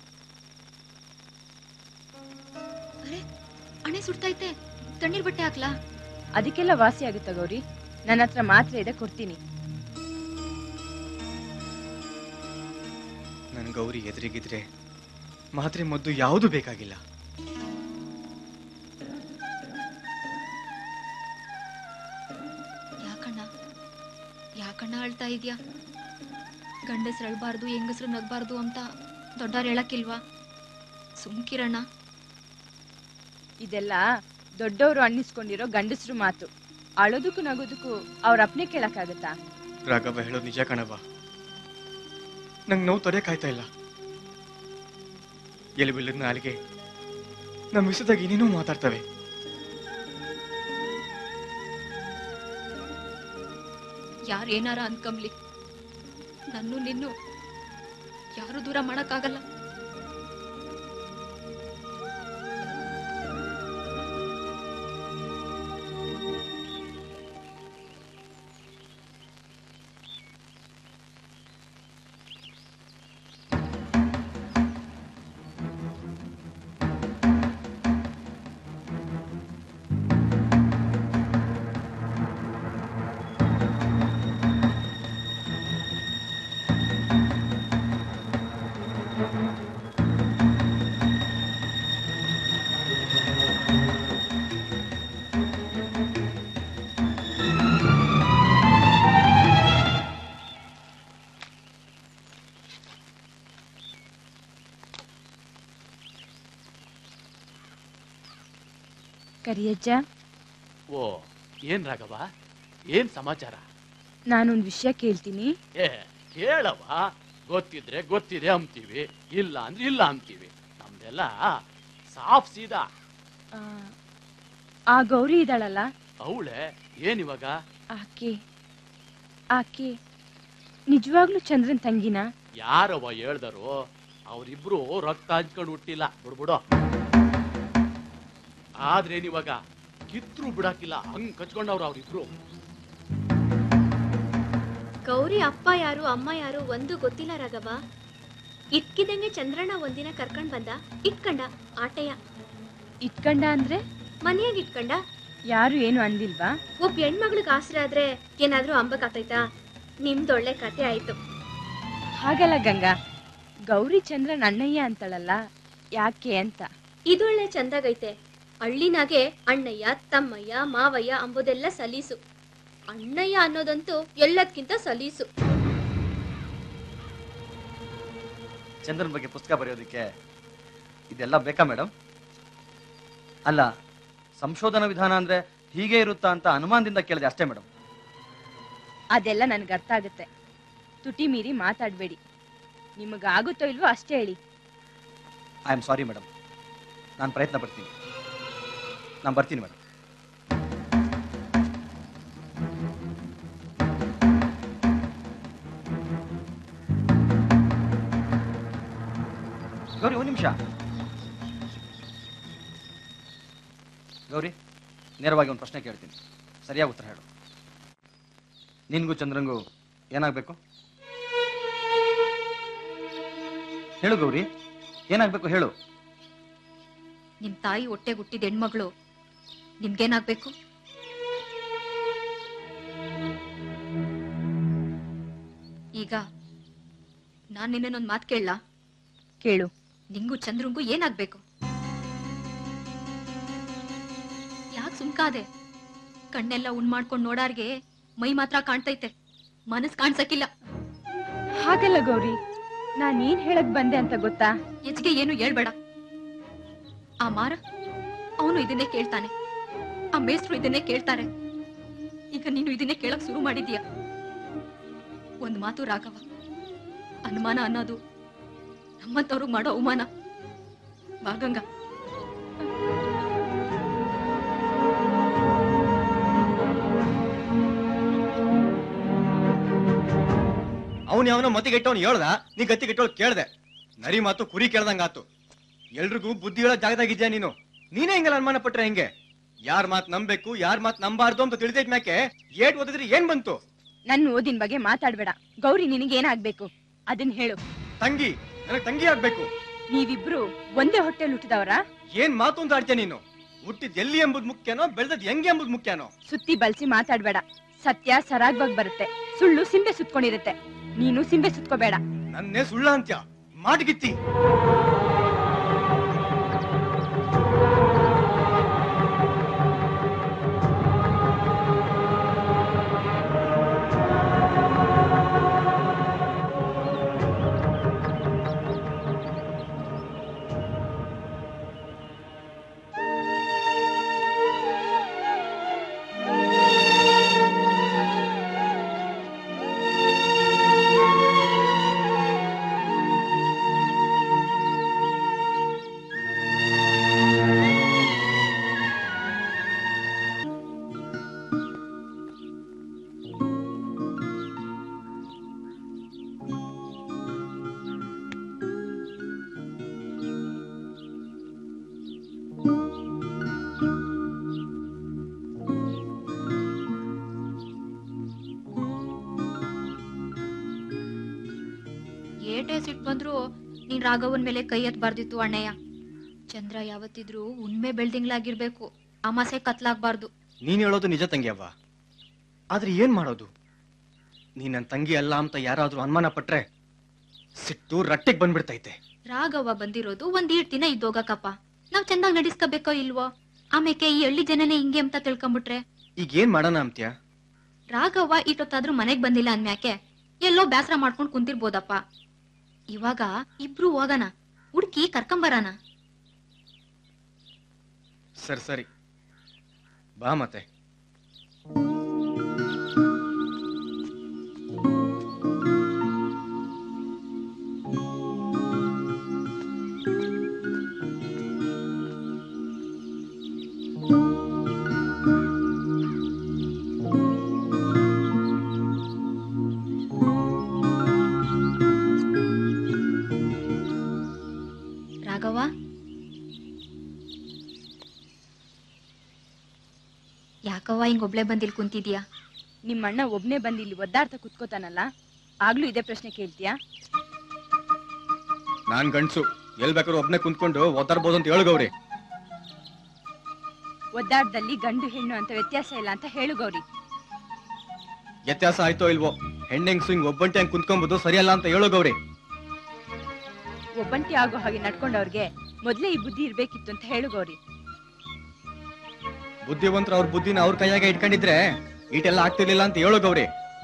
ಅರೆ ಅಣೆ ಸುಡ್ತೈತೆ ತಣ್ಣೀರ್ ಬಟ್ಟೆ ಹಾಕ್ಲಾ ಅದಕ್ಕೆಲ್ಲ ವಾಸಿ ಆಗುತ್ತಾ ಗೌರಿ ನನ್ನ ಹತ್ರ ಮಾತ್ರ ಇದೆ ಕೊಡ್ತೀನಿ ನನ್ ಗೌರಿ ಎದುರಿಗಿದ್ರೆ ಮಾತ್ರೆ ಮದ್ದು ಯಾವುದು ಬೇಕಾಗಿಲ್ಲ ಯಾಕಣ್ಣ ಯಾಕಣ್ಣ ಅಳ್ತಾ ಇದ್ಯಾ ಗಂಡಸ್ರು ಅಳ್ಬಾರ್ದು ಹೆಂಗಸ್ರು ನಗ್ಬಾರ್ದು ಅಂತ ದೊಡ್ಡವ್ರು ಹೇಳಕ್ಕಿಲ್ವಾ ಸುಮ್ಕಿರಣ್ಣ ಇದೆಲ್ಲ ದೊಡ್ಡವರು ಅನ್ನಿಸ್ಕೊಂಡಿರೋ ಗಂಡಸ್ರು ಮಾತು ಅಳೋದಕ್ಕೂ ನಗೋದಕ್ಕೂ ಅವ್ರ ಅಪ್ನೆ ಕೇಳಕ್ಕಾಗತ್ತಾ ರಾಘವ ಹೇಳೋದು ನಿಜ ಕಣವ ನಂಗೆ ನೋವು ತೊರೆಯಕ್ಕಾಯ್ತಾ ಇಲ್ಲ ಎಲುಬಿಲ್ಲದ ನಾಲಿಗೆ ನಮ್ಮ ವಿಷಯದಾಗ ಏನೇನೋ ಮಾತಾಡ್ತವೆ ಯಾರು ಏನಾರ ಅನ್ಕಂಬ್ಲಿ ನನ್ನು ನಿನ್ನು ಯಾರು ದೂರ ಮಾಡಕ್ಕಾಗಲ್ಲ ಕರಿಯಜ್ಜ ಓ ಏನ್ ರಾಘವ ಏನ್ ಸಮಾಚಾರ ನಾನೊಂದು ವಿಷಯ ಕೇಳ್ತೀನಿ ಏ ಕೇಳವ ಗೊತ್ತಿದ್ರೆ ಗೊತ್ತಿದೆ ಅಂತೀವಿ ಇಲ್ಲ ಅಂದ್ರೆ ಇಲ್ಲ ಅಂತೀವಿ ನಮ್ದೆಲ್ಲ ಸಾಫ್ ಸೀದಾ ಆ, ಆ ಗೌರಿ ಇದ್ದಾಳಲ್ಲ ಅವಳೆ ಏನಿವಾಗ ಆಕೆ ಆಕೆ ನಿಜವಾಗ್ಲೂ ಚಂದ್ರನ್ ತಂಗಿನ ಯಾರವ ಹೇಳ್ದರು ಅವರಿಬ್ರು ರಕ್ತ ಹಂಚ್ಕೊಂಡು ಹುಟ್ಟಿಲ್ಲ ಬಿಡ್ಬಿಡು ಆದ್ರೇನಿವಾಗ ಕಿತ್ರು ಬಿಡಾಕಿಲ್ಲ ಹಂಗ್ ಕಚ್ಕೊಂಡವ್ರು ಅವ್ರಿಬ್ರು ಗೌರಿ ಅಪ್ಪ ಯಾರು ಅಮ್ಮ ಯಾರು ಒಂದು ಗೊತ್ತಿಲ್ಲ ರಾಘವ ಇಟ್ಕಿದಂಗೆ ಚಂದ್ರಣ್ಣ ಒಂದಿನ ಕರ್ಕೊಂಡ್ ಬಂದ ಇಟ್ಕಂಡ ಆಟಯ್ಯ ಇಟ್ಕಂಡ ಅಂದ್ರೆ ಮನೆಯಾಗ ಇಟ್ಕಂಡ ಯಾರು ಏನು ಅಂದಿಲ್ವಾ ಒಬ್ಬ ಹೆಣ್ಮಗ್ಳಿಗೆ ಆಸರೆ ಆದ್ರೆ ಏನಾದ್ರೂ ಅಂಬಕಾತೈತಾ ನಿಮ್ದೊಳ್ಳೆ ಕತೆ ಆಯ್ತು ಹಾಗಲ್ಲ ಗಂಗಾ ಗೌರಿ ಚಂದ್ರನ್ ಅಣ್ಣಯ್ಯ ಅಂತಾಳಲ್ಲ ಯಾಕೆ ಅಂತ ಇದೊಳ್ಳೆ ಚಂದಾಗೈತೆ ಹಳ್ಳಿನಾಗೆ ಅಣ್ಣಯ್ಯ ತಮ್ಮಯ್ಯ ಮಾವಯ್ಯ ಅಂಬುದೆಲ್ಲ ಸಲೀಸು ಅಣ್ಣಯ್ಯ ಅನ್ನೋದಂತೂ ಎಲ್ಲದಕ್ಕಿಂತ ಸಲೀಸು ಚಂದ್ರನ್ ಬಗ್ಗೆ ಪುಸ್ತಕ ಬರೆಯೋದಕ್ಕೆ ಇದೆಲ್ಲ ಬೇಕಾ ಮೇಡಮ್ ಅಲ್ಲ ಸಂಶೋಧನಾ ವಿಧಾನ ಅಂದ್ರೆ ಹೀಗೆ ಇರುತ್ತಾ ಅಂತ ಅನುಮಾನದಿಂದ ಕೇಳಿದೆ ಅಷ್ಟೇ ಮೇಡಮ್ ಅದೆಲ್ಲ ನನ್ಗೆ ಅರ್ಥ ಆಗುತ್ತೆ ತುಟಿ ಮೀರಿ ಮಾತಾಡ್ಬೇಡಿ ನಿಮಗಾಗುತ್ತೋ ಇಲ್ವೋ ಅಷ್ಟೇ ಹೇಳಿ ಐ ಆಮ್ ಸಾರಿ ಮೇಡಮ್ ನಾನು ಪ್ರಯತ್ನ ಪಡ್ತೀನಿ ನಾನು ಬರ್ತೀನಿ ಮೇಡಮ್ ಗೌರಿ ಒಂದು ನಿಮಿಷ ಗೌರಿ ನೇರವಾಗಿ ಒಂದು ಪ್ರಶ್ನೆ ಕೇಳ್ತೀನಿ ಸರಿಯಾಗಿ ಉತ್ತರ ಹೇಳು ನಿನ್ಗೂ ಚಂದ್ರಂಗೂ ಏನಾಗಬೇಕು ಹೇಳು ಗೌರಿ ಏನಾಗಬೇಕು ಹೇಳು ನಿಮ್ ತಾಯಿ ಹೊಟ್ಟೆ ಹುಟ್ಟಿದ ಹೆಣ್ಮಗಳು ನಿಮ್ಗೇನಾಗ್ಬೇಕು ಈಗ ನಾನ್ ನಿನ್ನೊಂದ್ ಮಾತು ಕೇಳಲಾ ಕೇಳು ನಿಂಗೂ ಚಂದ್ರಂಗೂ ಏನಾಗ್ಬೇಕು ಯಾಕೆ ಸುಮ್ಕಾದೆ ಕಣ್ಣೆಲ್ಲ ಉಣ್ ಮಾಡ್ಕೊಂಡ್ ನೋಡಾರ್ಗೆ ಮೈ ಮಾತ್ರ ಕಾಣ್ತೈತೆ ಮನಸ್ ಕಾಣ್ಸಕ್ಕಿಲ್ಲ ಹಾಗಲ್ಲ ಗೌರಿ ನಾನ್ ಏನ್ ಹೇಳಕ್ ಬಂದೆ ಅಂತ ಗೊತ್ತಾ ಹೆಚ್ಚಿಗೆ ಏನು ಹೇಳ್ಬೇಡ ಆ ಮಾರ ಅವನು ಇದನ್ನೇ ಕೇಳ್ತಾನೆ ಆ ಮೇಸ್ಟ್ರು ಇದನ್ನೇ ಕೇಳ್ತಾರೆ ಈಗ ನೀನು ಇದನ್ನೇ ಕೇಳಕ್ ಶುರು ಮಾಡಿದೀಯ ಒಂದ್ ಮಾತು ರಾಘವ ಅನುಮಾನ ಅನ್ನೋದು ನಮ್ಮಂತವ್ರಿಗೆ ಮಾಡೋ ಅವಮಾನ ಭಾಗಂಗ ಅವನು ಯಾವನೋ ಮತಿಗೆಟ್ಟವನು ಹೇಳ್ದ ನೀ ಗತಿಗೆಟ್ಟವಳು ಕೇಳ್ದೆ ನರಿ ಮಾತು ಕುರಿ ಕೇಳ್ದಂಗಾತು ಎಲ್ರಿಗೂ ಬುದ್ಧಿ ಹೇಳೋ ಜಾಗದಾಗಿದ್ಯಾ ನೀನು ನೀನೇ ಹಿಂಗೆಲ್ಲ ಅನುಮಾನ ಪಟ್ರೆ ಹೆಂಗೆ ಯಾರ್ ಮಾತ್ ನಂಬೇಕು ಯಾರ್ ಮಾತ್ ನಂಬಾರ್ದು ಅಂತ ತಿಳಿದೈತ್ ಮ್ಯಾಕೆ ಏಟ್ ಓದಿದ್ರೆ ಏನ್ ಬಂತು ನನ್ ಓದಿನ ಬಗ್ಗೆ ಮಾತಾಡ್ಬೇಡ ಗೌರಿ ನಿನಗೇನಾಗ್ಬೇಕು ಅದನ್ನ ಹೇಳು ತಂಗಿ ನನಗ್ ತಂಗಿ ಆಗ್ಬೇಕು ನೀವಿಬ್ರು ಒಂದೇ ಹೊಟ್ಟೆಲ್ ಹುಟ್ಟಿದವರ ಏನ್ ಮಾತು ಅಂತ ಆಡ್ತೀಯ ನೀನು ಹುಟ್ಟಿದ್ ಎಲ್ಲಿ ಎಂಬುದು ಮುಖ್ಯನೋ ಬೆಳೆದದ್ ಹೆಂಗೆ ಎಂಬುದು ಮುಖ್ಯನೋ ಸುತ್ತಿ ಬಲ್ಸಿ ಮಾತಾಡ್ಬೇಡ ಸತ್ಯ ಸರಾಗವಾಗಿ ಬರುತ್ತೆ ಸುಳ್ಳು ಸಿಂಬೆ ಸುತ್ಕೊಂಡಿರುತ್ತೆ ನೀನು ಸಿಂಬೆ ಸುತ್ಕೋಬೇಡ ನನ್ನೇ ಸುಳ್ಳ ಅಂತ್ಯ ಮಾಟಗಿತ್ತಿ ಏಟೇ ಸಿಟ್ ಬಂದ್ರು ನೀನ್ ರಾಘವನ್ ಮೇಲೆ ಕೈ ಎತ್ಬಾರ್ದಿತ್ತು ಅಣ್ಣಯ್ಯ ಚಂದ್ರ ಯಾವತ್ತಿದ್ರು ಉಣ್ಮೆ ಬೆಳ್ದಿಂಗ್ಲಾಗಿರ್ಬೇಕು ಅಮಾಸೆ ಕತ್ಲಾಗ್ಬಾರ್ದು ನೀನ್ ಹೇಳೋದು ನಿಜ ತಂಗಿ ಅವ್ವ ಆದ್ರೆ ಏನ್ ಮಾಡೋದು ನೀ ನನ್ ತಂಗಿ ಅಲ್ಲ ಅಂತ ಯಾರಾದ್ರೂ ಅನುಮಾನ ಪಟ್ರೆ ಸಿಟ್ಟು ರಟ್ಟೆಗ್ ಬಂದ್ಬಿಡ್ತೈತೆ ರಾಘವ ಬಂದಿರೋದು ಒಂದ್ ಈಡ್ ದಿನ ಇದ್ದೋಗಕ್ಕಪ್ಪ ನಾವ್ ಚಂದಾಗ್ ನಡೆಸ್ಕೋಬೇಕೋ ಇಲ್ವೋ ಆಮೇಲೆ ಈ ಹಳ್ಳಿ ಜನನೇ ಹಿಂಗೆ ಅಂತ ತಿಳ್ಕೊಂಬಿಟ್ರೆ ಈಗ ಏನ್ ಮಾಡೋಣ ಅಂತ್ಯ ರಾಘವ ಇಟ್ಟೊತ್ತಾದ್ರೂ ಮನೆಗ್ ಬಂದಿಲ್ಲ ಅಂದ್ಮ್ಯಾಕೆ ಎಲ್ಲೋ ಬ್ಯಾಸರ ಮಾಡ್ಕೊಂಡ್ ಕುಂತಿರ್ಬೋದಪ್ಪ ಇವಾಗ ಇಬ್ರು ಹೋಗಣ ಹುಡ್ಕಿ ಕರ್ಕೊಂಬರಾನ ಸರಿ ಸರಿ ಬಾ ಮತ್ತೆ ರಾಘವ ಯಾಕವ್ವ ಹಿಂಗ್ ಒಬ್ಳೆ ಬಂದಿಲ್ ಕುಂತಿದ್ಯಾ ನಿಮ್ಮಣ್ಣ ಒಬ್ನೇ ಬಂದು ಇಲ್ಲಿ ಒದ್ದಾಡ್ತಾ ಕುತ್ಕೋತಾನಲ್ಲ ಆಗ್ಲೂ ಇದೇ ಪ್ರಶ್ನೆ ಕೇಳ್ತೀಯಾ ನಾನ್ ಗಂಡ್ಸು ಎಲ್ ಬೇಕಾದ್ರೂ ಒಬ್ನೇ ಕುಂತ್ಕೊಂಡು ಒದ್ದಾಡ್ಬೋದು ಅಂತ ಹೇಳು ಗೌರಿ ಒದ್ದಾಡ್ದಲ್ಲಿ ಗಂಡು ಹೆಣ್ಣು ಅಂತ ವ್ಯತ್ಯಾಸ ಇಲ್ಲ ಅಂತ ಹೇಳು ಗೌರಿ ವ್ಯತ್ಯಾಸ ಆಯ್ತೋ ಇಲ್ವೋ ಹೆಣ್ಣೆಂಗ್ಸು ಹಿಂಗ್ ಒಬ್ಬಂಟಿ ಹಂಗ್ ಕುಂತ್ಕೊಂಬೋದು ಸರಿಯಲ್ಲ ಅಂತ ಹೇಳು ಗೌರಿ ಒಬ್ಬಂಟಿ ಆಗೋ ಹಾಗೆ ನಡ್ಕೊಂಡವ್ರಿಗೆ ಮೊದ್ಲೇ ಈ ಬುದ್ಧಿ ಇರ್ಬೇಕಿತ್ತು ಅಂತ ಹೇಳು ಗೌರಿ ಬುದ್ಧಿವಂತರು ಅವ್ರ ಬುದ್ಧಿನ ಅವ್ರ ಕೈಯಾಗ ಇಟ್ಕೊಂಡಿದ್ರೆ ಈಟೆಲ್ಲ ಆಗ್ತಿರ್ಲಿಲ್ಲ ಅಂತ ಹೇಳು ಗೌರಿ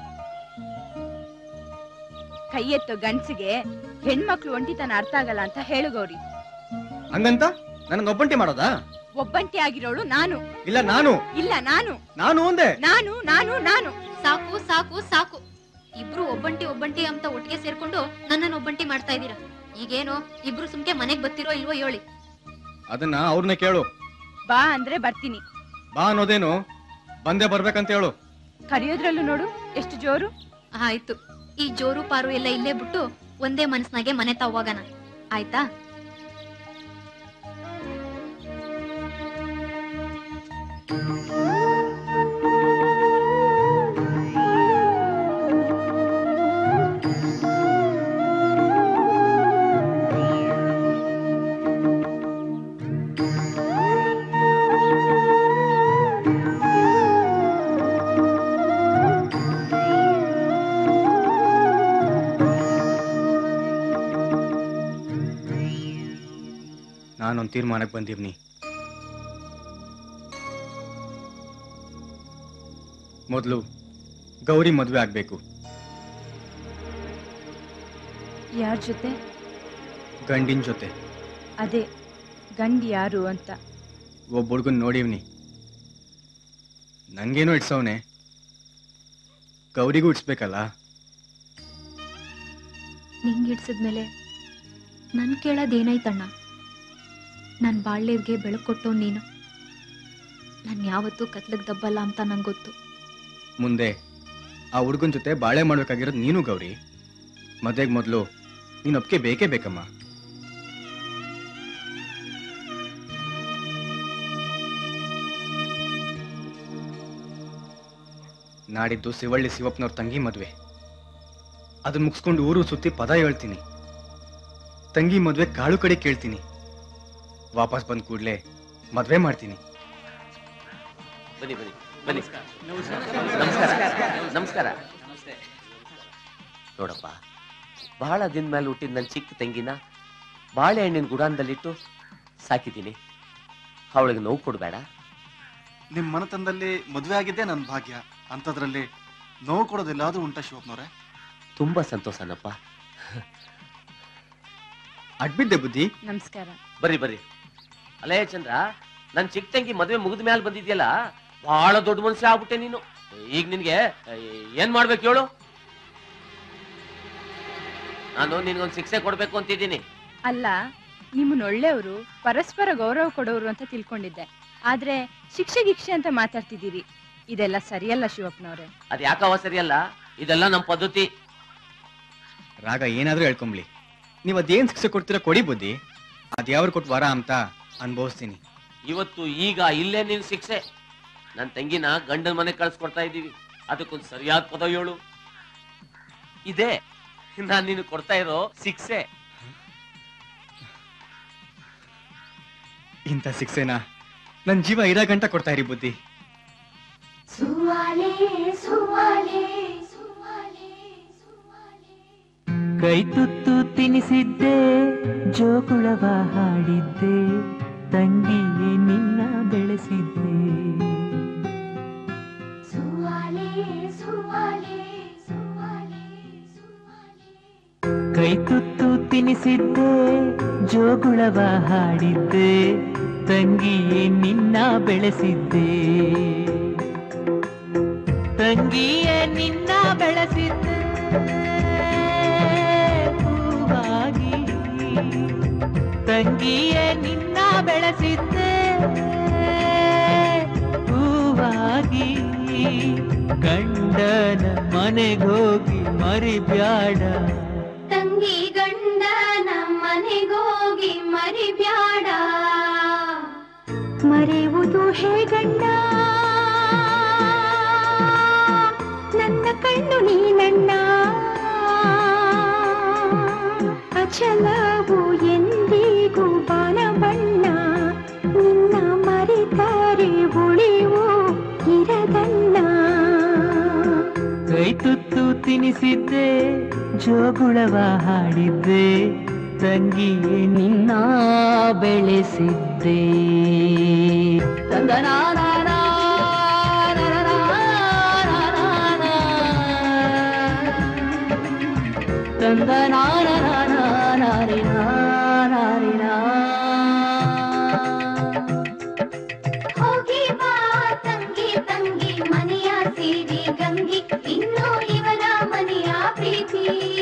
ಕೈ ಎತ್ತೋ ಗಂಡ್ಸಿಗೆ ಹೆಣ್ಮಕ್ಳು ಒಂಟಿತನ ಅರ್ಥ ಆಗಲ್ಲ ಅಂತ ಹೇಳು ಗೌರಿ ಹಂಗಂತ ನನ್ನ ಒಬ್ಬಂಟಿ ಮಾಡೋದಾ ಒಬ್ಬಂಟಿ ಆಗಿರೋಳು ನಾನು ಇಲ್ಲ ನಾನು ಇಲ್ಲ ನಾನು ನಾನು ಒಂದೇ ನಾನು ನಾನು ನಾನು ಸಾಕು ಸಾಕು ಸಾಕು ಇಬ್ರು ಒಬ್ಬಂಟಿ ಒಬ್ಬಂಟಿ ಅಂತ ಒಟ್ಟಿಗೆ ಸೇರ್ಕೊಂಡು ನನ್ನನ್ನು ಒಬ್ಬಂಟಿ ಮಾಡ್ತಾ ಇದೀರಾ ಈಗೇನು ಇಬ್ರು ಸುಮ್ಕೆ ಮನೆಗ್ ಬರ್ತಿರೋ ಇಲ್ವೋ ಹೇಳಿ ಅದನ್ನ ಅವ್ರನ್ನೇ ಕೇಳು ಬಾ ಅಂದ್ರೆ ಬರ್ತೀನಿ ಬಾ ಅನ್ನೋದೇನು ಬಂದೇ ಬರ್ಬೇಕಂತ ಹೇಳು ಕರೆಯೋದ್ರಲ್ಲೂ ನೋಡು ಎಷ್ಟು ಜೋರು ಆಯ್ತು ಈ ಜೋರು ಪಾರು ಎಲ್ಲ ಇಲ್ಲೇ ಬಿಟ್ಟು ಒಂದೇ ಮನಸ್ನಾಗೆ ಮನೆ ಹೋಗೋಣ ಆಯ್ತಾ ನಾನೊಂದ್ ತೀರ್ಮಾನಕ್ಕೆ ಬಂದಿವ್ನಿ ಮೊದಲು ಗೌರಿ ಮದ್ವೆ ಆಗ್ಬೇಕು ಯಾರ ಜೊತೆ ಗಂಡಿನ ಜೊತೆ ಅದೇ ಗಂಡ್ ಯಾರು ಅಂತ ಒಬ್ಬ ಹುಡ್ಗನ್ ನೋಡಿವ್ನಿ ನಂಗೇನೋ ಇಡ್ಸವ್ನೆ ಗೌರಿಗೂ ಇಡ್ಸ್ಬೇಕಲ್ಲ ನಿಂಗ್ ಇಡ್ಸಿದ್ಮೇಲೆ ನನ್ ಕೇಳೋದೇನಾಯ್ತಣ್ಣ ನನ್ ಬಾಳ್ಯವ್ಗೆ ಬೆಳಕು ಕೊಟ್ಟವ್ ನೀನು ನಾನ್ ಯಾವತ್ತೂ ಕತ್ಲಕ್ ದಬ್ಬಲ್ಲ ಅಂತ ನಂಗೆ ಗೊತ್ತು ಮುಂದೆ ಆ ಹುಡ್ಗನ್ ಜೊತೆ ಬಾಳೆ ಮಾಡ್ಬೇಕಾಗಿರೋದು ನೀನು ಗೌರಿ ಮದ್ವೆಗ್ ಮೊದಲು ನೀನ್ ಒಪ್ಪಿಗೆ ಬೇಕೇ ಬೇಕಮ್ಮ ನಾಡಿದ್ದು ಶಿವಳ್ಳಿ ಶಿವಪ್ಪನವ್ರ ತಂಗಿ ಮದ್ವೆ ಅದನ್ನ ಮುಗಿಸ್ಕೊಂಡು ಊರು ಸುತ್ತಿ ಪದ ಹೇಳ್ತೀನಿ ತಂಗಿ ಮದ್ವೆ ಕಾಳು ಕಡೆ ಕೇಳ್ತೀನಿ ವಾಪಸ್ ಬಂದ್ ಕೂಡ್ಲೆ ಮದ್ವೆ ಮಾಡ್ತೀನಿ ಬನ್ನಿ ಬನ್ನಿ ಬನ್ನಿ ನಮಸ್ಕಾರ ನಮಸ್ಕಾರ ನೋಡಪ್ಪ ಬಹಳ ದಿನ ಮೇಲೆ ಹುಟ್ಟಿದ ನನ್ನ ಚಿಕ್ಕ ತಂಗಿನ ಬಾಳೆಹಣ್ಣಿನ ಗುಡಾನದಲ್ಲಿಟ್ಟು ಸಾಕಿದ್ದೀನಿ ಅವಳಿಗೆ ನೋವು ಕೊಡಬೇಡ ನಿಮ್ ಮನೆತನದಲ್ಲಿ ಮದುವೆ ಆಗಿದ್ದೇ ನನ್ನ ಭಾಗ್ಯ ಅಂಥದ್ರಲ್ಲಿ ನೋವು ಕೊಡೋದೆಲ್ಲಾದ್ರೂ ಉಂಟಾ ಶಿವಪ್ಪನವ್ರೆ ತುಂಬಾ ಸಂತೋಷನಪ್ಪ ಅಡ್ಬಿದ್ದೆ ಬುದ್ಧಿ ನಮಸ್ಕಾರ ಬರ್ರಿ ಬರ್ರಿ ಅಲೇ ಚಂದ್ರ ನನ್ ಚಿಕ್ಕ ತಂಗಿ ಮದ್ವೆ ಮುಗಿದ ಮೇಲೆ ಬಂದಿದ್ಯಲ್ಲ ಬಹಳ ದೊಡ್ಡ ಮನುಷ್ಯ ಆಗ್ಬಿಟ್ಟೆ ನೀನು ಈಗ ನಿನ್ಗೆ ಏ, ಏನ್ ಮಾಡ್ಬೇಕು ಹೇಳು ನಾನು ನಿನ್ಗೊಂದ್ ಶಿಕ್ಷೆ ಕೊಡ್ಬೇಕು ಅಂತಿದ್ದೀನಿ ಅಲ್ಲ ನಿಮ್ಮನ್ನ ಒಳ್ಳೆಯವರು ಪರಸ್ಪರ ಗೌರವ ಕೊಡೋರು ಅಂತ ತಿಳ್ಕೊಂಡಿದ್ದೆ ಆದ್ರೆ ಶಿಕ್ಷೆ ಗಿಕ್ಷೆ ಅಂತ ಮಾತಾಡ್ತಿದ್ದೀರಿ ಇದೆಲ್ಲ ಸರಿಯಲ್ಲ ಶಿವಪ್ಪನವ್ರೆ ಅದ್ ಯಾಕವ ಸರಿಯಲ್ಲ ಇದೆಲ್ಲ ನಮ್ ಪದ್ಧತಿ ರಾಗ ಏನಾದ್ರೂ ಹೇಳ್ಕೊಂಬ್ಲಿ ನೀವ್ ಅದೇನ್ ಶಿಕ್ಷೆ ಕೊಡ್ತೀರಾ ಕೊಡಿ ಬುದ್ಧಿ ಅದ್ಯಾವ್ರು ಕೊಟ್ಟು ವರ ಅಂತ ಅನ್ಭವಿಸ್ತೀನಿ ಇವತ್ತು ಈಗ ಇಲ್ಲೇ ನಿನ್ ಶಿಕ್ಷೆ ನನ್ ತಂಗಿನ ಗಂಡನ ಮನೆ ಕಳ್ಸ್ಕೊಡ್ತಾ ಇದೀವಿ ಅದಕ್ಕೊಂದು ಸರಿಯಾದ ಪದ ಹೇಳು ಇದೆ ನಾನ್ ನೀನು ಕೊಡ್ತಾ ಇರೋ ಶಿಕ್ಷೆ ಇಂಥ ಶಿಕ್ಷೆನ ನನ್ ಜೀವ ಇರೋ ಗಂಟ ಕೊಡ್ತಾ ಇರಿ ಬುದ್ಧಿ ಸುವಾಲೆ ಸುವಾಲೆ ಕೈ ತುತ್ತು ತಿನಿಸಿದ್ದೆ ಜೋಗುಳವ ಹಾಡಿದ್ದೆ ತಂಗಿಯೇ ನಿನ್ನ ಬೆಳೆಸಿದ್ದೆ ಕೈ ತುತ್ತು ತಿನಿಸಿದ್ದೆ ಜೋಗುಳವ ಹಾಡಿದ್ದೆ ತಂಗಿಯೇ ನಿನ್ನ ಬೆಳೆಸಿದ್ದೆ ತಂಗಿಯೇ ನಿನ್ನ ಬೆಳೆಸಿದ್ದೆ ಹೂವಾಗಿ ತಂಗಿಯೇ ನಿನ್ನ ಬೆಳೆಸಿದ್ದೆ ಹೂವಾಗಿ ಗಂಡನ ಮನೆಗೋಗಿ ಮರಿಬ್ಯಾಡ ತಂಗಿ ಗಂಡನ ಮನೆಗೋಗಿ ಮರಿಬ್ಯಾಡ ಮರೆಯುವುದು ಹೇಗಂಡ ನನ್ನ ಕಣ್ಣು ನೀನಣ್ಣ ಅಚಲವು ಎಂದಿಗೂ ಬಾನ ಬಣ್ಣ ನಿನ್ನ ಮರಿತಾರೆ ಉಳಿವು ಇರದಣ್ಣ ಕೈ ತುತ್ತು ತಿನಿಸಿದ್ದೆ ಜೋಗುಳವ ಹಾಡಿದ್ದೆ ತಂಗಿಯೇ ನಿನ್ನ ಬೆಳೆಸಿದ್ದೆ ಹೋಗಿ ಬಾ ತಂಗಿ ತಂಗಿ ಮನೆಯ ಸೇರಿ ಗಂಗಿ ಇನ್ನು ಇವನ ಮನೆಯ ಪ್ರೀತಿ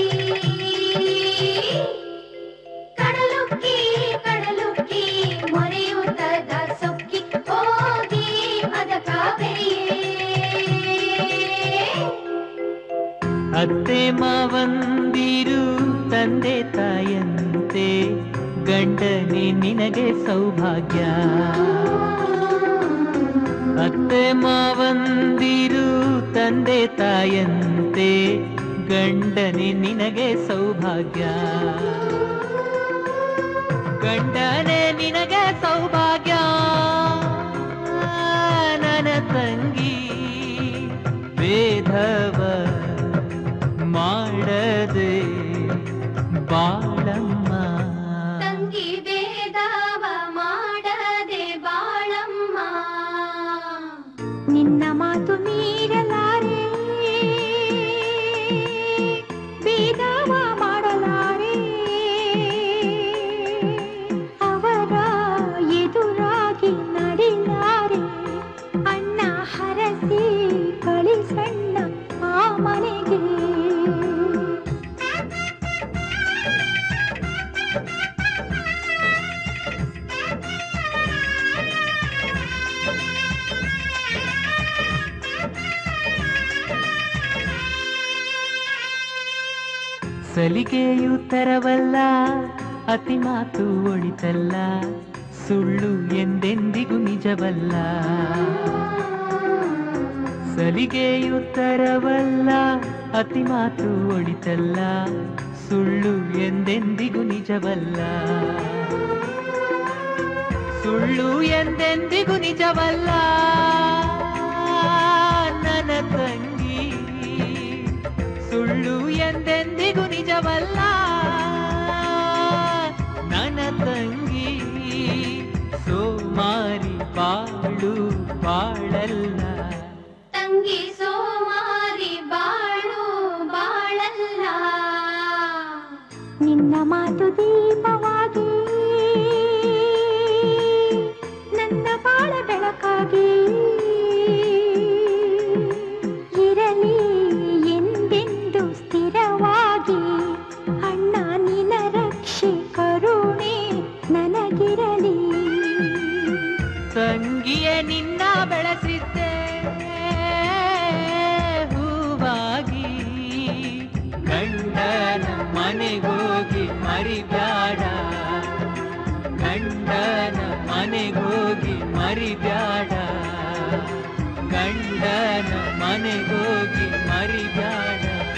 ಕಡಲುಕ್ಕಿ ಕಡಲುಕ್ಕಿ ಮೊರೆಯುತ್ತದ ಸೊಕ್ಕಿ ಹೋಗಿ ಅದಕ ಅತ್ತೆ ಮಾವಂದಿರು ತಂದೆ ತಾಯಂತೆ ಗಂಡನೆ ನಿನಗೆ ಸೌಭಾಗ್ಯ ಅತ್ತೆ ಮಾವಂದಿರು ತಂದೆ ತಾಯಂತೆ ಗಂಡನೆ ನಿನಗೆ ಸೌಭಾಗ್ಯ ಗಂಡನೆ ನಿನಗೆ ಸೌಭಾಗ್ಯ ನನ್ನ ತಂಗಿ ಭೇದವ ಮಾಡದೆ ಬಾಳಮ್ಮ ತಂಗಿ ಭೇದವ ಮಾಡದೆ ಬಾಳಮ್ಮ ನಿನ್ನ ಮಾತು ಮೀರಲಾರೆ ಭೇದವ ಮಾಡಲಾರೆ ಅವರ ಎದುರಾಗಿ ನಡಿಲಾರೆ ಅಣ್ಣ ಹರಸಿ ಕಳಿಸಣ್ಣ ಆ ಮನೆಗೆ ಸಲಿಗೆಯು ತರವಲ್ಲ ಅತಿ ಮಾತು ಒಳಿತಲ್ಲ ಸುಳ್ಳು ಎಂದೆಂದಿಗೂ ನಿಜವಲ್ಲ ಸಲಿಗೆಯು ತರವಲ್ಲ ಅತಿ ಮಾತು ಒಳಿತಲ್ಲ ಸುಳ್ಳು ಎಂದೆಂದಿಗೂ ನಿಜವಲ್ಲ ಸುಳ್ಳು ಎಂದೆಂದಿಗೂ ನಿಜವಲ್ಲ ನನ್ನ ತಂಗಿ ಸುಳ್ಳು ಎಂದೆಂದಿಗೂ ನಿಜವಲ್ಲ ನನ್ನ ತಂಗಿ ಸೋಮಾರಿ ಬಾಳು ಬಾಳಲ್ಲ ತಂಗಿ ಸೋಮಾರಿ ಬಾಳು ಬಾಳಲ್ಲ ನಿನ್ನ ಮಾತು ದೀಪವಾಗಿ ನನ್ನ ಬಾಳ ಬೆಳಕಾಗಿ ಇರಲಿ ಎಂದೆಂದು ಸ್ಥಿರವಾಗಿ ಅಣ್ಣ ನಿನ ರಕ್ಷೆ ಕರುಣೆ ನನಗಿರಲಿ ತಂಗಿಯ ನಿನ್ನ ಬೆಳೆಸಿದ್ದೆ ಹೂವಾಗಿ ಗಂಡನ ಮನೆಗೋಗಿ ಮರಿಬ್ಯಾಡ ಗಂಡನ ಮನೆಗೋಗಿ ಮರಿಬ್ಯಾಡ ಗಂಡನ ಮನೆಗೋಗಿ ಮರಿಬ್ಯಾಡ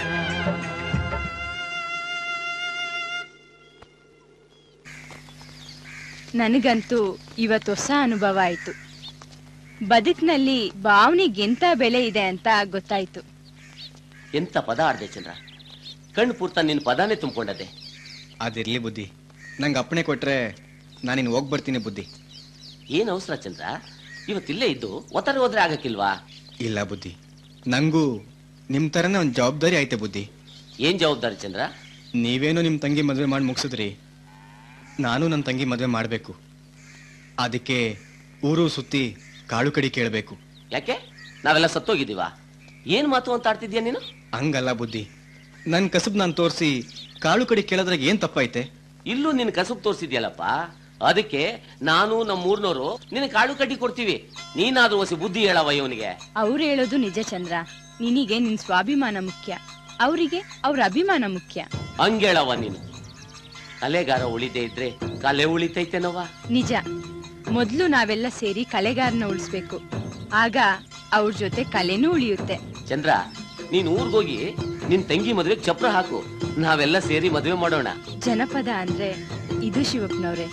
ನನಗಂತೂ ಇವತ್ತು ಹೊಸ ಅನುಭವ ಆಯ್ತು ಬದುಕಿನಲ್ಲಿ ಭಾವನೆಗೆಂತ ಬೆಲೆ ಇದೆ ಅಂತ ಗೊತ್ತಾಯ್ತು ಎಂತ ಪದ ಆಡ್ದೆ ಚಂದ್ರ ಕಣ್ಣು ಪೂರ್ತ ನಿನ್ನ ಪದಾನೇ ತುಂಬಿಕೊಂಡದೆ ಅದಿರ್ಲಿ ಬುದ್ಧಿ ನಂಗೆ ಅಪ್ಪಣೆ ಕೊಟ್ರೆ ನಾನಿನ್ ಹೋಗಿ ಬರ್ತೀನಿ ಬುದ್ಧಿ ಏನ್ ಅವಸರ ಚಂದ್ರ ಇವತ್ತಿಲ್ಲೇ ಇದ್ದು ಒತ್ತಾರೆ ಹೋದ್ರೆ ಆಗಕ್ಕಿಲ್ವಾ ಇಲ್ಲ ಬುದ್ಧಿ ನಂಗೂ ನಿಮ್ ತರನೇ ಒಂದು ಜವಾಬ್ದಾರಿ ಐತೆ ಬುದ್ಧಿ ಏನ್ ಜವಾಬ್ದಾರಿ ಚಂದ್ರ ನೀವೇನೋ ನಿಮ್ಮ ತಂಗಿ ಮದುವೆ ಮಾಡಿ ಮುಗಿಸಿದ್ರಿ ನಾನು ನನ್ನ ತಂಗಿ ಮದುವೆ ಮಾಡಬೇಕು ಅದಕ್ಕೆ ಊರು ಸುತ್ತಿ ಕಾಳು ಕಡಿ ಕೇಳಬೇಕು ಯಾಕೆ ನಾವೆಲ್ಲ ಸತ್ತೋಗಿದ್ದೀವ ಏನ್ ಮಾತು ಅಂತ ಆಡ್ತಿದ್ಯಾ ನೀನು ಹಂಗಲ್ಲ ಬುದ್ಧಿ ನನ್ನ ಕಸಬ್ ನಾನು ತೋರಿಸಿ ಕಾಳು ಕಡಿ ಕೇಳೋದ್ರಾಗ ಏನ್ ತಪ್ಪೈತೆ ಇಲ್ಲೂ ನಿನ್ ಕಸುಬ್ ತೋರಿಸಿದ್ಯಲ್ಲಪ್ಪ ಅದಕ್ಕೆ ನಾನು ನಮ್ಮ ಊರ್ನವರು ನಿನ್ ಕಾಳು ಕಡ್ಡಿ ಕೊಡ್ತೀವಿ ನೀನಾದ್ರೂ ಹೊಸಿ ಬುದ್ಧಿ ಹೇಳವ ಇವನಿಗೆ ಅವ್ರು ಹೇಳೋದು ನಿಜ ಚಂದ್ರ ನಿನಗೆ ನಿನ್ ಸ್ವಾಭಿಮಾನ ಮುಖ್ಯ ಅವರಿಗೆ ಅವ್ರ ಅಭಿಮಾನ ಮುಖ್ಯ ಹಂಗೇಳವ ನೀನು ಕಲೆಗಾರ ಉಳಿದೇ ಇದ್ರೆ ಕಲೆ ಉಳಿತೈತೆನವ ನಿಜ ಮೊದ್ಲು ನಾವೆಲ್ಲ ಸೇರಿ ಕಲೆಗಾರನ ಉಳಿಸ್ಬೇಕು ಆಗ ಅವ್ರ ಜೊತೆ ಕಲೆನೂ ಉಳಿಯುತ್ತೆ ಚಂದ್ರ ನೀನ್ ಊರ್ಗೋಗಿ ನಿನ್ ತಂಗಿ ಮದ್ವೆಗ್ ಚಪ್ರ ಹಾಕು ನಾವೆಲ್ಲ ಸೇರಿ ಮದ್ವೆ ಮಾಡೋಣ ಜನಪದ ಅಂದ್ರೆ ಇದು ಶಿವಪ್ಪನವ್ರೆ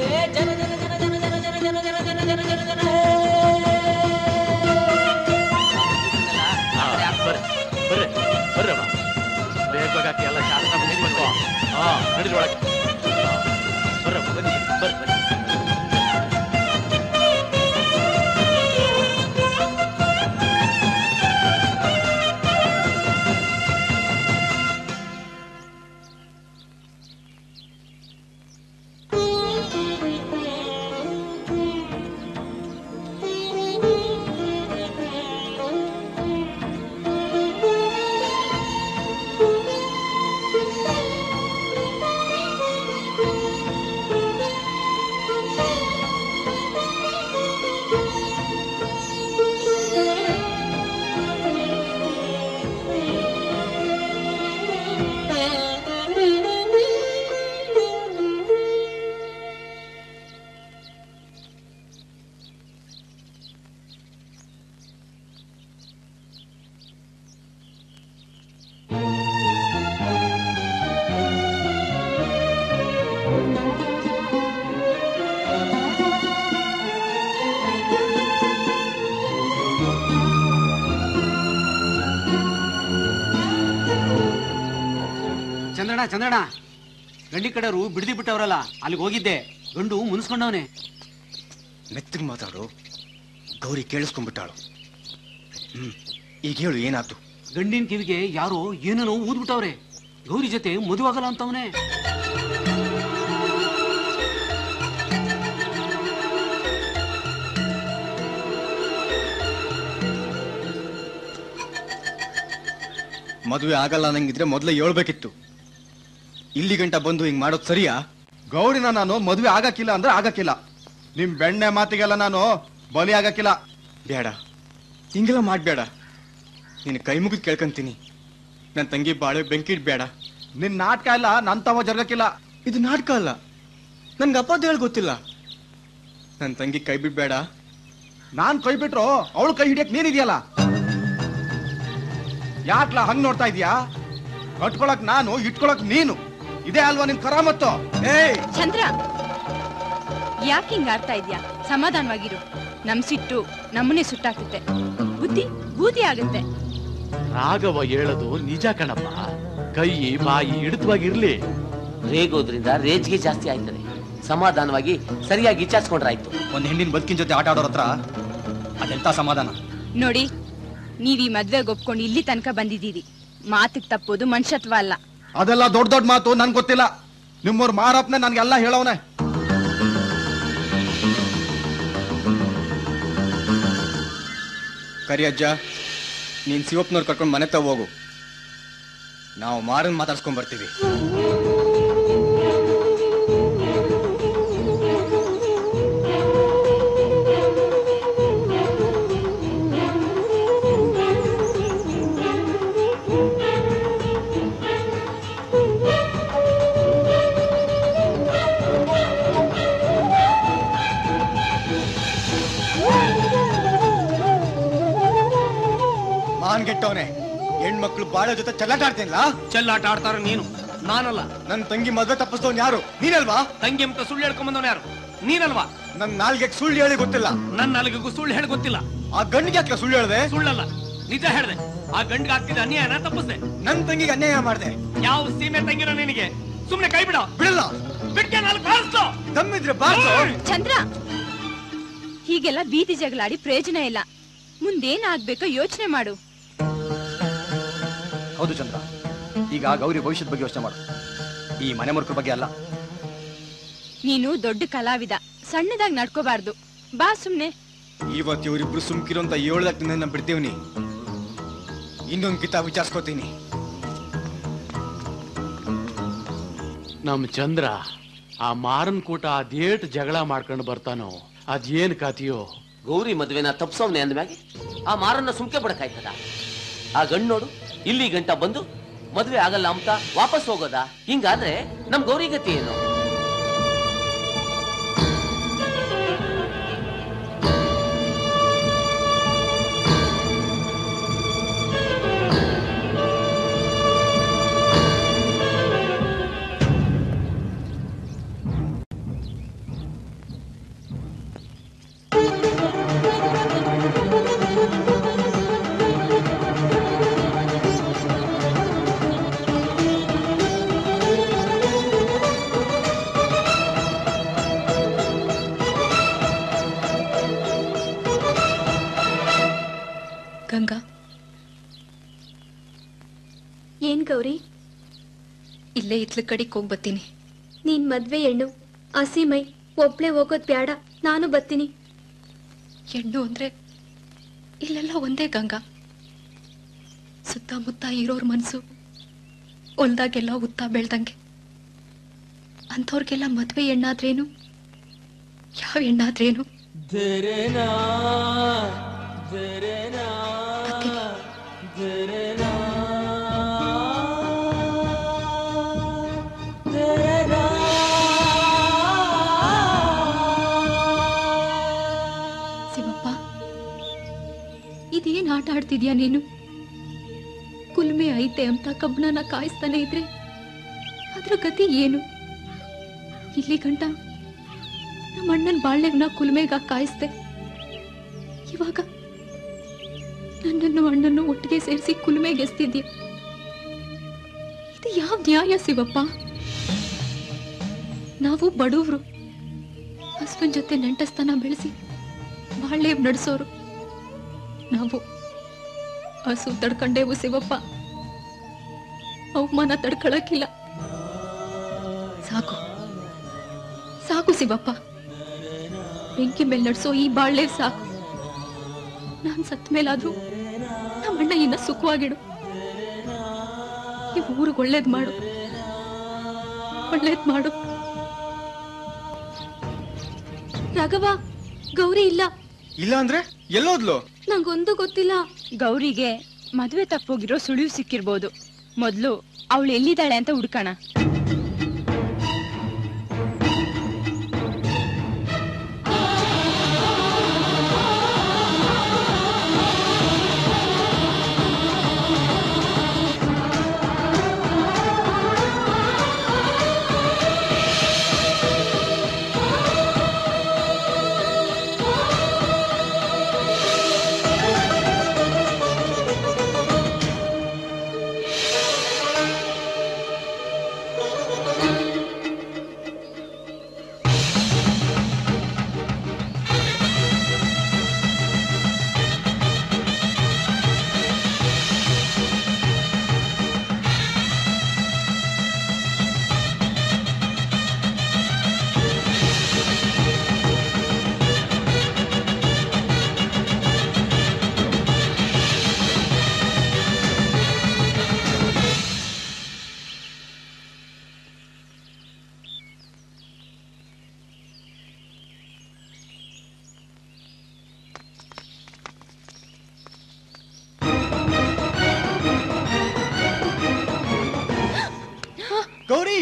ಬರ್ರಿ ಬರ್ರಮ್ಮ ಬೇಗ ಬೇಗ ಹಾಕಿ ಎಲ್ಲ ಶಾಸ್ತ್ರ ಮುಗಿಸ್ಬೇಕು ಹಾ ನಡೀರಿ ಒಳಗೆ ಹಾ, ಬರ್ರಮ್ಮ ಬನ್ನಿ ಬರ್ರಿ ಬನ್ನಿ ಚಂದ್ರಣ್ಣ ಚಂದ್ರಣ್ಣ ಗಂಡಿ ಕಡೆಯವರು ಬಿಡದಿ ಬಿಟ್ಟವ್ರಲ್ಲ ಅಲ್ಲಿಗೆ ಹೋಗಿದ್ದೆ ಗಂಡು ಮುನ್ಸ್ಕೊಂಡವನೆ ಮೆತ್ತಗೆ ಮಾತಾಡು ಗೌರಿ ಕೇಳಿಸ್ಕೊಂಡ್ಬಿಟ್ಟಾಳು ಹ್ಮ್ ಈಗ ಹೇಳು ಏನಾಯ್ತು ಗಂಡಿನ ಕಿವಿಗೆ ಯಾರೋ ಏನೇನೋ ಊದ್ಬಿಟ್ಟವ್ರೆ ಗೌರಿ ಜೊತೆ ಮದುವಾಗಲ್ಲ ಅಂತವನೇ ಮದುವೆ ಆಗಲ್ಲ ನಂಗಿದ್ರೆ ಮೊದಲೇ ಹೇಳ್ಬೇಕಿತ್ತು ಇಲ್ಲಿ ಗಂಟ ಬಂದು ಹಿಂಗ್ ಮಾಡೋದು ಸರಿಯಾ ಗೌರಿನ ನಾನು ಮದುವೆ ಆಗಕ್ಕಿಲ್ಲ ಅಂದ್ರೆ ಆಗಕ್ಕಿಲ್ಲ ನಿಮ್ ಬೆಣ್ಣೆ ಮಾತಿಗೆಲ್ಲ ನಾನು ಬಲಿ ಆಗಕ್ಕಿಲ್ಲ ಬೇಡ ಹಿಂಗೆಲ್ಲ ಮಾಡ್ಬೇಡ ನಿನ್ನ ಕೈ ಮುಗಿದು ಕೇಳ್ಕೊಂತೀನಿ ನನ್ನ ತಂಗಿ ಬಾಳೆ ಬೆಂಕಿ ಇಡ್ಬೇಡ ನಿನ್ ನಾಟಕ ಎಲ್ಲ ನನ್ ತವ ಜರ್ಗಕ್ಕಿಲ್ಲ ಇದು ನಾಟಕ ಅಲ್ಲ ನನ್ಗೆ ಅಪವಾದ ಹೇಳಿ ಗೊತ್ತಿಲ್ಲ ನನ್ನ ತಂಗಿ ಕೈ ಬಿಡ್ಬೇಡ ನಾನ್ ಕೈ ಬಿಟ್ರು ಅವಳು ಕೈ ಹಿಡಿಯಕ್ ನೀನಿದ್ಯಲ್ಲ ಯಾಕ್ಲಾ ಹಂಗ್ ನೋಡ್ತಾ ಇದೀಯಾ ಕಟ್ಕೊಳಕ್ ನಾನು ಇಟ್ಕೊಳಕ್ ನೀನು ಇದೇ ಅಲ್ವಾ ನಿನ್ ಕರಾಮತ್ತು ಏಯ್ ಚಂದ್ರ ಯಾಕೆ ಹಿಂಗ ಆಡ್ತಾ ಇದ್ಯಾ ಸಮಾಧಾನವಾಗಿರು ನಮ್ ಸಿಟ್ಟು ನಮ್ಮನ್ನೇ ಸುಟ್ಟಾಕುತ್ತೆ ಬುದ್ಧಿ ಬೂದಿ ಆಗುತ್ತೆ ರಾಘವ ಹೇಳೋದು ನಿಜ ಕಣಪ್ಪ ಕೈ ಬಾಯಿ ಹಿಡಿತವಾಗಿರ್ಲಿ ರೇಗೋದ್ರಿಂದ ರೇಜ್ಗೆ ಜಾಸ್ತಿ ಆಯ್ತದೆ ಸಮಾಧಾನವಾಗಿ ಸರಿಯಾಗಿ ಇಚ್ಛಾಸ್ಕೊಂಡ್ರಾಯ್ತು ಒಂದ್ ಹೆಣ್ಣಿನ ಬದುಕಿನ ಜೊತೆ ಆಟ ಆಡೋರ ಹತ್ರ ಅದೆಂತ ಸಮಾಧಾನ ನೋಡಿ ನೀವ್ ಈ ಮದ್ವೆಗೆ ಒಪ್ಕೊಂಡು ಇಲ್ಲಿ ತನಕ ಬಂದಿದ್ದೀರಿ ಮಾತಿಗೆ ತಪ್ಪೋದು ಮನುಷ್ಯತ್ವ ಅಲ್ಲ ಅದೆಲ್ಲ ದೊಡ್ಡ ದೊಡ್ಡ ಮಾತು ನನ್ ಗೊತ್ತಿಲ್ಲ ನಿಮ್ಮವ್ರ ಮಾರಪ್ಪನೆ ನನ್ಗೆಲ್ಲ ಹೇಳವನೆ ಕರಿಯಜ್ಜ ನೀನ್ ಶಿವಪ್ಪನವ್ರು ಕರ್ಕೊಂಡು ಮನೆ ತಗ ಹೋಗು ನಾವು ಮಾರನ್ ಮಾತಾಡ್ಸ್ಕೊಂಡ್ ಬರ್ತೀವಿ ಮಾನ್ ಗೆಟ್ಟವನೆ ಹೆಣ್ಮಕ್ಳು ಬಾಳ ಜೊತೆ ಚೆಲ್ಲಾಟ ಆಡ್ತೀನಿಲ್ಲ ಚೆಲ್ಲಾಟ ಆಡ್ತಾರ ನೀನು ನಾನಲ್ಲ ನನ್ ತಂಗಿ ಮದ್ವೆ ತಪ್ಪಿಸ್ದವನ್ ಯಾರು ನೀನಲ್ವಾ ತಂಗಿ ಅಂತ ಸುಳ್ಳು ಹೇಳ್ಕೊಂಡ್ ಬಂದವನು ಯಾರು ನೀನಲ್ವಾ ನನ್ ನಾಲ್ಗೆ ಸುಳ್ಳು ಹೇಳಿ ಗೊತ್ತಿಲ್ಲ ನನ್ನ ನಾಲ್ಗಿಗೂ ಸುಳ್ಳು ಹೇಳಿ ಗೊತ್ತಿಲ್ಲ ಆ ಗಂಡಿಗೆ ಯಾಕೆ ಸುಳ್ಳು ಹೇಳ್ದೆ ಸುಳ್ಳಲ್ಲ ನಿಜ ಹೇಳ್ದೆ ಆ ಗಂಡ್ಗೆ ಆಗ್ತಿದ್ದ ಅನ್ಯಾಯನ ತಪ್ಪಿಸ್ದೆ ನನ್ ತಂಗಿಗೆ ಅನ್ಯಾಯ ಮಾಡ್ದೆ ಯಾವ ಸೀಮೆ ತಂಗಿರೋ ನಿನಗೆ ಸುಮ್ನೆ ಕೈ ಬಿಡ ಬಿಡಲ್ಲ ಬಿಡ್ಕೆ ನಾಲ್ಕು ಬಾರಿಸು ದಮ್ಮಿದ್ರೆ ಬಾರ್ಸು ಚಂದ್ರ ಹೀಗೆಲ್ಲ ಬೀದಿ ಜಗಳಾಡಿ ಪ್ರಯೋಜನ ಇಲ್ಲ ಮುಂದೇನಾಗ್ಬೇಕೋ ಯೋಚನೆ ಮಾಡು ಹೌದು ಚಂದ್ರ ಈಗ ಗೌರಿ ಭವಿಷ್ಯದ ಬಗ್ಗೆ ಯೋಚನೆ ಮಾಡು ಈ ಮನೆ ಮರ್ಕರ ಬಗ್ಗೆ ಅಲ್ಲ ನೀನು ದೊಡ್ಡ ಕಲಾವಿದ ಸಣ್ಣದಾಗಿ ನಡ್ಕೋಬಾರ್ದು ಬಾ ಸುಮ್ನೆ ಇವತ್ತು ಇವರಿಬ್ರು ಸುಮ್ಕಿರೋ ಅಂತ ಏಳ್ದಕ್ ನಿನ್ನ ಬಿಡ್ತೀವ್ನಿ ಇನ್ನೊಂದ್ ಕಿತಾಬ್ ವಿಚಾರಿಸ್ಕೋತೀನಿ ನಮ್ ಚಂದ್ರ ಆ ಮಾರನ್ ಕೂಟ ಅದೇಟ್ ಜಗಳ ಮಾಡ್ಕೊಂಡು ಬರ್ತಾನೋ ಅದೇನ್ ಕತಿಯೋ ಗೌರಿ ಮದ್ವೆನ ತಪ್ಸವ್ನೆ ಅಂದ್ಮ್ಯಾಗೆ ಆ ಮಾರನ್ನ ಸುಮ್ಕೆ ಬಿಡಕ್ಕಾಯ್ತದ ಆ ಗಂಡ್ ನೋಡು ಇಲ್ಲಿ ಗಂಟ ಬಂದು ಮದ್ವೆ ಆಗಲ್ಲ ಅಂತ ವಾಪಸ್ ಹೋಗೋದಾ ಹಿಂಗಾದ್ರೆ ನಮ್ ಗೌರಿ ಗತಿ ಏನು ಗಂಗಾ ಏನ್ ಗೌರಿ ಇಲ್ಲೇ ಇತ್ಲ ಕಡೆಗೆ ಹೋಗಿ ಬರ್ತೀನಿ ನೀನ್ ಮದ್ವೆ ಹೆಣ್ಣು ಹಸಿಮೈ ಒಬ್ಳೆ ಹೋಗೋದ್ ಬ್ಯಾಡ ನಾನು ಬರ್ತೀನಿ ಹೆಣ್ಣು ಅಂದ್ರೆ ಇಲ್ಲೆಲ್ಲ ಒಂದೇ ಗಂಗಾ ಸುತ್ತಮುತ್ತ ಇರೋರ್ ಮನ್ಸು ಹೊಲ್ದಾಗೆಲ್ಲ ಉತ್ತ ಬೆಳ್ದಂಗೆ ಅಂಥವ್ರಿಗೆಲ್ಲ ಮದ್ವೆ ಹೆಣ್ಣಾದ್ರೇನು ಯಾವ ಹೆಣ್ಣಾದ್ರೇನು ಶಿವಪ್ಪ ಇದೇನ್ ಆಟ ಆಡ್ತಿದ್ಯಾ ನೀನು ಕುಲ್ಮೆ ಐತೆ ಅಂತ ಕಬ್ಬಣನ ಕಾಯಿಸ್ತಾನೆ ಇದ್ರೆ ಅದ್ರ ಗತಿ ಏನು ಇಲ್ಲಿ ಗಂಟ ನಮ್ಮ ಅಣ್ಣನ್ ಬಾಳ್ನೆಗ್ನ ಕುಲ್ಮೆಗ ಕಾಯಿಸ್ದೆ ಇವಾಗ ನನ್ನನ್ನು ಅಣ್ಣನ್ನು ಒಟ್ಟಿಗೆ ಸೇರಿಸಿ ಕುಲ್ಮೆಗೆಸ್ತಿದ್ಯ ಇದು ಯಾವ ನ್ಯಾಯ ಶಿವಪ್ಪ ನಾವು ಬಡವ್ರು ಹಸ್ಬನ್ ಜೊತೆ ನೆಂಟಸ್ತನ ಬೆಳೆಸಿ ಬಾಳ್ನೆ ನಡೆಸೋರು ನಾವು ಹಸು ತಡ್ಕೊಂಡೇವು ಶಿವಪ್ಪ ಅವಮಾನ ತಡ್ಕೊಳಕ್ಕಿಲ್ಲ ಸಾಕು ಸಾಕು ಶಿವಪ್ಪ ಬೆಂಕಿ ಮೇಲೆ ನಡ್ಸೋ ಈ ಬಾಳ್ಳೆ ಸಾಕು ನಾನ್ ಸತ್ ಮೇಲಾದ್ರೂ ನಮ್ಮಣ್ಣ ಇನ್ನ ಸುಖವಾಗಿಡು ಈ ಊರಿಗೆ ಒಳ್ಳೇದ್ ಮಾಡು ಒಳ್ಳೇದ್ ಮಾಡು ರಾಘವ ಗೌರಿ ಇಲ್ಲ ಇಲ್ಲ ಅಂದ್ರೆ ಎಲ್ಲೋದ್ಲು ನಂಗೊಂದು ಗೊತ್ತಿಲ್ಲ ಗೌರಿಗೆ ಮದುವೆ ತಪ್ಪೋಗಿರೋ ಸುಳಿವು ಸಿಕ್ಕಿರ್ಬೋದು ಮೊದ್ಲು ಅವಳು ಎಲ್ಲಿದ್ದಾಳೆ ಅಂತ ಹುಡ್ಕೋಣ ಗೌರಿ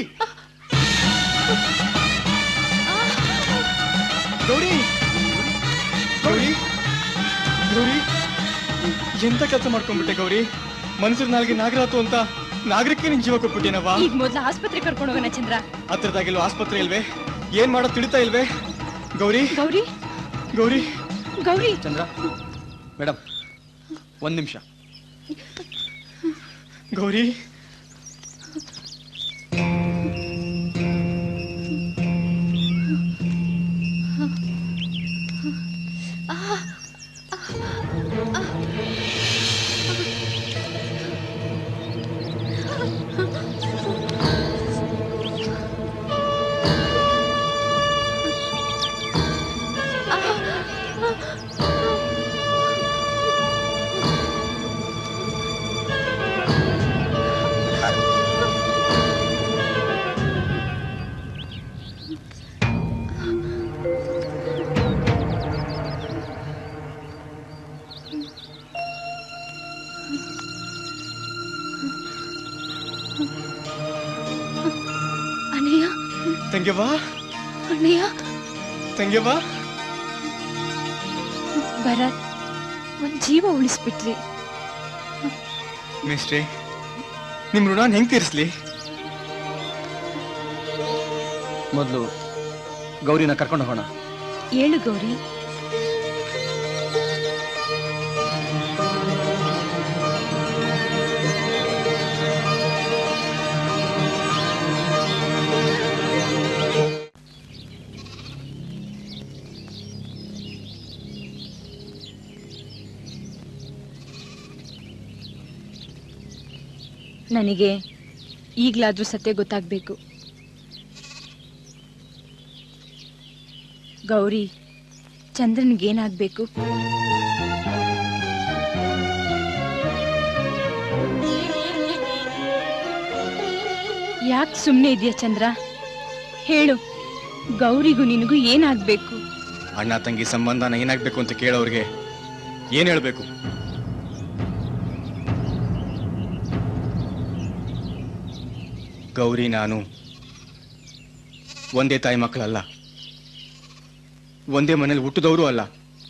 ಗೌರಿ ಗೌರಿ ಗೌರಿ ಎಂತ ಕೆಲಸ ಮಾಡ್ಕೊಂಡ್ಬಿಟ್ಟೆ ಗೌರಿ ಮನ್ಸೂರ್ ನಾಲ್ಗೆ ನಾಗರಾತು ಅಂತ ನಾಗರಿಕೆ ನಿನ್ ಜೀವ ಕೊಟ್ಬಿಟ್ಟೇನವ್ವ ಈಗ ಮೊದ್ಲು ಆಸ್ಪತ್ರೆ ಕರ್ಕೊಂಡು ಹೋಗೋಣ ಚಂದ್ರ ಹತ್ರದಾಗೆಲ್ಲೋ ಆಸ್ಪತ್ರೆ ಇಲ್ವೇ ಏನ್ ಮಾಡೋದ್ ತಿಳಿತಾ ಇಲ್ವೇ ಗೌರಿ ಗೌರಿ ಗೌರಿ ಗೌರಿ ಚಂದ್ರ ಮೇಡಮ್ ಒಂದ್ ನಿಮಿಷ ಗೌರಿ ತಂಗ್ಯವ್ವ ಅಣ್ಣಯ್ಯ ತಂಗ್ಯವ್ವ ಭರತ್ ಒಂದ್ ಜೀವ ಉಳಿಸ್ಬಿಟ್ರಿ ಮೇಸ್ಟ್ರಿ ನಿಮ್ ಋಣ ಹೆಂಗ್ ತೀರಿಸ್ಲಿ ಮೊದಲು ಗೌರಿನ ಕರ್ಕೊಂಡು ಹೋಗೋಣ ಏಳು ಗೌರಿ ನನಗೆ ಈಗ್ಲಾದ್ರೂ ಸತ್ಯ ಗೊತ್ತಾಗ್ಬೇಕು ಗೌರಿ ಚಂದ್ರನ್ಗೇನಾಗ್ಬೇಕು ಯಾಕೆ ಸುಮ್ಮನೆ ಇದೆಯಾ ಚಂದ್ರ ಹೇಳು ಗೌರಿಗೂ ನಿನಗೂ ಏನಾಗ್ಬೇಕು ಅಣ್ಣ ತಂಗಿ ಸಂಬಂಧನ ಏನಾಗ್ಬೇಕು ಅಂತ ಕೇಳೋರ್ಗೆ ಏನ್ ಹೇಳ್ಬೇಕು ಗೌರಿ ನಾನು ಒಂದೇ ತಾಯಿ ಮಕ್ಕಳಲ್ಲ ಒಂದೇ ಮನೇಲಿ ಹುಟ್ಟಿದವರು ಅಲ್ಲ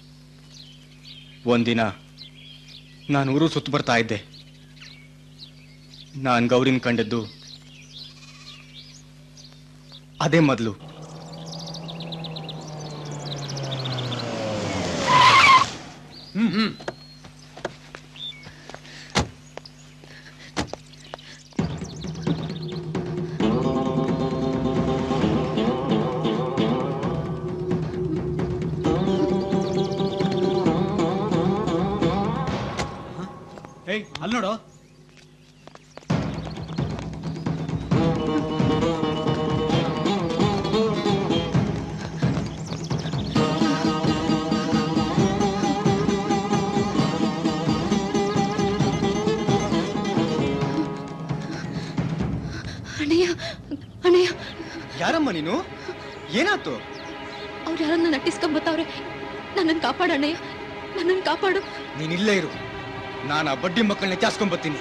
ಒಂದಿನ ನಾನು ಊರು ಸುತ್ತ ಬರ್ತಾ ಇದ್ದೆ ನಾನು ಗೌರಿನ ಕಂಡದ್ದು ಅದೇ ಮೊದಲು ಹ್ಮ್ ಹ್ಮ್ ಏಯ್ ಅಲ್ಲಿ ನೋಡು ಅಣ್ಣಯ್ಯ ಅಣ್ಣಯ್ಯ ಯಾರಮ್ಮ ನೀನು ಏನಾಯ್ತು ಅವ್ರು ಯಾರನ್ನ ನಟಿಸ್ಕೊಂಬತ್ತವ್ರೆ ನನ್ನನ್ನು ಕಾಪಾಡು ಅಣ್ಣಯ್ಯ ನನ್ನನ್ನು ಕಾಪಾಡು ನೀನ್ ಇಲ್ಲೇ ಇರು ನಾನು ಆ ಬಡ್ಡಿ ಮಕ್ಕಳನ್ನ ಚಾಸ್ಕೊಂಡ್ ಬರ್ತೀನಿ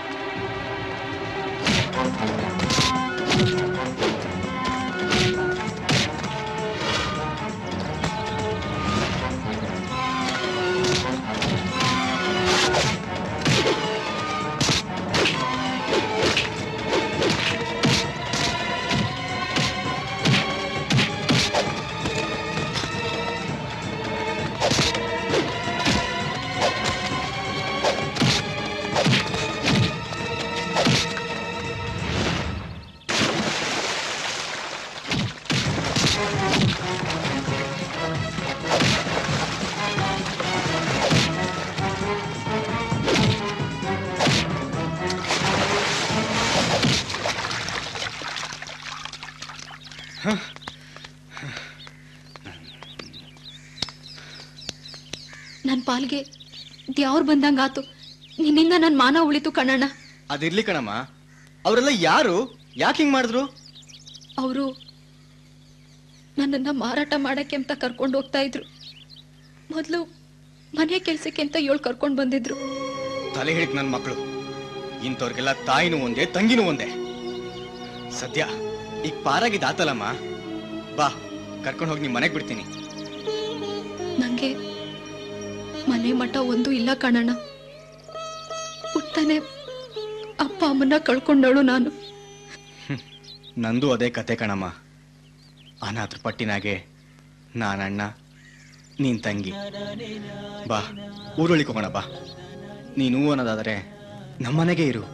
ನನ್ನ ಪಾಲ್ಗೆ ದ್ಯಾವ್ರು ಬಂದಂಗಾತು ನಿನ್ನಿಂದ ನನ್ನ ಮಾನ ಉಳಿತು ಕಣ್ಣಣ್ಣ ಅದಿರ್ಲಿ ಕಣಮ್ಮ ಅವರೆಲ್ಲ ಯಾರು ಯಾಕೆ ಹಿಂಗ್ ಮಾಡಿದ್ರು ಅವರು ನನ್ನನ್ನ ಮಾರಾಟ ಮಾಡಕ್ಕೆ ಅಂತ ಕರ್ಕೊಂಡು ಹೋಗ್ತಾ ಇದ್ರು ಮೊದಲು ಮನೆ ಕೆಲ್ಸಕ್ಕೆ ಅಂತ ಏಳು ಕರ್ಕೊಂಡು ಬಂದಿದ್ರು ತಲೆ ಹಿಡಿಕ್ ನನ್ನ ಮಕ್ಕಳು ಇಂಥವ್ರಿಗೆಲ್ಲ ತಾಯಿನೂ ಒಂದೇ ತಂಗಿನೂ ಒಂದೇ ಸದ್ಯ ಈಗ ಪಾರಾಗಿದ್ದು ಆತಲ್ಲಮ್ಮ ಬಾ ಕರ್ಕೊಂಡು ಹೋಗಿ ನಿಮ್ಮ ಮನೆಗೆ ಬಿಡ್ತೀನಿ ನಂಗೆ ಮನೆ ಮಠ ಒಂದು ಇಲ್ಲ ಕಣಣ್ಣ ಹುಟ್ತಾನೆ ಅಪ್ಪ ಅಮ್ಮನ್ನ ಕಳ್ಕೊಂಡವಳು ನಾನು ನಂದು ಅದೇ ಕತೆ ಕಣಮ್ಮ ಅನಾಥರ ಪಟ್ಟಿನಾಗೆ ನಾನಣ್ಣ ನೀನ್ ತಂಗಿ ಬಾ ಊರೊಳಿಗೆ ಹೋಗೋಣ ಬಾ ನೀನು ಅನ್ನೋದಾದರೆ ನಮ್ಮನೆಗೆ ಇರು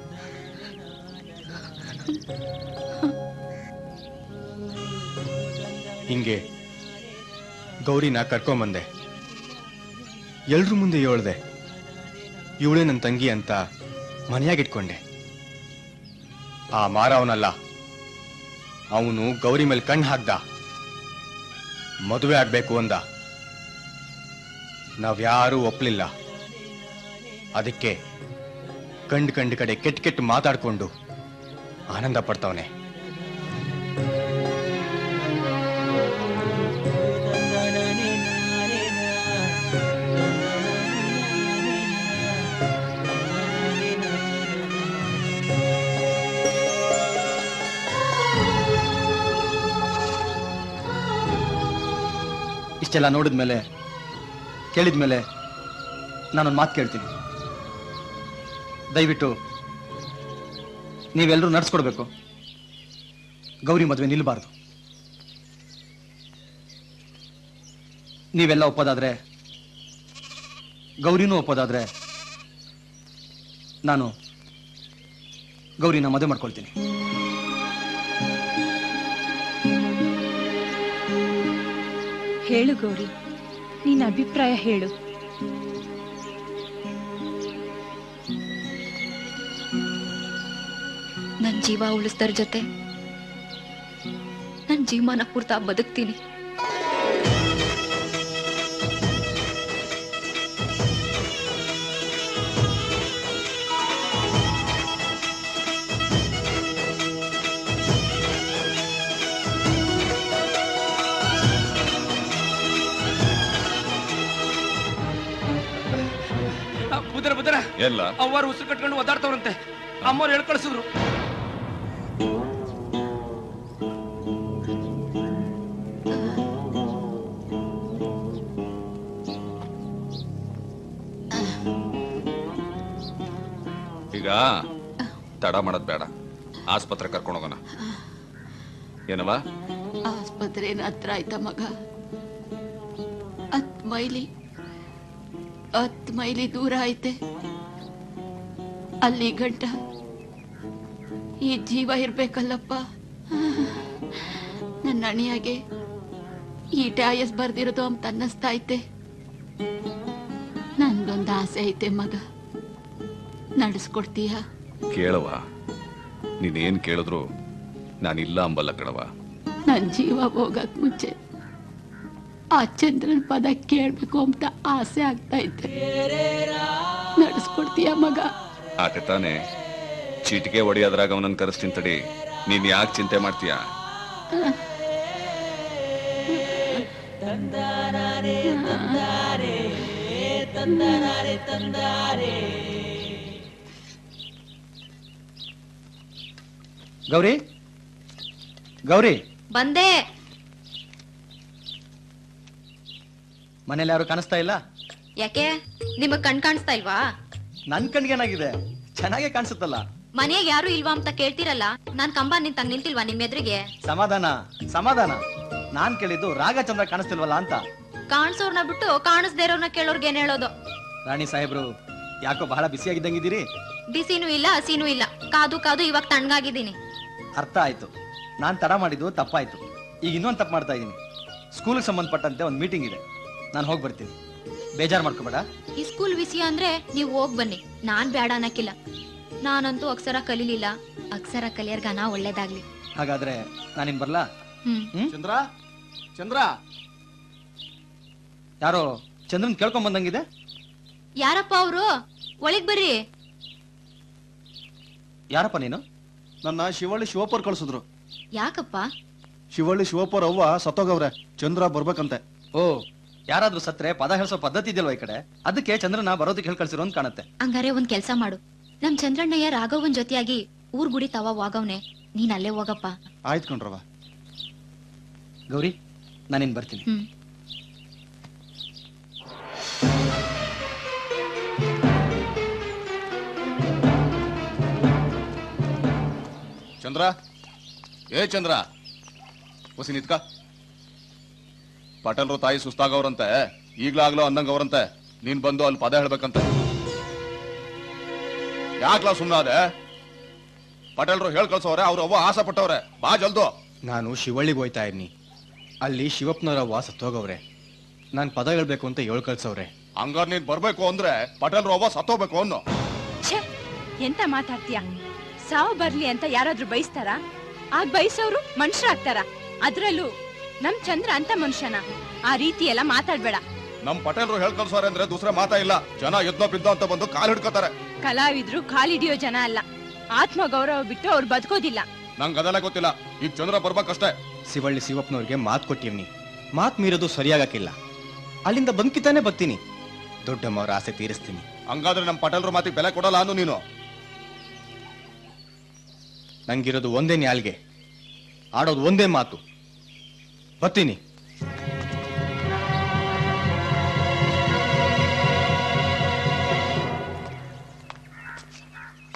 ಹಿಂಗೆ ಗೌರಿನ ಕರ್ಕೊಂಬಂದೆ ಎಲ್ರ ಮುಂದೆ ಹೇಳ್ದೆ ಇವಳೇ ನನ್ನ ತಂಗಿ ಅಂತ ಮನೆಯಾಗಿಟ್ಕೊಂಡೆ ಆ ಮಾರವನಲ್ಲ ಅವನು ಗೌರಿ ಮೇಲೆ ಕಣ್ಣು ಹಾಕ್ದ ಮದುವೆ ಆಗ್ಬೇಕು ಅಂದ ನಾವ್ಯಾರೂ ಒಪ್ಲಿಲ್ಲ ಅದಕ್ಕೆ ಕಂಡ್ ಕಂಡ್ ಕಡೆ ಕೆಟ್ಟ ಕೆಟ್ಟ ಮಾತಾಡ್ಕೊಂಡು ಆನಂದ ಪಡ್ತಾವನೆ ಇಷ್ಟೆಲ್ಲ ನೋಡಿದ್ಮೇಲೆ ಕೇಳಿದ್ಮೇಲೆ ನಾನೊಂದು ಮಾತು ಕೇಳ್ತೀನಿ ದಯವಿಟ್ಟು ನೀವೆಲ್ಲರೂ ನಡ್ಸ್ಕೊಡ್ಬೇಕು ಗೌರಿ ಮದುವೆ ನಿಲ್ಲಬಾರ್ದು ನೀವೆಲ್ಲ ಒಪ್ಪೋದಾದ್ರೆ ಗೌರಿನೂ ಒಪ್ಪೋದಾದ್ರೆ ನಾನು ಗೌರಿನ ಮದುವೆ ಮಾಡ್ಕೊಳ್ತೀನಿ ಹೇಳು ಗೌರಿ ನಿನ್ನ ಅಭಿಪ್ರಾಯ ಹೇಳು ನನ್ನ ಜೀವ ಉಳಿಸ್ದರ ಜೊತೆ ನನ್ನ ಜೀವಮಾನ ಪೂರ್ತ ಬದುಕ್ತೀನಿ ಬುದ್ರ ಬುದ್ರ ಎಲ್ಲ ಅವ್ವಾರು ಉಸಿರು ಕಟ್ಕೊಂಡು ಒದ್ದಾಡ್ತವ್ರಂತೆ ಅಮ್ಮವ್ರು ಹೇಳ್ ಕಳ್ಸಿದ್ರು ಈಗ ತಡ ಮಾಡೋದ್ ಬೇಡ ಆಸ್ಪತ್ರೆ ಕರ್ಕೊಂಡು ಹೋಗೋಣ ಏನವ ಆಸ್ಪತ್ರೆ ಹತ್ರ ಆಯ್ತಾ ಮಗ ಹತ್ ಮೈಲಿ ಹತ್ ಮೈಲಿ ದೂರ ಐತೆ ಅಲ್ಲಿ ಗಂಟ ಈ ಜೀವ ಇರ್ಬೇಕಲ್ಲಪ್ಪ ನನ್ನ ಅಣಿಯಾಗೆ ಈ ಟಾಯಸ್ ಬರ್ದಿರೋದು ಅಂತ ಅನ್ನಿಸ್ತಾ ಐತೆ ನಂದೊಂದು ಆಸೆ ಐತೆ ಮಗ ನಡೆಸ್ಕೊಡ್ತೀಯ ಕೇಳವ ನೀನೇನ್ ಕೇಳಿದ್ರು ನಾನಿಲ್ಲ ಅಂಬಲ್ಲ ಕಣವ ನನ್ ಜೀವ ಹೋಗಕ್ ಮುಂಚೆ ಆ ಚಂದ್ರನ್ ಪದ ಕೇಳ್ಬೇಕು ಅಂತ ಆಸೆ ಆಗ್ತಾ ಐತೆ ನಡೆಸ್ಕೊಡ್ತೀಯ ಮಗ ಆತೆ ತಾನೆ ಚೀಟಿಗೆ ಹೊಡಿಯೋದ್ರಾಗ ಅವನನ್ನ ಕರೆಸ್ತೀನಿ ತಡಿ ನೀನ್ ಯಾಕೆ ಚಿಂತೆ ಮಾಡ್ತೀಯ ಗೌರಿ ಗೌರಿ ಬಂದೆ ಮನೇಲಿ ಯಾರು ಕಾಣಿಸ್ತಾ ಇಲ್ಲ ಯಾಕೆ ನಿಮಗ್ ಕಣ್ ಕಾಣಿಸ್ತಾ ಇಲ್ವಾ ನನ್ ಕಣ್ಗೇನಾಗಿದೆ ಚೆನ್ನಾಗೇ ಕಾಣಿಸುತ್ತಲ್ಲ ಮನೆಯಾಗ ಯಾರು ಇಲ್ವಾ ಅಂತ ಕೇಳ್ತಿರಲ್ಲ ನಾನ್ ಕಂಬ ನಿಂತಂಗ್ ನಿಂತಿಲ್ವಾ ನಿಮ್ ಎದುರಿಗೆ ಸಮಾಧಾನ ಸಮಾಧಾನ ನಾನ್ ಕೇಳಿದ್ದು ರಾಗಚಂದ್ರ ಕಾಣಿಸ್ತಿಲ್ವಲ್ಲ ಅಂತ ಕಾಣಿಸೋರ್ನ ಬಿಟ್ಟು ಕಾಣಿಸ್ದೇ ಇರೋರ್ನ ಕೇಳೋರ್ಗೆ ಏನ್ ಹೇಳೋದು ರಾಣಿ ಸಾಹೇಬ್ರು ಯಾಕೋ ಬಹಳ ಬಿಸಿಯಾಗಿದ್ದಂಗಿದ್ದೀರಿ ಬಿಸಿನೂ ಇಲ್ಲ ಹಸಿನೂ ಇಲ್ಲ ಕಾದು ಕಾದು ಇವಾಗ ತಣ್ಣಗಾಗಿದ್ದೀನಿ ಅರ್ಥ ಆಯ್ತು ನಾನ್ ತಡ ಮಾಡಿದ್ದು ತಪ್ಪಾಯ್ತು ಈಗ ಇನ್ನೊಂದು ತಪ್ಪು ಮಾಡ್ತಾ ಇದ್ದೀನಿ ಸ್ಕೂಲ್ಗೆ ಸಂಬಂಧಪಟ್ಟಂತೆ ಒಂದು ಮೀಟಿಂಗ್ ಇದೆ ನಾನು ಹೋಗಿ ಬರ್ತೀನಿ ಬೇಜಾರು ಮಾಡ್ಕೋಬೇಡ ಈ ಸ್ಕೂಲ್ ವಿಷಯ ಅಂದ್ರೆ ನೀವ್ ಹೋಗ್ ಬನ್ನಿ ನಾನ್ ಬೇಡ ಅನ್ನಕ್ಕಿಲ್ಲ ನಾನಂತೂ ಅಕ್ಷರ ಕಲೀಲಿಲ್ಲ ಅಕ್ಷರ ಕಲಿಯರ್ಗನ ಒಳ್ಳೇದಾಗ್ಲಿ ಹಾಗಾದ್ರೆ ನಾನಿನ್ ಬರ್ಲಾ ಹ್ಮ್ ಚಂದ್ರ ಚಂದ್ರ ಯಾರೋ ಚಂದ್ರನ್ ಕೇಳ್ಕೊಂಡ್ ಬಂದಂಗಿದೆ ಯಾರಪ್ಪ ಅವರು ಒಳಗ್ ಬರ್ರಿ ಯಾರಪ್ಪ ನೀನು ನನ್ನ ಶಿವಳ್ಳಿ ಶಿವಪ್ಪರ್ ಕಳ್ಸಿದ್ರು ಯಾಕಪ್ಪ ಶಿವಳ್ಳಿ ಶಿವಪ್ಪರ್ ಅವ್ವ ಸತ್ತೋಗವ್ರೆ ಚಂದ್ರ ಬರ್ಬೇಕಂತೆ ಓ ಯಾರಾದ್ರೂ ಸತ್ರೆ ಪದ ಹೇಳ್ಸೋ ಪದ್ಧತಿ ಇದೆಯಲ್ವಾ ಈ ಕಡೆ ಅದಕ್ಕೆ ಚಂದ್ರನ ಬರೋದಕ್ಕೆ ಹೇಳಿ ಕಳ್ಸಿರೋ ಅಂತ ಕಾಣುತ್ತೆ ಹಂಗಾರೆ ಒಂದ್ ಕೆಲ್ಸ ಮಾಡು ನಮ್ ಚಂದ್ರಣ್ಣಯ್ಯ ರಾಘವನ್ ಜೊತೆಯಾಗಿ ಊರ್ ಗುಡಿ ತವ ವಾಗವ್ನೆ ನೀನ್ ಅಲ್ಲೇ ಹೋಗಪ್ಪ ಆಯ್ತು ಕಣ್ರವ ಗೌರಿ ನಾನಿನ್ ಬರ್ತೀನಿ ಹ್ಮ್ ಚಂದ್ರ ಏ ಚಂದ್ರ ಹೊಸಿ ನಿತ್ಕ ಪಟೇಲ್ರು ತಾಯಿ ಸುಸ್ತಾಗವ್ರಂತೆ ಈಗ್ಲಾಗ್ಲೋ ಅನ್ನಂಗವ್ರಂತೆ ನೀನ್ ಬಂದು ಅಲ್ಲಿ ಪದ ಹೇಳ್ಬೇಕಂತೆ ಯಾಕ್ಲಾ ಸುಮ್ನಾದೆ ಪಟೇಲ್ರು ಹೇಳ್ ಕಳ್ಸವ್ರೆ ಅವ್ರು ಅವ್ವ ಆಸೆ ಪಟ್ಟವ್ರೆ ಬಾ ಜಲ್ದು ನಾನು ಶಿವಳ್ಳಿಗೆ ಹೋಯ್ತಾ ಇದ್ನಿ ಅಲ್ಲಿ ಶಿವಪ್ಪನವರ ವಾಸ ಸತ್ತೋಗವ್ರೆ ನಾನು ಪದ ಹೇಳ್ಬೇಕು ಅಂತ ಹೇಳ್ ಕಳ್ಸವ್ರೆ ಹಂಗಾರ್ ನೀನ್ ಬರ್ಬೇಕು ಅಂದ್ರೆ ಪಟೇಲ್ರು ಅವ್ವ ಸತ್ತೋಗ್ಬೇಕು ಅನ್ನೋ ಛೇ ಎಂತ ಮಾತಾಡ್ತೀಯ ಸಾವು ಬರ್ಲಿ ಅಂತ ಯಾರಾದ್ರೂ ಬಯಸ್ತಾರ ಆಗ ಬಯಸೋರು ಮನುಷ್ಯರಾಗ್ತಾರ ಅದ್ರಲ್ಲೂ ನಮ್ ಚಂದ್ರ ಅಂತ ಮನುಷ್ಯನ ಆ ರೀತಿ ಎಲ್ಲ ಮಾತಾಡ್ಬೇಡ ನಮ್ ಪಟೇಲ್ರು ಹೇಳ್ ಕಳ್ಸವ್ರೆ ಅಂದ್ರೆ ದೂಸರ ಮಾತಾ ಇಲ್ಲ ಜನ ಎದ್ನೋ ಬಿದ್ದೋ ಅಂತ ಬಂದು ಕಾಲ್ ಹಿಡ್ಕೋತಾರೆ ಕಲಾವಿದ್ರು ಕಾಲಿಡಿಯೋ ಜನ ಅಲ್ಲ ಆತ್ಮ ಗೌರವ ಬಿಟ್ಟು ಅವ್ರು ಬದುಕೋದಿಲ್ಲ ನಂಗ್ ಅದೆಲ್ಲ ಗೊತ್ತಿಲ್ಲ ಈಗ ಚಂದ್ರ ಬರ್ಬೇಕಷ್ಟೇ ಶಿವಳ್ಳಿ ಶಿವಪ್ಪನವ್ರಿಗೆ ಮಾತು ಕೊಟ್ಟಿವ್ನಿ ಮಾತು ಮೀರೋದು ಸರಿಯಾಗಕ್ಕಿಲ್ಲ ಅಲ್ಲಿಂದ ಬಂದ್ಕಿತಾನೆ ಬರ್ತೀನಿ ದೊಡ್ಡಮ್ಮವ್ರ ಆಸೆ ತೀರಿಸ್ತೀನಿ ಹಂಗಾದ್ರೆ ನಮ್ ಪಟೇಲ್ರು ಮಾತಿಗೆ ಬೆಲೆ ಕೊಡಲ್ಲ ಅನ್ನು ನೀನು ನಂಗಿರೋದು ಒಂದೇ ನ್ಯಾಲ್ಗೆ ಆಡೋದು ಒಂದೇ ಮಾತು ಬರ್ತೀನಿ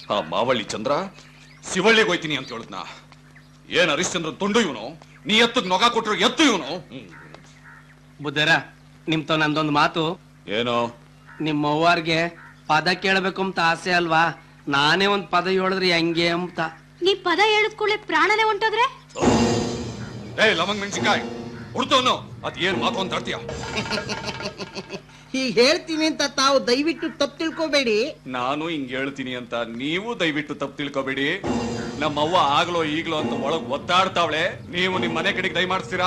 ಆ ಮಾವಳ್ಳಿ ಚಂದ್ರ ಶಿವಳ್ಳಿಗೆ ಹೋಯ್ತೀನಿ ಅಂತ ಹೇಳಿದ್ನ ಏನ್ ಹರಿಶ್ಚಂದ್ರ ತುಂಡು ಇವನು ನೀ ಎತ್ತಗ್ ನೊಗ ಕೊಟ್ರು ಎತ್ತು ಇವನು ಬುದ್ಧರ ನಿಮ್ತ ನಂದೊಂದು ಮಾತು ಏನೋ ನಿಮ್ಮ ಅವ್ವಾರ್ಗೆ ಪದ ಕೇಳಬೇಕು ಅಂತ ಆಸೆ ಅಲ್ವಾ ನಾನೇ ಒಂದ್ ಪದ ಹೇಳಿದ್ರಿ ಹೆಂಗೆ ಅಂತ ನೀ ಪದ ಹೇಳಿದ ಕೂಡಲೇ ಪ್ರಾಣನೇ ಹೊಂಟೋದ್ರೆ ಏ ಲವಂಗ್ ಮೆಣಸಿನ್ಕಾಯಿ ಹುಡ್ತವನು ಅದ್ ಏನ್ ಮಾತು ಅಂತ ಹೇಳ್ತೀಯ ಹೀಗೆ ಹೇಳ್ತೀನಿ ಅಂತ ತಾವು ದಯವಿಟ್ಟು ತಪ್ಪು ತಿಳ್ಕೊಬೇಡಿ ನಾನು ಹಿಂಗ್ ಹೇಳ್ತೀನಿ ಅಂತ ನೀವು ದಯವಿಟ್ಟು ತಪ್ಪು ತಿಳ್ಕೊಬೇಡಿ ನಮ್ಮವ್ವ ಆಗ್ಲೋ ಈಗ್ಲೋ ಅಂತ ಒಳಗ್ ಒದ್ದಾಡ್ತಾವಳೆ ನೀವು ನಿಮ್ ಮನೆ ಕಡೆಗೆ ದಯ ಮಾಡಿಸ್ತೀರಾ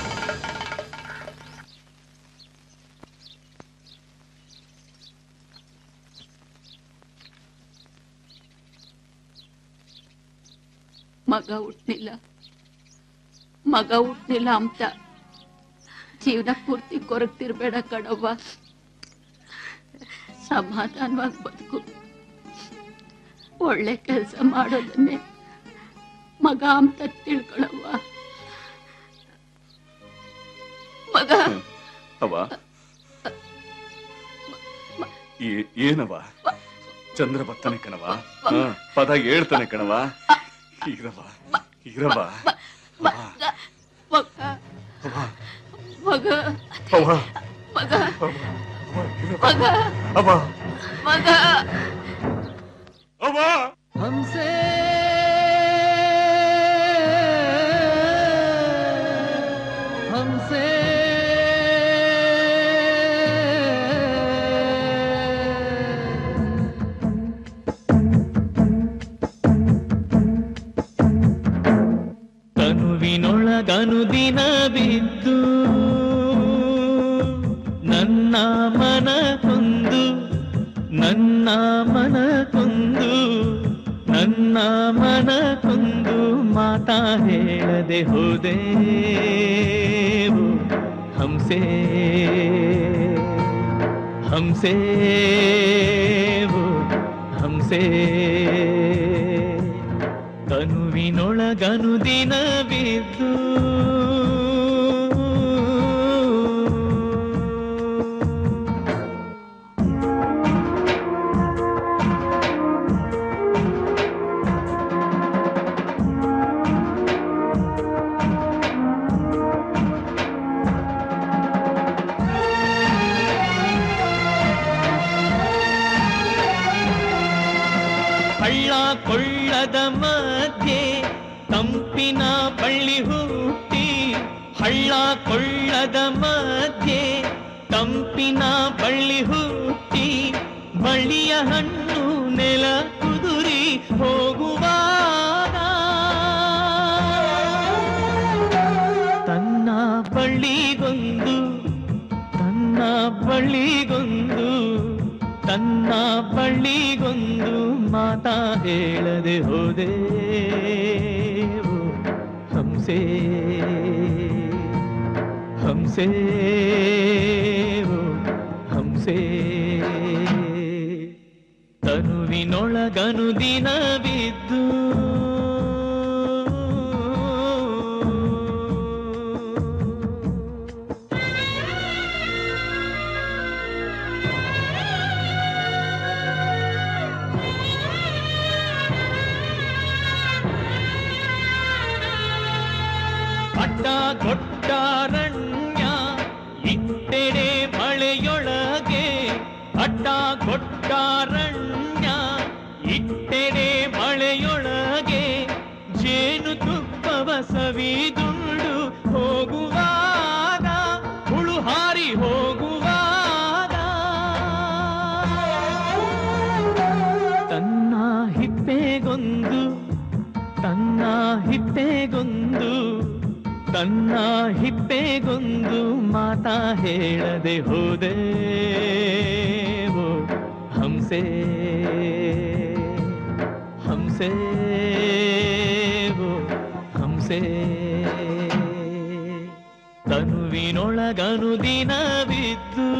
ಮಗ ಹುಟ್ನಿಲ್ಲ ಮಗ ಹುಟ್ನಿಲ್ಲ ಅಂತ ಜೀವನ ಪೂರ್ತಿ ಕೊರಗ್ತಿರ್ಬೇಡ ಕಣವ್ವ ಸಮಾಧಾನವಾಗಿ ಬದುಕು ಒಳ್ಳೆ ಕೆಲಸ ಮಾಡೋದನ್ನೇ ಮಗ ಅಂತ ತಿಳ್ಕೊಳವ್ವ ಮಗ ಅವ ಏ- ಏನವ ಚಂದ್ರ ಬರ್ತಾನೆ ಕಣವ ಹ, ಪದ ಹೇಳ್ತಾನೆ ಕಣವ ಇರವ ಇರವ ಮಗ ಮಗ ಅವ ಮಗ ಮಗ ಅವ ಮಗ ಅವ हमसे हमसे ತನುವಿನೊಳಗನು ದಿನ ಬಿದ್ದು ನನ್ನ ಮನ ಕೊಂದು ನನ್ನ ಮನ ಕೊಂದು ನನ್ನ ಮನ ಕೊಂದು ಮಾತಾ ಹೇಳದೆ ಹೋದೆ ಹಂಸೆ ಹಂಸೆ ಓ ಹಂಸೆ ತನುವಿನೊಳಗನು ದಿನ ಬಿದ್ದು ಹಳ್ಳ ಕೊಳ್ಳದ ಮಧ್ಯೆ ತಂಪಿನ ಬಳ್ಳಿ ಹುಟ್ಟಿ ಹಳ್ಳ ಕೊಳ್ಳದ ಮಧ್ಯೆ ತಂಪಿನ ಬಳ್ಳಿ ಹುಟ್ಟಿ ಬಳ್ಳಿಯ ಹಣ್ಣು ನೆಲ ಕುದುರಿ ಹೋಗುವಾಗ ತನ್ನ ಬಳ್ಳಿಗೊಂದು ತನ್ನ ಬಳ್ಳಿಗೊಂದು ತನ್ನ ಬಳ್ಳಿಗೊಂದು ಮಾತಾ ಹೇಳದೆ ಹೋದೆ ಓ ಹಂಸೆ ಹಂಸೆ ಓ ಹಂಸೆ ತನುವಿನೊಳಗನು ದಿನ ಬಿದ್ದು ಅಡ್ಡ ಗೊಡ್ಡಾರಣ್ಯ ಇಟ್ಟೆಡೆ ಮಳೆಯೊಳಗೆ ಅಡ್ಡ ಗೊಡ್ಡಾರಣ್ಯ ಇಟ್ಟೆಡೆ ಮಳೆಯೊಳಗೆ ಜೇನು ತುಪ್ಪವ ಸವಿದುಂಡು ಹೋಗುವಾಗ ಹುಳು ಹಾರಿ ಹೋಗುವಾಗ ತನ್ನ ಹಿಪ್ಪೆಗೊಂದು ತನ್ನ ಹಿಪ್ಪೆಗೊಂದು ತನ್ನ ಹಿಪ್ಪೆಗೊಂದು ಮಾತಾ ಹೇಳದೆ ಹೋದೆ ಓ ಹಂಸೆ ಹಂಸೆ ಓ ಹಂಸೆ ತನುವಿನೊಳಗನು ದಿನ ಬಿದ್ದು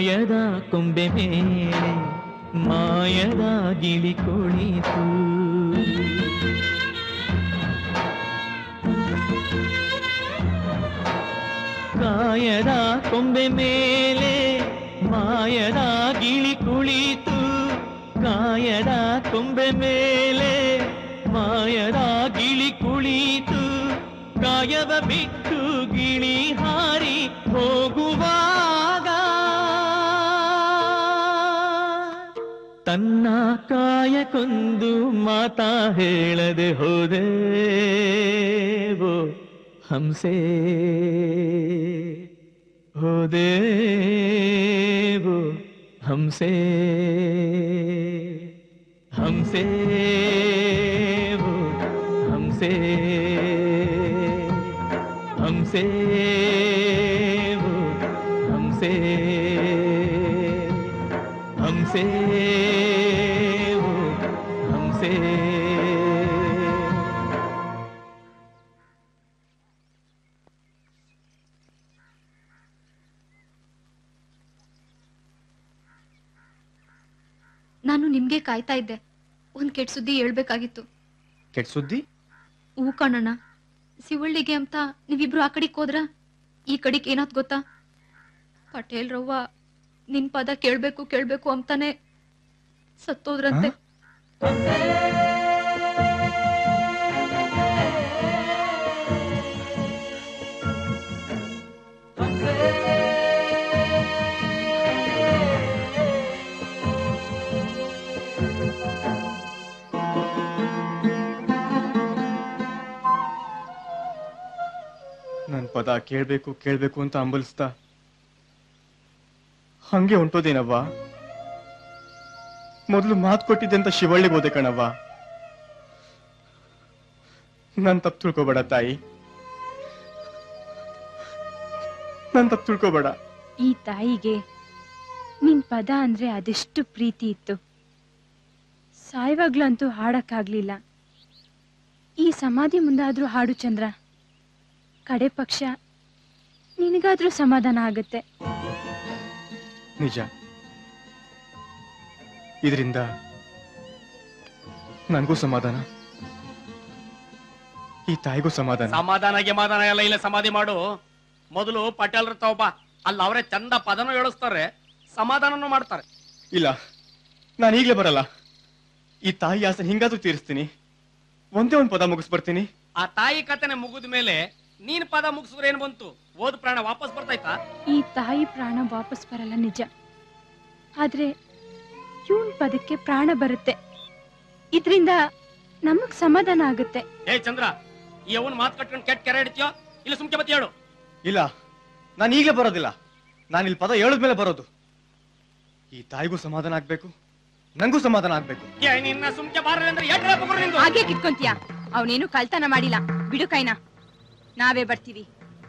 ಕಾಯದ ಕೊಂಬೆ ಮೇಲೆ ಮಾಯದ ಗಿಳಿ ಕುಳಿತು ಕಾಯದ ಕೊಂಬೆ ಮೇಲೆ ಮಾಯದ ಗಿಳಿ ಕುಳಿತು ಕಾಯದ ಕೊಂಬೆ ಮೇಲೆ ಮಾಯದ ಗಿಳಿ ಕುಳಿತು ಕಾಯದ ಬಿಟ್ಟು ಗಿಳಿ ಹಾರಿ ಹೋಗುವಾಗ ತನ್ನ ಕಾಯಕ್ಕೊಂದು ಮಾತಾ ಹೇಳದೆ ಹೋದೇವೋ ಹಂಸೆ ಹೋದೇವೋ ಹಂಸೆ ಹಂಸೆ ಓ ಹಂಸೆ ಹಂಸೆ ಓ ಹಂಸೆ ಹಂಸೆ ಓ ಹಂಸೆ ನಾನು ನಿಮ್ಗೆ ಕಾಯ್ತಾ ಇದ್ದೆ ಒಂದ್ ಕೆಟ್ಟ ಸುದ್ದಿ ಹೇಳ್ಬೇಕಾಗಿತ್ತು ಕೆಟ್ಟ ಸುದ್ದಿ ಹೂ ಕಣಣ್ಣ ಶಿವಳ್ಳಿಗೆ ಅಂತ ನೀವಿಬ್ರು ಆ ಕಡೆಗ್ ಹೋದ್ರ ಈ ಕಡೆಗ್ ಏನಾತ್ ಗೊತ್ತಾ ಪಟೇಲ್ ರವ್ವ ನಿನ್ ಪದ ಕೇಳ್ಬೇಕು ಕೇಳ್ಬೇಕು ಅಂತಾನೆ ಸತ್ತೋದ್ರಂತೆ ನನ್ ಪದ ಕೇಳ್ಬೇಕು ಕೇಳ್ಬೇಕು ಅಂತ ಅಂಬಲಿಸ್ತಾ ಹಂಗೆ ಹೊಂಟೋದೇನವ್ವ ಮೊದಲು ಮಾತು ಕೊಟ್ಟಿದ್ದೆ ಅಂತ ಶಿವಳ್ಳಿಗೆ ಹೋದೆ ಕಣವ್ವ ನನ್ ತಪ್ಪು ತಿಳ್ಕೊಬೇಡ ತಾಯಿ ನನ್ ತಪ್ಪು ತಿಳ್ಕೊಬೇಡ ಈ ತಾಯಿಗೆ ನಿನ್ ಪದ ಅಂದ್ರೆ ಅದೆಷ್ಟು ಪ್ರೀತಿ ಇತ್ತು ಸಾಯುವಾಗ್ಲಂತೂ ಹಾಡಕ್ಕಾಗ್ಲಿಲ್ಲ ಈ ಸಮಾಧಿ ಮುಂದಾದ್ರೂ ಹಾಡು ಚಂದ್ರ ಕಡೆ ಪಕ್ಷ ನಿನಗಾದ್ರೂ ಸಮಾಧಾನ ಆಗುತ್ತೆ ನಿಜ ಇದರಿಂದ ನನಗೂ ಸಮಾಧಾನ ಈ ತಾಯಿಗೂ ಸಮಾಧಾನ ಸಮಾಧಾನ ಗಿಮಾಧಾನ ಎಲ್ಲ ಇಲ್ಲ ಸಮಾಧಿ ಮಾಡು ಮೊದಲು ಪಟೇಲ್ರ ತವಬ ಅಲ್ಲಿ ಅವರೇ ಚಂದ ಪದನೂ ಹೇಳಿಸ್ತಾರೆ ಸಮಾಧಾನನೂ ಮಾಡ್ತಾರೆ ಇಲ್ಲ ನಾನು ಈಗಲೇ ಬರಲ್ಲ ಈ ತಾಯಿ ಆಸೆ ಹಿಂಗಾದ್ರೂ ತೀರಿಸ್ತೀನಿ ಒಂದೇ ಒಂದು ಪದ ಮುಗಿಸ್ಬರ್ತೀನಿ ಆ ತಾಯಿ ಕಥೆನೆ ಮುಗಿದ ಮೇಲೆ ನೀನ್ ಪದ ಮುಗಿಸಿದ್ರೆ ಏನ್ ಬಂತು ಓದ್ ಪ್ರಾಣ ವಾಪಸ್ ಬರ್ತಾಯ್ತಾ ಈ ತಾಯಿ ಪ್ರಾಣ ವಾಪಸ್ ಬರಲ್ಲ ನಿಜ ಆದ್ರೆ ಇವನ್ ಪದಕ್ಕೆ ಪ್ರಾಣ ಬರುತ್ತೆ ಇದ್ರಿಂದ ನಮಗ್ ಸಮಾಧಾನ ಆಗುತ್ತೆ ಏ ಚಂದ್ರ ಈ ಅವನ್ ಮಾತು ಕಟ್ಕೊಂಡು ಕೆಟ್ಟ ಕೆರೆ ಹಿಡಿತೀಯೋ ಇಲ್ಲ ಸುಮ್ಕೆ ಬತ್ತಿ ಹೇಳು ಇಲ್ಲ ನಾನು ಈಗಲೇ ಬರೋದಿಲ್ಲ ನಾನು ಇಲ್ಲಿ ಪದ ಹೇಳಿದ್ಮೇಲೆ ಬರೋದು ಈ ತಾಯಿಗೂ ಸಮಾಧಾನ ಆಗ್ಬೇಕು ನಂಗೂ ಸಮಾಧಾನ ಆಗ್ಬೇಕು ಏ ನಿನ್ನ ಸುಮ್ಕೆ ಬಾರಲ್ಲ ಅಂದ್ರೆ ಎಟ್ರೆ ಬಗ್ರು ನಿಂದು ಹಾಗೆ ಕಿತ್ಕೊಂತೀಯ ಅವನೇನು ಕಳ್ತನ ಮಾಡಿಲ್ಲ ಬಿಡು ಕೈನ ನಾವೇ ಬರ್ತೀವಿ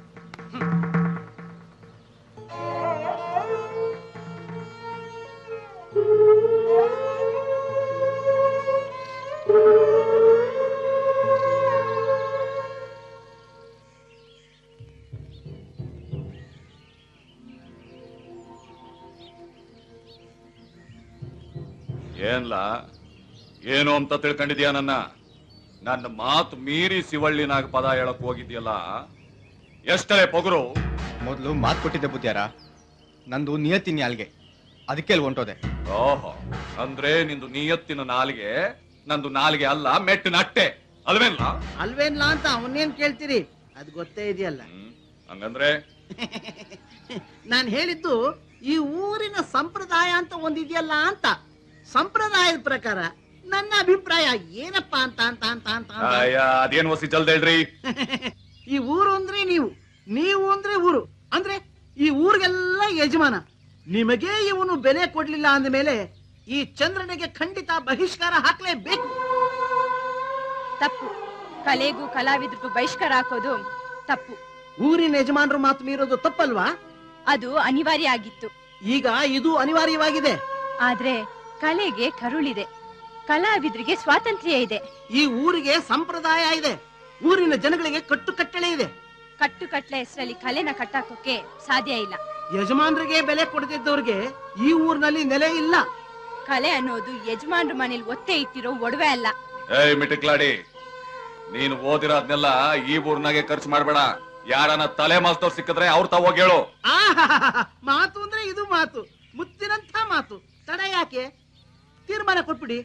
ಏನ್ಲ ಏನು ಅಂತ ತಿಳ್ಕೊಂಡಿದ್ಯಾ ನನ್ನ ನನ್ನ ಮಾತು ಮೀರಿ ಶಿವಳ್ಳಿನಾಗ ಪದ ಹೇಳಕ್ ಹೋಗಿದ್ಯಲ್ಲ ಎಷ್ಟೇ ಪೊಗರು ಮೊದಲು ಮಾತು ಕೊಟ್ಟಿದ್ದೆ ಬುದ್ಧಿಯಾರ ನಂದು ನಿಯತಿ ನ್ಯಾಲ್ಗೆ ಅದಕ್ಕೆ ಅಲ್ಲಿ ಹೊಂಟೋದೆ ಓಹೋ ಅಂದ್ರೆ ನಿಂದು ನಿಯತ್ತಿನ ನಾಲಿಗೆ ನಂದು ನಾಲಿಗೆ ಅಲ್ಲ ಮೆಟ್ಟಿನ ಅಟ್ಟೆ ಅಲ್ವೇನ್ಲ ಅಲ್ವೇನ್ಲ ಅಂತ ಅವನ್ನೇನ್ ಕೇಳ್ತೀರಿ ಅದು ಗೊತ್ತೇ ಇದೆಯಲ್ಲ ಹಂಗಂದ್ರೆ ನಾನು ಹೇಳಿದ್ದು ಈ ಊರಿನ ಸಂಪ್ರದಾಯ ಅಂತ ಒಂದಿದೆಯಲ್ಲ ಅಂತ ಸಂಪ್ರದಾಯದ ಪ್ರಕಾರ ನನ್ನ ಅಭಿಪ್ರಾಯ ಏನಪ್ಪ ಅಂತ ಅಂತ ಅಂತ ಅಂತ ಅಂತ. ಅಯ್ಯ ಅದೇನ್ ವಸಿ ಜಲ್ದ ಹೇಳ್ರಿ ಈ ಊರು ಅಂದ್ರೆ ನೀವು ನೀವು ಅಂದ್ರೆ ಊರು ಅಂದ್ರೆ ಈ ಊರಿಗೆಲ್ಲ ಯಜಮಾನ ನಿಮಗೇ ಇವನು ಬೆಲೆ ಕೊಡ್ಲಿಲ್ಲ ಅಂದ ಈ ಚಂದ್ರನಿಗೆ ಖಂಡಿತ ಬಹಿಷ್ಕಾರ ಹಾಕ್ಲೇಬೇಕು ತಪ್ಪು ಕಲೆಗೂ ಕಲಾವಿದ್ರಿಗೂ ಬಹಿಷ್ಕಾರ ಹಾಕೋದು ತಪ್ಪು ಊರಿನ ಯಜಮಾನರು ಮಾತು ಮೀರೋದು ತಪ್ಪಲ್ವಾ ಅದು ಅನಿವಾರ್ಯ ಆಗಿತ್ತು ಈಗ ಇದು ಅನಿವಾರ್ಯವಾಗಿದೆ ಆದ್ರೆ ಕಲೆಗೆ ಕರುಳಿದೆ ಕಲಾವಿದ್ರಿಗೆ ಸ್ವಾತಂತ್ರ್ಯ ಇದೆ ಈ ಊರಿಗೆ ಸಂಪ್ರದಾಯ ಇದೆ ಊರಿನ ಜನಗಳಿಗೆ ಕಟ್ಟುಕಟ್ಟಳೆ ಇದೆ ಕಟ್ಟುಕಟ್ಲೆ ಹೆಸರಲ್ಲಿ ಕಲೆನ ಕಟ್ಟಾಕೋಕೆ ಸಾಧ್ಯ ಇಲ್ಲ ಯಜಮಾನ್ರಿಗೆ ಬೆಲೆ ಕೊಡ್ತಿದ್ದವ್ರಿಗೆ ಈ ಊರಿನಲ್ಲಿ ನೆಲೆ ಇಲ್ಲ ಕಲೆ ಅನ್ನೋದು ಯಜಮಾನ್ರ ಮನೇಲಿ ಒತ್ತೆ ಇಟ್ಟಿರೋ ಒಡವೆ ಅಲ್ಲ ಏಯ್ ಮಿಟಿಕ್ಲಾಡಿ ನೀನು ಓದಿರೋದ್ನೆಲ್ಲ ಈ ಊರ್ನಾಗೆ ಖರ್ಚು ಮಾಡ್ಬೇಡ ಯಾರನ್ನ ತಲೆ ಮಾಸ್ತವ್ರು ಸಿಕ್ಕಿದ್ರೆ ಅವ್ರ ತಾವ್ ಹೋಗಿ ಹೇಳು ಆಹಾಹಾಹಾ. ಮಾತು ಅಂದ್ರೆ ಇದು ಮಾತು ಮುತ್ತಿನಂಥ ಮಾತು ತಡ ಯಾಕೆ ತೀರ್ಮಾನ ಕೊಟ್ಬಿಡಿ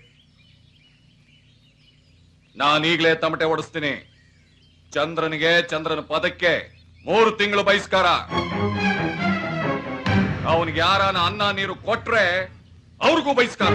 ನಾನು ಈಗ್ಲೇ ತಮಟೆ ಓಡಿಸ್ತೀನಿ ಚಂದ್ರನಿಗೆ ಚಂದ್ರನ ಪದಕ್ಕೆ ಮೂರು ತಿಂಗಳು ಬಹಿಷ್ಕಾರ ಅವನಿಗೆ ಯಾರನ ಅನ್ನ ನೀರು ಕೊಟ್ರೆ ಅವ್ರಿಗೂ ಬಹಿಷ್ಕಾರ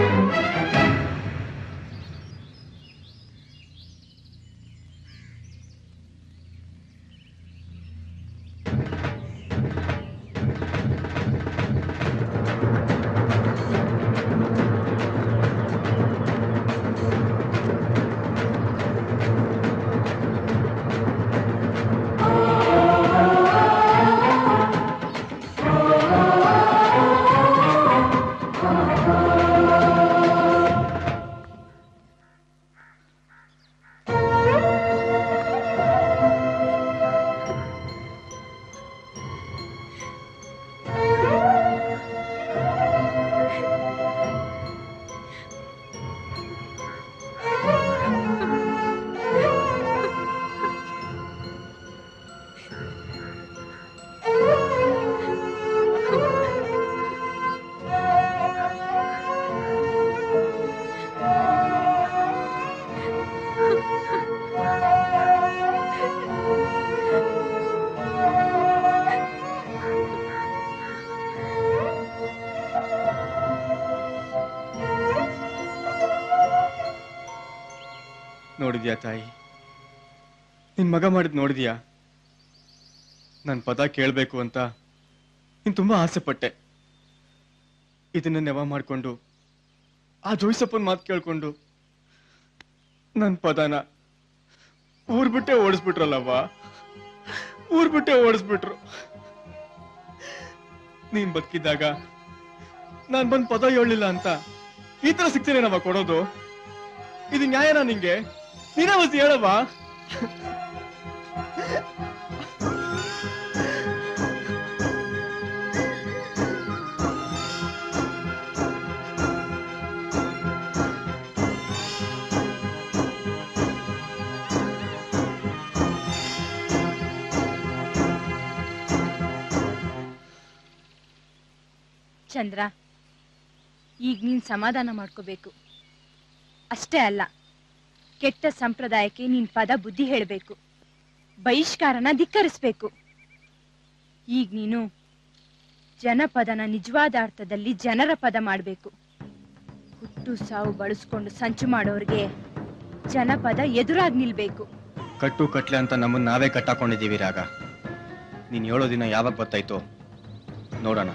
ನೋಡಿದ್ಯಾ ತಾಯಿ ನಿನ್ ಮಗ ಮಾಡಿದ್ ನೋಡಿದ್ಯಾ ನನ್ ಪದ ಕೇಳ್ಬೇಕು ಅಂತ ನೀನ್ ತುಂಬಾ ಆಸೆ ಪಟ್ಟೆ ಇದನ್ನ ನೆವ ಮಾಡ್ಕೊಂಡು ಆ ಜೋಯ್ಸಪ್ಪನ್ ಮಾತು ಕೇಳ್ಕೊಂಡು ನನ್ ಪದನ ಊರ್ ಬಿಟ್ಟೆ ಓಡಿಸ್ಬಿಟ್ರಲ್ಲವ್ವ ಊರ್ ಬಿಟ್ಟೆ ಓಡಿಸ್ಬಿಟ್ರು ನೀನ್ ಬದುಕಿದ್ದಾಗ ನಾನ್ ಬಂದ್ ಪದ ಹೇಳಲಿಲ್ಲ ಅಂತ ಈ ತರ ಸಿಗ್ತೇನೇನವ ಕೊಡೋದು ಇದು ನ್ಯಾಯನಾ ನಿಂಗೆ ನೀನೇ ವಸಿ ಹೇಳವ್ವ ಚಂದ್ರ ಈಗ ನೀನ್ ಸಮಾಧಾನ ಮಾಡ್ಕೋಬೇಕು ಅಷ್ಟೇ ಅಲ್ಲ ಕೆಟ್ಟ ಸಂಪ್ರದಾಯಕ್ಕೆ ನೀನ್ ಪದ ಬುದ್ಧಿ ಹೇಳಬೇಕು ಬಹಿಷ್ಕಾರನ ಧಿಕ್ಕರಿಸ್ಬೇಕು ಈಗ ನೀನು ಜನಪದನ ನಿಜವಾದ ಅರ್ಥದಲ್ಲಿ ಜನರ ಪದ ಮಾಡಬೇಕು ಹುಟ್ಟು ಸಾವು ಬಳಸ್ಕೊಂಡು ಸಂಚು ಮಾಡೋರ್ಗೆ ಜನಪದ ಎದುರಾಗಿ ನಿಲ್ಬೇಕು ಕಟ್ಟು ಕಟ್ಲೆ ಅಂತ ನಮ್ಮನ್ನ ನಾವೇ ಕಟ್ಟಾಕೊಂಡಿದ್ದೀವಿ ರಾಗ ನೀನ್ ಹೇಳೋ ದಿನ ಯಾವಾಗ ಗೊತ್ತಾಯ್ತೋ ನೋಡೋಣ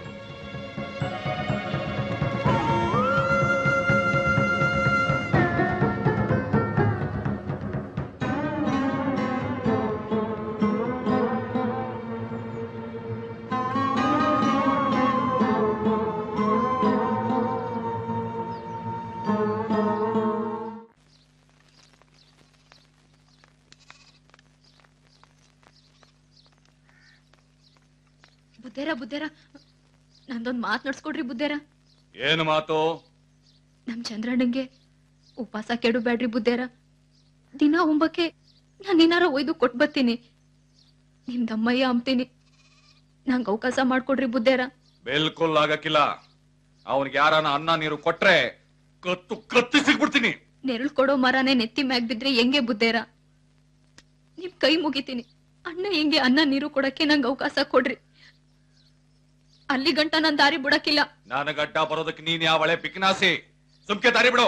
ಬುದ್ಧೇರ ಬುದ್ಧೇರ ನಂದೊಂದ್ ಮಾತ್ ನಡ್ಸ್ಕೊಡ್ರಿ ಬುದ್ಧೇರ ಏನು ಮಾತು ನಮ್ ಚಂದ್ರಣ್ಣಂಗೆ ಉಪವಾಸ ಕೆಡಬೇಡ್ರಿ ಬುದ್ಧೇರ ದಿನ ಒಂಬಕ್ಕೆ ನಾನು ಏನಾರ ಒಯ್ದು ಕೊಟ್ ಬರ್ತೀನಿ ನಿಮ್ ದಮ್ಮಯ್ಯ ಅಂಬ್ತೀನಿ ನಂಗೆ ಅವಕಾಶ ಮಾಡ್ಕೊಡ್ರಿ ಬುದ್ಧೇರ ಬಿಲ್ಕುಲ್ ಆಗಕ್ಕಿಲ್ಲ ಅವನಿಗೆ ಯಾರನ ಅನ್ನ ನೀರು ಕೊಟ್ರೆ ಕತ್ತು ಕತ್ತಿ ಸಿಗ್ಬಿಡ್ತೀನಿ ನೆರಳು ಕೊಡೋ ಮರನೇ ನೆತ್ತಿ ಮ್ಯಾಗ್ ಬಿದ್ರೆ ಹೆಂಗೆ ಬುದ್ಧೇರ ನಿಮ್ ಕೈ ಮುಗಿತೀನಿ ಅಣ್ಣ ಹೆಂಗೆ ಅನ್ನ ನೀರು ಕೊಡಕ್ಕೆ ನಂಗೆ ಅವಕಾಶ ಕೊಡ್ರಿ ಅಲ್ಲಿ ಗಂಟ ನಾನ್ ದಾರಿ ಬಿಡಕ್ಕಿಲ್ಲ ನಾನು ಗಡ್ಡ ಬರೋದಕ್ಕೆ ನೀನ್ ಯಾವಳೆ ಪಿಕ್ನಾಸಿ ಸುಮ್ಕೆ ದಾರಿ ಬಿಡು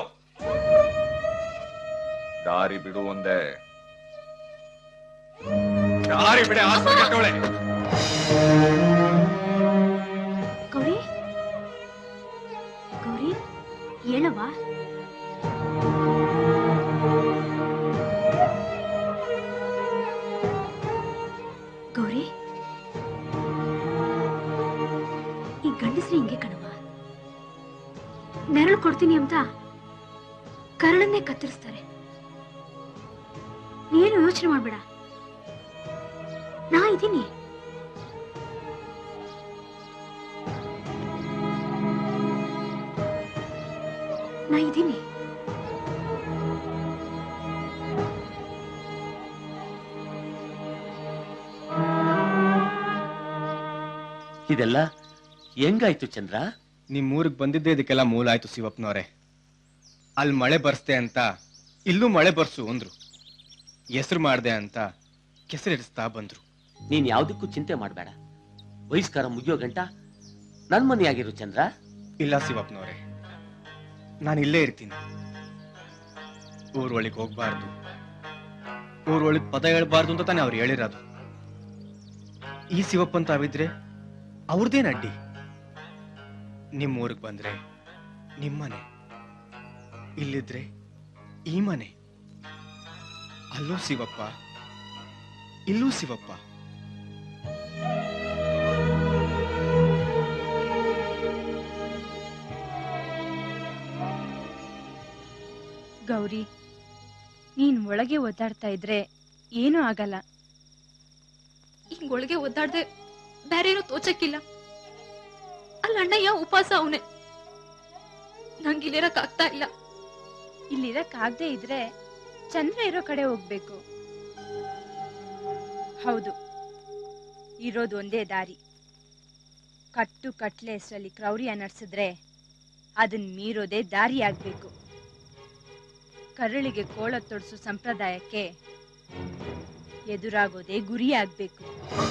ದಾರಿ ಬಿಡು ಒಂದೇ ದಾರಿ ಬಿಡೆ ಆಸ್ತಿ ಕಟ್ಟೋಳೆ ಗೌರಿ ಗೌರಿ ಹೇಳವ್ವ ಗೌರಿ ಈ ಗಂಡಸ್ರಿ ಹಿಂಗೆ ಕಣವ ನೆರಳು ಕೊಡ್ತೀನಿ ಅಂತ ಕರಳನ್ನೇ ಕತ್ತರಿಸ್ತಾರೆ ನೀನು ಯೋಚನೆ ಮಾಡ್ಬೇಡ ನಾ ಇದ್ದೀನಿ ನಾ ಇದ್ದೀನಿ ಇದೆಲ್ಲ ಹೆಂಗಾಯ್ತು ಚಂದ್ರ ನಿಮ್ ಊರಿಗೆ ಬಂದಿದ್ದೆ ಇದಕ್ಕೆಲ್ಲ ಮೂಲ ಆಯ್ತು ಶಿವಪ್ಪನವ್ರೆ ಅಲ್ಲಿ ಮಳೆ ಬರ್ಸ್ತೆ ಅಂತ ಇಲ್ಲೂ ಮಳೆ ಬರ್ಸು ಅಂದ್ರು ಹೆಸರು ಮಾಡ್ದೆ ಅಂತ ಕೆಸರಿಡಿಸ್ತಾ ಬಂದ್ರು ನೀನ್ ಯಾವ್ದಕ್ಕೂ ಚಿಂತೆ ಮಾಡಬೇಡ ವಯಸ್ಕಾರ ಮುಗಿಯೋ ಗಂಟ ನನ್ ಮನೆಯಾಗಿರು ಚಂದ್ರ ಇಲ್ಲ ಶಿವಪ್ಪನವ್ರೆ ನಾನು ಇಲ್ಲೇ ಇರ್ತೀನಿ ಊರೊಳಗೆ ಹೋಗ್ಬಾರ್ದು ಊರೊಳಗೆ ಪದ ಹೇಳ್ಬಾರ್ದು ಅಂತ ತಾನೇ ಅವ್ರು ಹೇಳಿರೋದು ಈ ಶಿವಪ್ಪನ್ ತಾವಿದ್ರೆ ಅವ್ರದ್ದೇನ್ ಅಡ್ಡಿ ನಿಮ್ ಊರಿಗೆ ಬಂದ್ರೆ ನಿಮ್ಮನೆ ಇಲ್ಲಿದ್ರೆ ಈ ಮನೆ ಅಲ್ಲೂ ಶಿವಪ್ಪ ಇಲ್ಲೂ ಶಿವಪ್ಪ ಗೌರಿ ನೀನ್ ಒಳಗೆ ಒದ್ದಾಡ್ತಾ ಇದ್ರೆ ಏನೂ ಆಗಲ್ಲ ಹಿಂಗ್ ಒಳಗೆ ಒದ್ದಾಡ್ದೆ ಬೇರೆ ಏನೂ ತೋಚಕ್ಕಿಲ್ಲ ಅಲ್ಲ ಅಣ್ಣಯ್ಯ ಉಪವಾಸ ಅವನೇ ನಂಗಿಲ್ಲಿರಕ್ ಆಗ್ತಾ ಇಲ್ಲ ಇಲ್ಲಿರಕ್ ಆಗದೆ ಇದ್ರೆ ಚಂದ್ರ ಇರೋ ಕಡೆ ಹೋಗ್ಬೇಕು ಹೌದು ಇರೋದು ಒಂದೇ ದಾರಿ ಕಟ್ಟು ಕಟ್ಲೆ ಹೆಸರಲ್ಲಿ ಕ್ರೌರ್ಯ ನಡೆಸಿದ್ರೆ ಅದನ್ ಮೀರೋದೇ ದಾರಿ ಆಗ್ಬೇಕು ಕರಳಿಗೆ ಕೋಳ ತೊಡಿಸೋ ಸಂಪ್ರದಾಯಕ್ಕೆ ಎದುರಾಗೋದೇ ಗುರಿ ಆಗ್ಬೇಕು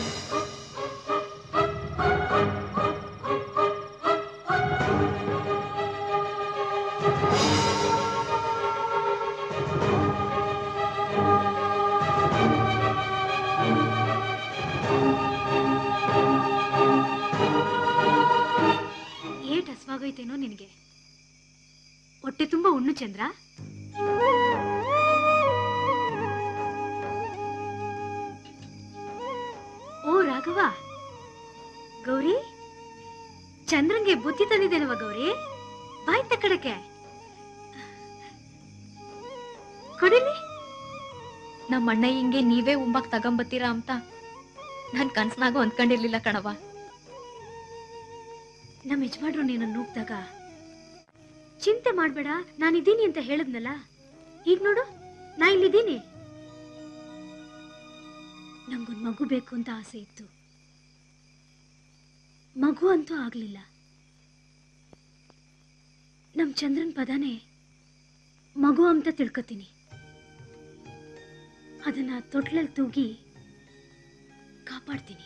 ಏಟ್ ಹಸ್ವಾಗೋಯ್ತೇನೋ ನಿನಗೆ ಹೊಟ್ಟೆ ತುಂಬಾ ಉಣ್ಣು ಚಂದ್ರ ಓ ರಾಘವ ಗೌರಿ ಚಂದ್ರಂಗೆ ಬುದ್ಧಿ ತಂದಿದ್ದೇನವ ಗೌರಿ ಬಾಯ್ ತಕ್ಕಡಕ್ಕೆ ಕೊಡಿಲಿ ನಮ್ಮ ಅಣ್ಣ ಹಿಂಗೆ ನೀವೇ ಉಂಬಾಕ್ ತಗೊಂಬತ್ತೀರಾ ಅಂತ ನಾನ್ ಕನ್ಸ್ನಾಗೂ ಅಂದ್ಕೊಂಡಿರ್ಲಿಲ್ಲ ಕಣವ ನಮ್ಮ ಯಜಮಾನ್ರು ನೀನು ನೂಗ್ದಾಗ ಚಿಂತೆ ಮಾಡ್ಬೇಡ ನಾನಿದ್ದೀನಿ ಅಂತ ಹೇಳಿದ್ನಲ್ಲ ಈಗ ನೋಡು ನಾ ಇಲ್ಲಿದ್ದೀನಿ ನಂಗೊಂದ್ ಮಗು ಬೇಕು ಅಂತ ಆಸೆ ಇತ್ತು ಮಗು ಅಂತೂ ಆಗ್ಲಿಲ್ಲ ನಮ್ ಚಂದ್ರನ್ ಪದಾನೇ ಮಗು ಅಂತ ತಿಳ್ಕೊತೀನಿ ಅದನ್ನ ತೊಟ್ಲಲ್ಲಿ ತೂಗಿ ಕಾಪಾಡ್ತೀನಿ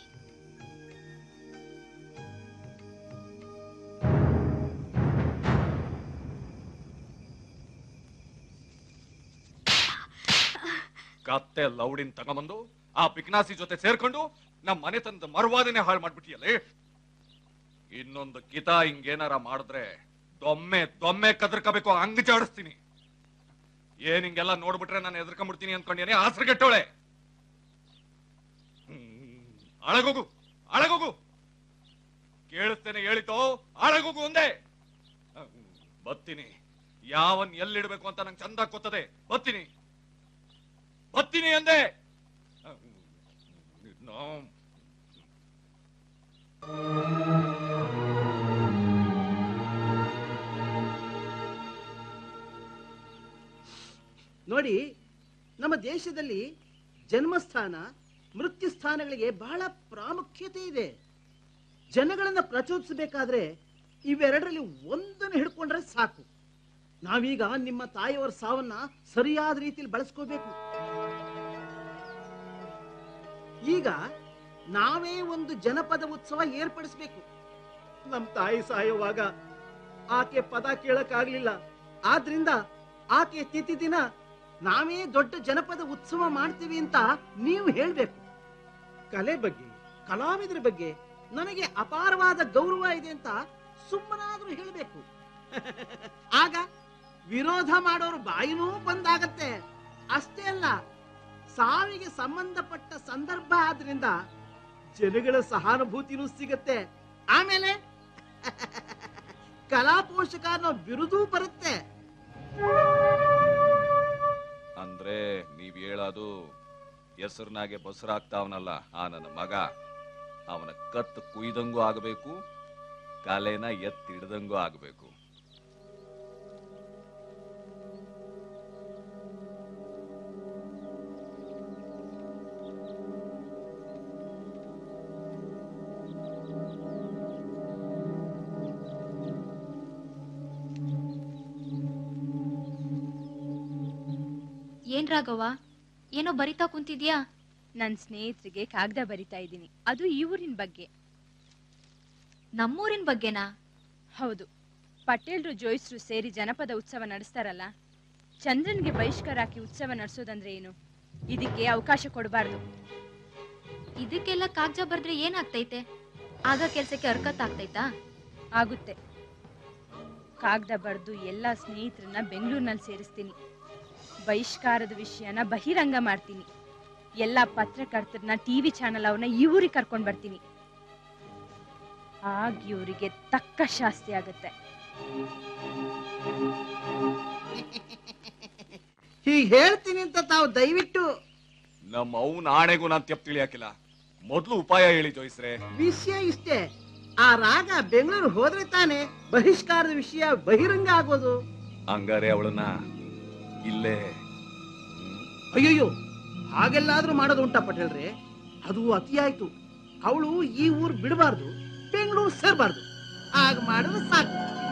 ಕತ್ತೆ ಲೌಡಿನ್ ತಗೊಂಬಂದು ಆ ಪಿಕ್ನಾಸಿ ಜೊತೆ ಸೇರ್ಕೊಂಡು ನಮ್ಮ ಮನೆತನದ ಮರ್ವಾದನೆ ಹಾಳು ಮಾಡ್ಬಿಟ್ಟಿಯಲ್ಲೇ ಇನ್ನೊಂದು ಕಿತ ಹಿಂಗೇನಾರ ಮಾಡಿದ್ರೆ ದೊಮ್ಮೆ ದೊಮ್ಮೆ ಕದರ್ಕಬೇಕು ಹಂಗ ಜಾಡಿಸ್ತೀನಿ ಏನ್ ಹಿಂಗೆಲ್ಲ ನೋಡ್ಬಿಟ್ರೆ ನಾನು ಎದ್ರಕೊಂಡ್ಬಿಡ್ತೀನಿ ಅನ್ಕೊಂಡೇನೆ ಆಸರಿಗೆಟ್ಟೋಳೆ ಅಳಗೋಗು ಅಳಗೋಗು ಕೇಳಿಸ್ತೇನೆ ಹೇಳಿತೋ ಅಳಗೋಗು ಒಂದೇ ಬತ್ತೀನಿ ಯಾವನ್ ಎಲ್ಲಿಡ್ಬೇಕು ಅಂತ ನಂಗೆ ಚಂದ ಗೊತ್ತದೆ ಬತ್ತೀನಿ ಬತ್ತೀನಿ ಅಂದೆ ನೋ- ನೋಡಿ ನಮ್ಮ ದೇಶದಲ್ಲಿ ಜನ್ಮಸ್ಥಾನ ಮೃತ್ಯು ಸ್ಥಾನಗಳಿಗೆ ಬಹಳ ಪ್ರಾಮುಖ್ಯತೆ ಇದೆ ಜನಗಳನ್ನ ಪ್ರಚೋದಿಸಬೇಕಾದ್ರೆ ಇವೆರಡರಲ್ಲಿ ಒಂದನ್ನು ಹಿಡ್ಕೊಂಡ್ರೆ ಸಾಕು ನಾವೀಗ ನಿಮ್ಮ ತಾಯಿಯವರ ಸಾವನ್ನ ಸರಿಯಾದ ರೀತಿಯಲ್ಲಿ ಬಳಸ್ಕೋಬೇಕು ಈಗ ನಾವೇ ಒಂದು ಜನಪದ ಉತ್ಸವ ಏರ್ಪಡಿಸಬೇಕು ನಮ್ಮ ತಾಯಿ ಸಾಯುವಾಗ ಆಕೆ ಪದ ಕೇಳಕ್ಕಾಗ್ಲಿಲ್ಲ ಆದ್ರಿಂದ ಆಕೆ ತಿಥಿ ದಿನ ನಾವೇ ದೊಡ್ಡ ಜನಪದ ಉತ್ಸವ ಮಾಡ್ತೀವಿ ಅಂತ ನೀವು ಹೇಳ್ಬೇಕು ಕಲೆ ಬಗ್ಗೆ ಕಲಾವಿದರ ಬಗ್ಗೆ ನನಗೆ ಅಪಾರವಾದ ಗೌರವ ಇದೆ ಅಂತ ಸುಮ್ಮನಾದ್ರೂ ಹೇಳ್ಬೇಕು ಆಗ ವಿರೋಧ ಮಾಡೋರು ಬಾಯಿನೂ ಬಂದಾಗತ್ತೆ ಅಷ್ಟೇ ಅಲ್ಲ ಸಾವಿಗೆ ಸಂಬಂಧಪಟ್ಟ ಸಂದರ್ಭ ಆದ್ರಿಂದ ಜನಗಳ ಸಹಾನುಭೂತಿನೂ ಸಿಗತ್ತೆ ಆಮೇಲೆ ಕಲಾ ಪೋಷಕ ಅನ್ನೋ ಬಿರುದೂ ಬರುತ್ತೆ ಅಂದ್ರೆ ನೀವ್ ಹೇಳೋದು ಹೆಸರಿನಾಗೆ ಬಸರಾಗ್ತಾವನಲ್ಲ ಆ ನನ್ನ ಮಗ ಅವನ ಕತ್ತು ಕುಯ್ದಂಗೂ ಆಗಬೇಕು ಕಲೆನ ಎತ್ತಿಡ್ದಂಗೂ ಆಗಬೇಕು ಏನ್ ರಾಘವ ಏನೋ ಬರಿತಾ ಕುಂತಿದ್ಯಾ ನನ್ನ ಸ್ನೇಹಿತರಿಗೆ ಕಾಗದ ಬರಿತಾ ಇದ್ದೀನಿ ಅದು ಈ ಊರಿನ ಬಗ್ಗೆ ನಮ್ಮೂರಿನ ಬಗ್ಗೆನಾ ಹೌದು ಪಟೇಲ್ರು ಜೋಯಿಸ್ರು ಸೇರಿ ಜನಪದ ಉತ್ಸವ ನಡೆಸ್ತಾರಲ್ಲ ಚಂದ್ರನ್ಗೆ ಬಹಿಷ್ಕಾರ ಹಾಕಿ ಉತ್ಸವ ನಡೆಸೋದಂದ್ರೆ ಏನು ಇದಕ್ಕೆ ಅವಕಾಶ ಕೊಡಬಾರ್ದು ಇದಕ್ಕೆಲ್ಲ ಕಾಗಜ ಬರ್ದ್ರೆ ಏನಾಗ್ತೈತೆ ಆಗ ಕೆಲ್ಸಕ್ಕೆ ಹರ್ಕತ್ ಆಗ್ತೈತಾ ಆಗುತ್ತೆ ಕಾಗದ ಬರೆದು ಎಲ್ಲ ಸ್ನೇಹಿತರನ್ನ ಬೆಂಗಳೂರಿನಲ್ಲಿ ಸೇರಿಸ್ತೀನಿ ಬಹಿಷ್ಕಾರದ ವಿಷಯನ ಬಹಿರಂಗ ಮಾಡ್ತೀನಿ ಎಲ್ಲ ಪತ್ರಕರ್ತರನ್ನ ಟಿವಿ ಚಾನಲ್ ಅವ್ರನ್ನ ಈ ಊರಿಗೆ ಕರ್ಕೊಂಡ್ ಬರ್ತೀನಿ ಆಗ ಇವರಿಗೆ ತಕ್ಕ ಶಾಸ್ತಿ ಆಗುತ್ತೆ ಹೀಗೆ ಹೇಳ್ತೀನಿ ಅಂತ ತಾವು ದಯವಿಟ್ಟು ನಮ್ಮ ಅವ್ನ ಆಣೆಗೂ ನಾನ್ ತೆಪ್ ತಿಳಿಯಾಕಿಲ್ಲ ಮೊದ್ಲು ಉಪಾಯ ಹೇಳಿ ಜೋಯಿಸ್ರೆ ವಿಷಯ ಇಷ್ಟೇ ಆ ರಾಗ ಬೆಂಗಳೂರು ಹೋದ್ರೆ ತಾನೇ ಬಹಿಷ್ಕಾರದ ವಿಷಯ ಬಹಿರಂಗ ಆಗೋದು ಹಂಗಾರೆ ಅವಳನ್ನ ಇಲ್ಲೇ ಅಯ್ಯಯ್ಯೋ ಹಾಗೆಲ್ಲಾದ್ರೂ ಮಾಡೋದು ಉಂಟಾ ಪಟೇಲ್ರೆ ಅದು ಅತಿಯಾಯ್ತು ಅವಳು ಈ ಊರು ಬಿಡಬಾರ್ದು ಬೆಂಗಳೂರು ಸೇರ್ಬಾರ್ದು ಆಗ ಮಾಡಿದ್ರೆ ಸಾಕು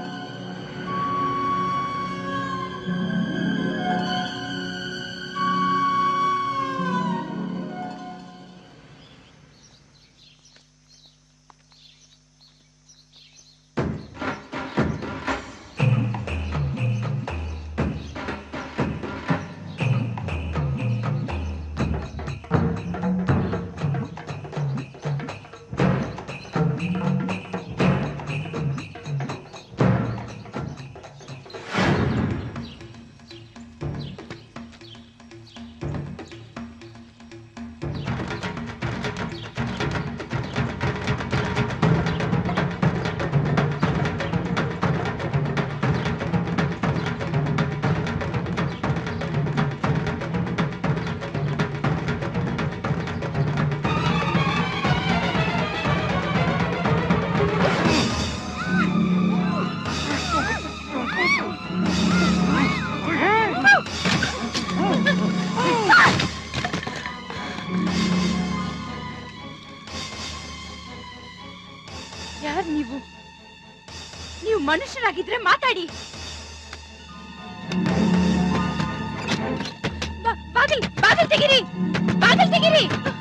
ಯಾರು ನೀವು ನೀವು ಮನುಷ್ಯರಾಗಿದ್ರೆ ಮಾತಾಡಿ ಬಾ- ಬಾಗಿಲ್ ಬಾಗಿಲ್ ತೆಗಿರಿ ಬಾಗಿಲ್ ತೆಗಿರಿ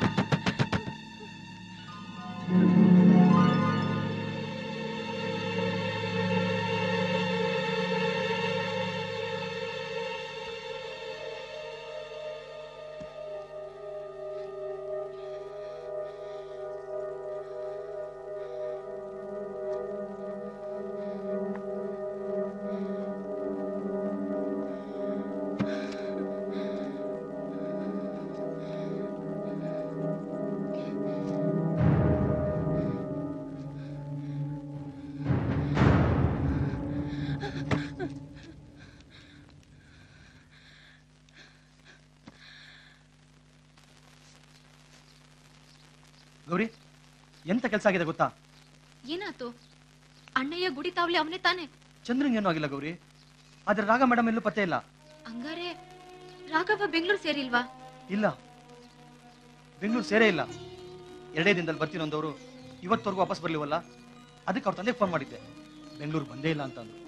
ಗೌರಿ ಎಂತ ಕೆಲಸ ಆಗಿದೆ ಗೊತ್ತಾ ಏನಾತು ಅಣ್ಣಯ್ಯ ಗುಡಿ ತಾವ್ಲಿ ಅವನೇ ತಾನೆ ಚಂದ್ರನ್ ಏನೂ ಆಗಿಲ್ಲ ಗೌರಿ ಆದ್ರೆ ರಾಗ ಮೇಡಮ್ ಎಲ್ಲೂ ಪತ್ತೆ ಇಲ್ಲ ಹಂಗಾರೆ ರಾಘವ ಬೆಂಗಳೂರು ಸೇರಿಲ್ವಾ ಇಲ್ಲ ಬೆಂಗಳೂರು ಸೇರೇ ಇಲ್ಲ ಎರಡೇ ದಿನದಲ್ಲಿ ಬರ್ತೀನಿ ಅಂದವರು ಇವತ್ತವರೆಗೂ ವಾಪಸ್ ಬರ್ಲಿವಲ್ಲ ಅದಕ್ಕೆ ಅವ್ರ ತಂದೆಗೆ ಫೋನ್ ಮಾಡಿದ್ದೆ ಬೆಂಗಳೂರು ಬಂದೇ ಇಲ್ಲ ಅಂತ ಅಂದ್ರು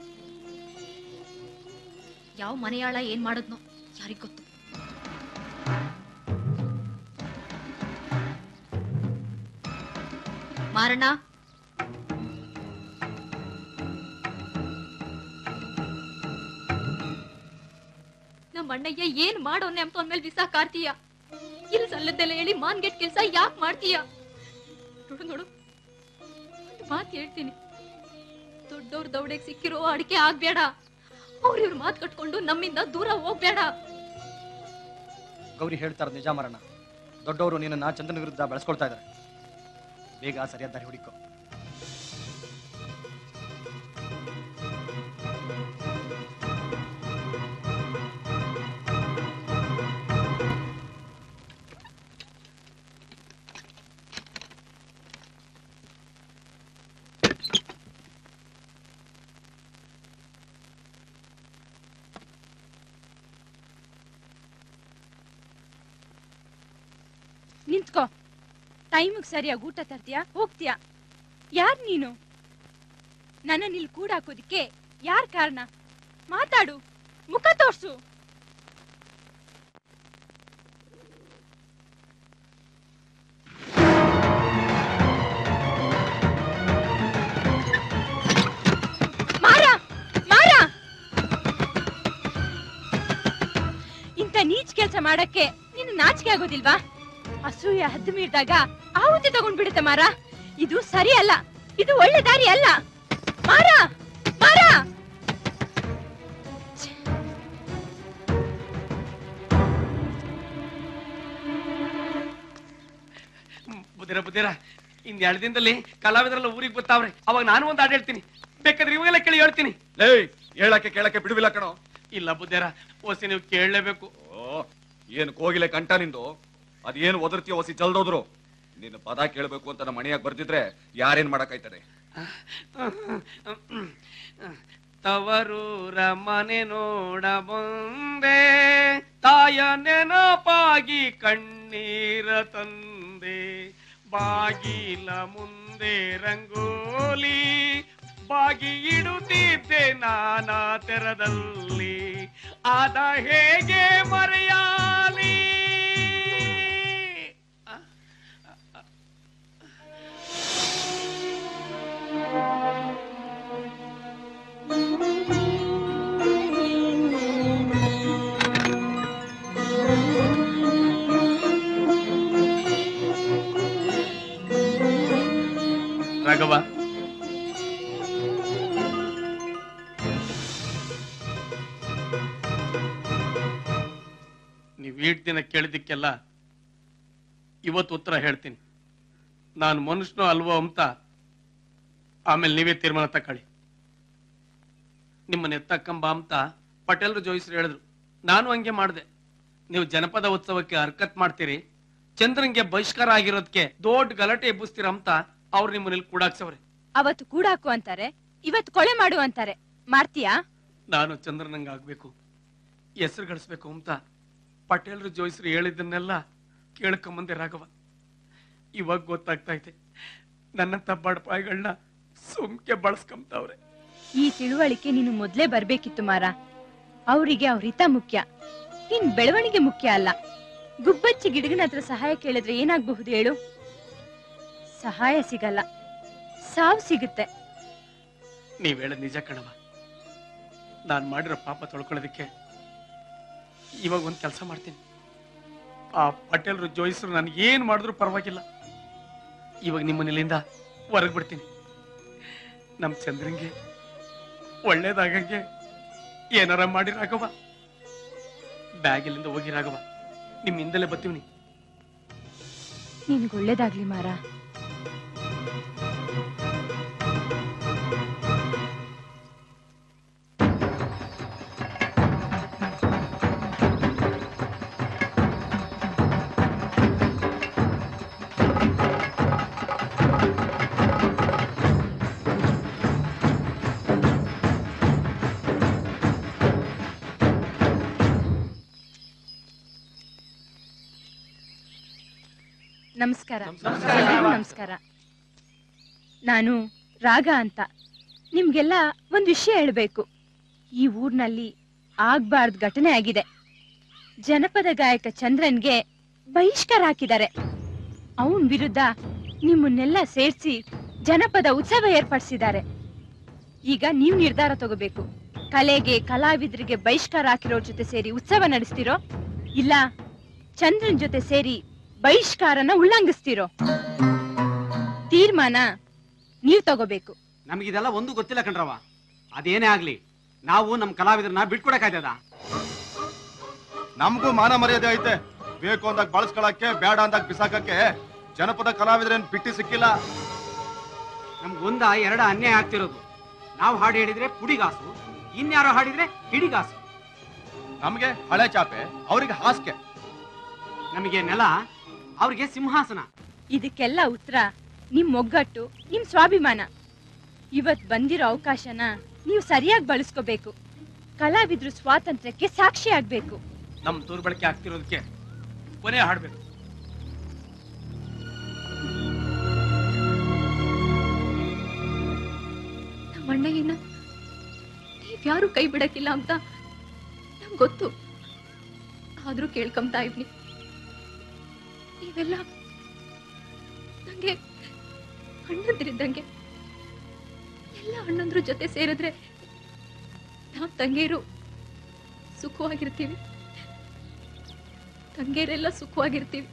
ಯಾವ ಮನೆಯಾಳ ಏನ್ ಮಾಡದ್ನೋ ಯಾರಿಗ್ ಗೊತ್ತು ಮಾರಣ್ಣ ನಮ್ಮ ಅಣ್ಣಯ್ಯ ಏನ್ ಮಾಡೋನೆ ಅಂತ ಅಂದ್ಮೇಲೆ ಬಿಸಾ ಕಾರ್ತೀಯ ಇಲ್ಲಿ ಸಲ್ಲದ್ದೆಲ್ಲ ಹೇಳಿ ಮಾನ್ಗೆಟ್ ಕೆಲ್ಸ ಯಾಕೆ ಮಾಡ್ತೀಯ ನೋಡು ನೋಡು ಒಂದ್ ಮಾತ್ ಹೇಳ್ತೀನಿ ದೊಡ್ಡವ್ರ ದೌಡೆಗ್ ಸಿಕ್ಕಿರೋ ಅಡಿಕೆ ಆಗ್ಬೇಡ ಅವ್ರ ಇವ್ರ ಮಾತ್ ಕಟ್ಕೊಂಡು ನಮ್ಮಿಂದ ದೂರ ಹೋಗ್ಬೇಡ ಗೌರಿ ಹೇಳ್ತಾರ ನಿಜ ಮರಣ ದೊಡ್ಡವರು ನಿನ್ನನ್ನ ಚಂದ್ರನ ವಿರುದ್ಧ ಬೆಳೆಸ್ಕೊಳ್ತಾ ಇದ್ದಾರೆ ಬೇಗ ಸರಿಯಾದ ದಾರಿ ಹುಡುಕೋ ನಿಂತ್ಕೋ ಟೈಮಿಗೆ ಸರಿಯಾಗಿ ಊಟ ತರ್ತೀಯಾ ಹೋಗ್ತೀಯಾ ಯಾರ್ ನೀನು ನನ್ನ ಇಲ್ಲಿ ಕೂಡ ಹಾಕೋದಿಕ್ಕೆ ಯಾರ್ ಕಾರಣ ಮಾತಾಡು ಮುಖ ತೋರ್ಸು ಕೆಲಸ ಮಾಡಕ್ಕೆ ನೀನು ನಾಚಿಕೆ ಆಗೋದಿಲ್ವಾ ಅಸೂಯೆ ಹದ್ದು ಮೀರಿದಾಗ ಆಹುತಿ ತಗೊಂಡ್ ಬಿಡುತ್ತೆ ಮಾರ ಇದು ಸರಿ ಅಲ್ಲ ಇದು ಒಳ್ಳೆ ದಾರಿ ಅಲ್ಲ ಮಾರ ಮಾರ ಬುದ್ಧಿರ ಬುದ್ಧಿರ ಇನ್ ಎರಡು ದಿನದಲ್ಲಿ ಕಲಾವಿದರೆಲ್ಲ ಊರಿಗೆ ಗೊತ್ತಾವ್ರೆ ಅವಾಗ ನಾನು ಒಂದು ಹಾಡು ಹೇಳ್ತೀನಿ ಬೇಕಾದ್ರೆ ಇವಾಗೆಲ್ಲ ಕೇಳಿ ಹೇಳ್ತೀನಿ ಲೇ ಹೇಳಕ್ಕೆ ಕೇಳಕ್ಕೆ ಬಿಡುವಿಲ್ಲ ಕಣೋ ಇಲ್ಲ ಬುದ್ಧಿರ ಓಸಿ ನೀವು ಕೇಳಲೇಬೇಕು ಓ ಏನು ಕೋಗಿಲೆ ಕಂಠ ನಿಂದು ಅದೇನು ಒದರ್ತಿಯೋ ಒಸಿ ಜಲ್ದೋದ್ರು ನಿನ್ನ ಪದ ಕೇಳಬೇಕು ಅಂತ ನಮ್ಮ ಮನೆಯಾಗ ಬರ್ದಿದ್ರೆ ಯಾರೇನ್ ಮಾಡಕ್ಕಾಯ್ತದೆ ತವರೂರ ಮನೆ ನೋಡ ಬಂದೆ ತಾಯ ನೆನಪಾಗಿ ಕಣ್ಣೀರ ತಂದೆ ಬಾಗಿಲ ಮುಂದೆ ರಂಗೋಲಿ ಬಾಗಿ ಇಡುತ್ತಿದ್ದೆ ನಾನಾ ತೆರದಲ್ಲಿ ಆದ ಹೇಗೆ ಮರೆಯಾಲಿ ರಾಘವ ನೀವು ಏಟ್ ದಿನ ಕೇಳಿದ್ದಕ್ಕೆಲ್ಲ ಇವತ್ತು ಉತ್ತರ ಹೇಳ್ತೀನಿ ನಾನು ಮನುಷ್ಯನೋ ಅಲ್ವೋ ಅಂತ ಆಮೇಲೆ ನೀವೇ ತೀರ್ಮಾನ ತಕೊಳ್ಳಿ ನಿಮ್ಮನ್ನ ಎತ್ತಕ್ಕಂಬ ಅಂತ ಪಟೇಲ್ರು ಜೋಯಿಸ್ರು ಹೇಳಿದ್ರು ನಾನು ಹಂಗೆ ಮಾಡಿದೆ ನೀವು ಜನಪದ ಉತ್ಸವಕ್ಕೆ ಹರ್ಕತ್ ಮಾಡ್ತೀರಿ ಚಂದ್ರಂಗೆ ಬಹಿಷ್ಕಾರ ಆಗಿರೋದಕ್ಕೆ ದೊಡ್ಡ ಗಲಾಟೆ ಎಬ್ಬಿಸ್ತೀರ ಅಂತ ಅವ್ರು ನಿಮ್ಮಲ್ಲಿ ಕೂಡಾಕ್ಸವ್ರೆ ಅವತ್ತು ಕೂಡಾಕು ಅಂತಾರೆ ಇವತ್ತು ಕೊಳೆ ಮಾಡು ಅಂತಾರೆ ಮಾಡ್ತೀಯಾ ನಾನು ಚಂದ್ರನಂಗ ಆಗ್ಬೇಕು ಹೆಸರು ಗಳಿಸ್ಬೇಕು ಅಂತ ಪಟೇಲ್ರು ಜೋಯಿಸ್ರು ಹೇಳಿದ್ದನ್ನೆಲ್ಲ ಕೇಳ್ಕೊಂಬಂದೆ ರಾಘವ ಇವಾಗ ಗೊತ್ತಾಗ್ತಾ ಇದೆ ನನ್ನಂತ ಬಡಪಾಯಿಗಳನ್ನ ಸುಮ್ಕೆ ಬಳಸ್ಕೊಂತವ್ರೆ ಈ ತಿಳುವಳಿಕೆ ನೀನು ಮೊದ್ಲೇ ಬರ್ಬೇಕಿತ್ತು ಮಾರ ಅವರಿಗೆ ಅವ್ರ ಹಿತ ಮುಖ್ಯ ನಿನ್ ಬೆಳವಣಿಗೆ ಮುಖ್ಯ ಅಲ್ಲ ಗುಬ್ಬಚ್ಚಿ ಗಿಡಗನ ಹತ್ರ ಸಹಾಯ ಕೇಳಿದ್ರೆ ಏನಾಗಬಹುದು ಹೇಳು ಸಹಾಯ ಸಿಗಲ್ಲ ಸಾವು ಸಿಗುತ್ತೆ ನೀವ್ ಹೇಳದ್ ನಿಜ ಕಣವ ನಾನ್ ಮಾಡಿರೋ ಪಾಪ ತೊಳ್ಕೊಳ್ಳೋದಕ್ಕೆ ಇವಾಗ ಒಂದ್ ಕೆಲಸ ಮಾಡ್ತೀನಿ ಆ ಪಟೇಲ್ರು ಜೋಯಿಸ್ರು ನನ್ಗೆ ಏನ್ ಮಾಡಿದ್ರು ಪರವಾಗಿಲ್ಲ ಇವಾಗ ನಿಮ್ಮ ಮನೇಲಿಂದ ಹೊರಗ್ ಬಿಡ್ತೀನಿ ನಮ್ ಚಂದ್ರಂಗೆ ಒಳ್ಳೇದಾಗಂಗೆ ಏನಾರ ಮಾಡಿ ರಾಘವ ಬ್ಯಾಗಿಲಿಂದ ಹೋಗಿ ರಾಘವ ನಿಮ್ ಹಿಂದಲೇ ಬರ್ತೀವಿ ನಿನ್ಗೆ ಒಳ್ಳೇದಾಗ್ಲಿ ಮಾರ ನಮಸ್ಕಾರ ಎಲ್ರಿಗೂ ನಮಸ್ಕಾರ ನಾನು ರಾಗ ಅಂತ ನಿಮ್ಗೆಲ್ಲ ಒಂದ್ ವಿಷಯ ಹೇಳ್ಬೇಕು ಈ ಊರ್ನಲ್ಲಿ ಆಗ್ಬಾರ್ದ್ ಘಟನೆ ಆಗಿದೆ ಜನಪದ ಗಾಯಕ ಚಂದ್ರನ್ಗೆ ಬಹಿಷ್ಕಾರ ಹಾಕಿದ್ದಾರೆ ಅವನ್ ವಿರುದ್ಧ ನಿಮ್ಮನ್ನೆಲ್ಲ ಸೇರ್ಸಿ ಜನಪದ ಉತ್ಸವ ಏರ್ಪಡಿಸಿದ್ದಾರೆ ಈಗ ನೀವು ನಿರ್ಧಾರ ತಗೋಬೇಕು ಕಲೆಗೆ ಕಲಾವಿದರಿಗೆ ಬಹಿಷ್ಕಾರ ಹಾಕಿರೋ ಜೊತೆ ಸೇರಿ ಉತ್ಸವ ನಡೆಸ್ತಿರೋ ಇಲ್ಲ ಚಂದ್ರನ್ ಜೊತೆ ಸೇರಿ ಬಹಿಷ್ಕಾರನ ಉಲ್ಲಂಘಿಸ್ತಿರೋ ತೀರ್ಮಾನ ನೀವ್ ತಗೋಬೇಕು ನಮಗಿದೆಲ್ಲ ಒಂದು ಗೊತ್ತಿಲ್ಲ ಕಣ್ರವ ಅದೇನೇ ಆಗ್ಲಿ ನಾವು ನಮ್ ಕಲಾವಿದರನ್ನ ಬಿಟ್ಕೊಡಕ್ಕಾಯ್ತದ ನಮಗೂ ಮಾನ ಮರ್ಯಾದೆ ಐತೆ ಬೇಕು ಅಂದಾಗ ಬಳಸ್ಕೊಳಕ್ಕೆ ಬೇಡ ಅಂದಾಗ ಬಿಸಾಕಕ್ಕೆ ಜನಪದ ಕಲಾವಿದರೇನ್ ಬಿಟ್ಟಿ ಸಿಕ್ಕಿಲ್ಲ ನಮ್ಗೊಂದ ಎರಡ ಅನ್ಯಾಯ ಆಗ್ತಿರೋದು ನಾವು ಹಾಡು ಹೇಳಿದ್ರೆ ಪುಡಿಗಾಸು ಇನ್ಯಾರೋ ಹಾಡಿದ್ರೆ ಹಿಡಿಗಾಸು ನಮ್ಗೆ ಹಳೆ ಚಾಪೆ ಅವ್ರಿಗೆ ಹಾಸ್ಗೆ ನಮಗೆ ನೆಲ ಅವ್ರಿಗೆ ಸಿಂಹಾಸನ ಇದಕ್ಕೆಲ್ಲ ಉತ್ತರ ನಿಮ್ ಒಗ್ಗಟ್ಟು ನಿಮ್ ಸ್ವಾಭಿಮಾನ ಇವತ್ ಬಂದಿರೋ ಅವಕಾಶನ ನೀವು ಸರಿಯಾಗಿ ಬಳಸ್ಕೋಬೇಕು ಕಲಾವಿದ್ರು ಸ್ವಾತಂತ್ರ್ಯಕ್ಕೆ ಸಾಕ್ಷಿ ಆಗ್ಬೇಕು ನಮ್ ದುರ್ಬಳಕೆ ಆಗ್ತಿರೋದಕ್ಕೆ ಕೊನೆ ಹಾಡ್ಬೇಕು ನಮ್ಮ ಅಣ್ಣಯ್ಯನ ನೀವ್ಯಾರು ಕೈ ಬಿಡಕ್ಕಿಲ್ಲ ಅಂತ ನಂಗೆ ಗೊತ್ತು ಆದ್ರೂ ಕೇಳ್ಕೊಂತಾ ಇವ್ನಿ ನೀವೆಲ್ಲ ನಂಗೆ ಅಣ್ಣಂದ್ರಿದ್ದಂಗೆ ಎಲ್ಲ ಅಣ್ಣಂದ್ರ ಜೊತೆ ಸೇರಿದ್ರೆ ನಾವ್ ತಂಗಿಯರು ಸುಖವಾಗಿರ್ತೀವಿ ತಂಗೇರೆಲ್ಲ ಸುಖವಾಗಿರ್ತೀವಿ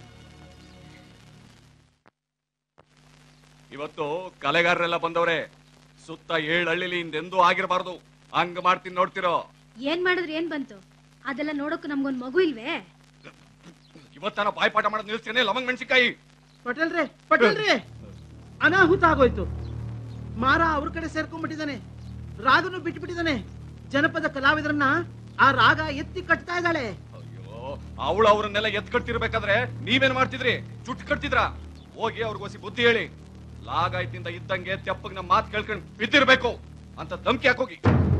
ಇವತ್ತು ಕಲೆಗಾರರೆಲ್ಲ ಬಂದವ್ರೆ ಸುತ್ತ ಏಳ್ ಹಳ್ಳಿಲಿ ಹಿಂದೆಂದೂ ಆಗಿರಬಾರ್ದು ಹಂಗ ಮಾಡ್ತೀನಿ ನೋಡ್ತಿರೋ ಏನ್ ಮಾಡಿದ್ರೆ ಏನ್ ಬಂತು ಅದೆಲ್ಲ ನೋಡೋಕು ನಮ್ಗೊಂದ್ ಮಗು ಇಲ್ವೇ ಇವತ್ತನ ಬಾಯ್ಪಾಠ ಮಾಡೋದ್ ನಿಲ್ಸ್ತೇನೆ ಲವಂಗ್ ಮೆಣಸಿಕಾಯಿ ಪಟೇಲ್ರೆ ಪಟೇಲ್ರೆ ಅನಾಹುತ ಆಗೋಯ್ತು ಮಾರ ಅವ್ರ ಕಡೆ ಸೇರ್ಕೊಂಡ್ಬಿಟ್ಟಿದ್ದಾನೆ ರಾಗನು ಬಿಟ್ಬಿಟ್ಟಿದ್ದಾನೆ ಜನಪದ ಕಲಾವಿದರನ್ನ ಆ ರಾಗ ಎತ್ತಿ ಕಟ್ತಾ ಇದ್ದಾಳೆ ಅವಳು ಅವ್ರನ್ನೆಲ್ಲ ಎತ್ ಕಟ್ತಿರ್ಬೇಕಾದ್ರೆ ನೀವೇನ್ ಮಾಡ್ತಿದ್ರಿ ಚುಟ್ ಕಟ್ತಿದ್ರ ಹೋಗಿ ಅವ್ರಿಗೋಸಿ ಬುದ್ಧಿ ಹೇಳಿ ಲಾಗಾಯ್ತಿಂದ ಇದ್ದಂಗೆ ತೆಪ್ಪಗ್ ನಮ್ಮ ಮಾತ್ ಕೇಳ್ಕೊಂಡ್ ಬಿದ್ದಿರ್ಬೇಕು ಅಂತ ಧಮ್ಕಿ ಹಾಕೋಗಿ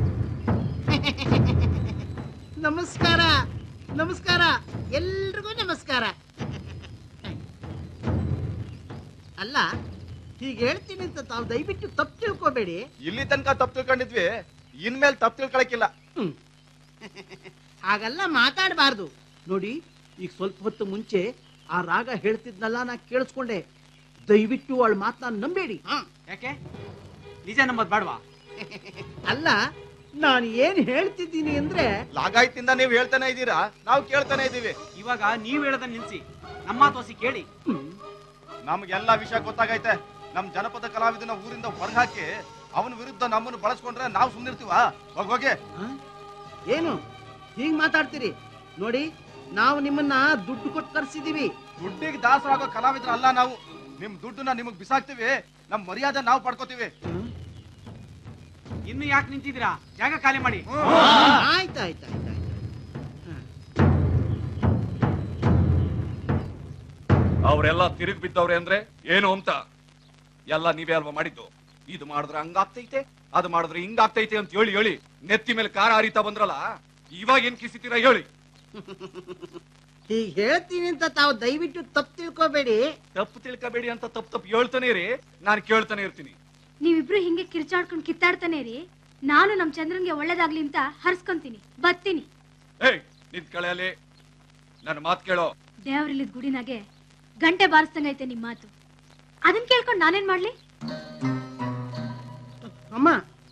ನಮಸ್ಕಾರ ನಮಸ್ಕಾರ ಎಲ್ರಿಗೂ ನಮಸ್ಕಾರ ಅಲ್ಲ ಹೀಗೆ ಹೇಳ್ತೀನಿ ಅಂತ ತಾವು ದಯವಿಟ್ಟು ತಪ್ಪು ತಿಳ್ಕೊಬೇಡಿ ಇಲ್ಲಿ ತನಕ ತಪ್ಪು ತಿಳ್ಕೊಂಡಿದ್ವಿ ಇನ್ಮೇಲೆ ತಪ್ಪು ತಿಳ್ಕೊಳಕಿಲ್ಲ ಹಾಗೆಲ್ಲ ಮಾತಾಡಬಾರ್ದು ನೋಡಿ ಈಗ ಸ್ವಲ್ಪ ಹೊತ್ತು ಮುಂಚೆ ಆ ರಾಗ ಹೇಳ್ತಿದ್ನಲ್ಲ ನಾ ಕೇಳಿಸ್ಕೊಂಡೆ ದಯವಿಟ್ಟು ಅವಳ ಮಾತನ್ನ ನಂಬೇಡಿ ಯಾಕೆ ನಿಜ ನಂಬದ್ ಬೇಡವಾ ಅಲ್ಲ ನಾನು ಏನ್ ಹೇಳ್ತಿದ್ದೀನಿ ಅಂದ್ರೆ ಲಾಗಾಯ್ತಿಂದ ನೀವು ಹೇಳ್ತಾನೆ ಇದ್ದೀರಾ ನಾವು ಕೇಳ್ತಾನೆ ಇದೀವಿ ಇವಾಗ ನೀವ್ ಹೇಳೋದನ್ನ ನಿಲ್ಸಿ ನಮ್ಮ ಮಾತು ಹೊಸಿ ಕೇಳಿ ನಮ್ಗೆಲ್ಲ ವಿಷಯ ಗೊತ್ತಾಗೈತೆ ನಮ್ ಜನಪದ ಕಲಾವಿದನ ಊರಿಂದ ಹೊರಹಾಕಿ ಅವನ ವಿರುದ್ಧ ನಮ್ಮನ್ನು ಬಳಸ್ಕೊಂಡ್ರೆ ನಾವು ಸುಮ್ನಿರ್ತೀವ ಹೋಗ್ ಹೋಗಿ ಏನು ಹೀಗ್ ಮಾತಾಡ್ತೀರಿ ನೋಡಿ ನಾವು ನಿಮ್ಮನ್ನ ದುಡ್ಡು ಕೊಟ್ಟು ಕರ್ಸಿದೀವಿ ದುಡ್ಡಿಗೆ ದಾಸರಾಗೋ ಕಲಾವಿದ್ರಲ್ಲ ನಾವು ನಿಮ್ ದುಡ್ಡನ್ನ ನಿಮಗ್ ಬಿಸಾಕ್ತಿವಿ ನಮ್ ಮರ್ಯಾದೆ ನಾವು ಪಡ್ಕೋತೀವಿ ಇನ್ನು ಯಾಕೆ ನಿಂತಿದ್ದೀರಾ ಜಾಗ ಖಾಲಿ ಮಾಡಿ ಆಯ್ತು ಆಯ್ತು ಆಯ್ತು ಅವರೆಲ್ಲ ತಿರುಗಿ ಬಿದ್ದವ್ರೆ ಅಂದ್ರೆ ಏನು ಅಂತ ಎಲ್ಲ ನೀವೇ ಅಲ್ವಾ ಮಾಡಿದ್ದು ಇದು ಮಾಡಿದ್ರೆ ಹಂಗಾಗ್ತೈತೆ ಅದು ಮಾಡಿದ್ರೆ ಹಿಂಗಾಗ್ತೈತೆ ಅಂತ ಹೇಳಿ ಹೇಳಿ ನೆತ್ತಿ ಮೇಲೆ ಕಾರ ಹರಿತಾ ಬಂದ್ರಲ್ಲ ಇವಾಗ ಏನ್ ಕಿಸಿತೀರಾ ಹೇಳಿ ಹೀಗ್ ಹೇಳ್ತೀನಿ ಅಂತ ತಾವು ದಯವಿಟ್ಟು ತಪ್ಪು ತಿಳ್ಕೊಬೇಡಿ ತಪ್ಪು ತಿಳ್ಕೊಬೇಡಿ ಅಂತ ತಪ್ಪು ತಪ್ಪು ಹೇಳ್ತಾನೆ ಇರಿ ನಾನು ಕೇಳ್ತಾನೆ ಇರ್ತೀನಿ ನೀವಿಬ್ರು ಹಿಂಗೆ ಕಿರ್ಚಾಡ್ಕೊಂಡು ಕಿತ್ತಾಡ್ತಾನೆ ರೀ ನಾನು ನಮ್ ಚಂದ್ರನ್ಗೆ ಒಳ್ಳೇದಾಗ್ಲಿ ಅಂತ ಹರ್ಸ್ಕೊಂತೀನಿ ಬತ್ತೀನಿ ಏಯ್ ನಿಂತ್ ಕಳೆಯಲ್ಲಿ ನನ್ನ ಮಾತು ಕೇಳೋ ದೇವ್ರಿಲ್ಲಿದ್ ಗುಡಿನಾಗೆ ಗಂಟೆ ಬಾರಿಸ್ದಂಗೈತೆ ನಿಮ್ ಮಾತು ಅದನ್ ಕೇಳ್ಕೊಂಡು ನಾನೇನ್ ಮಾಡ್ಲಿ ಅಮ್ಮ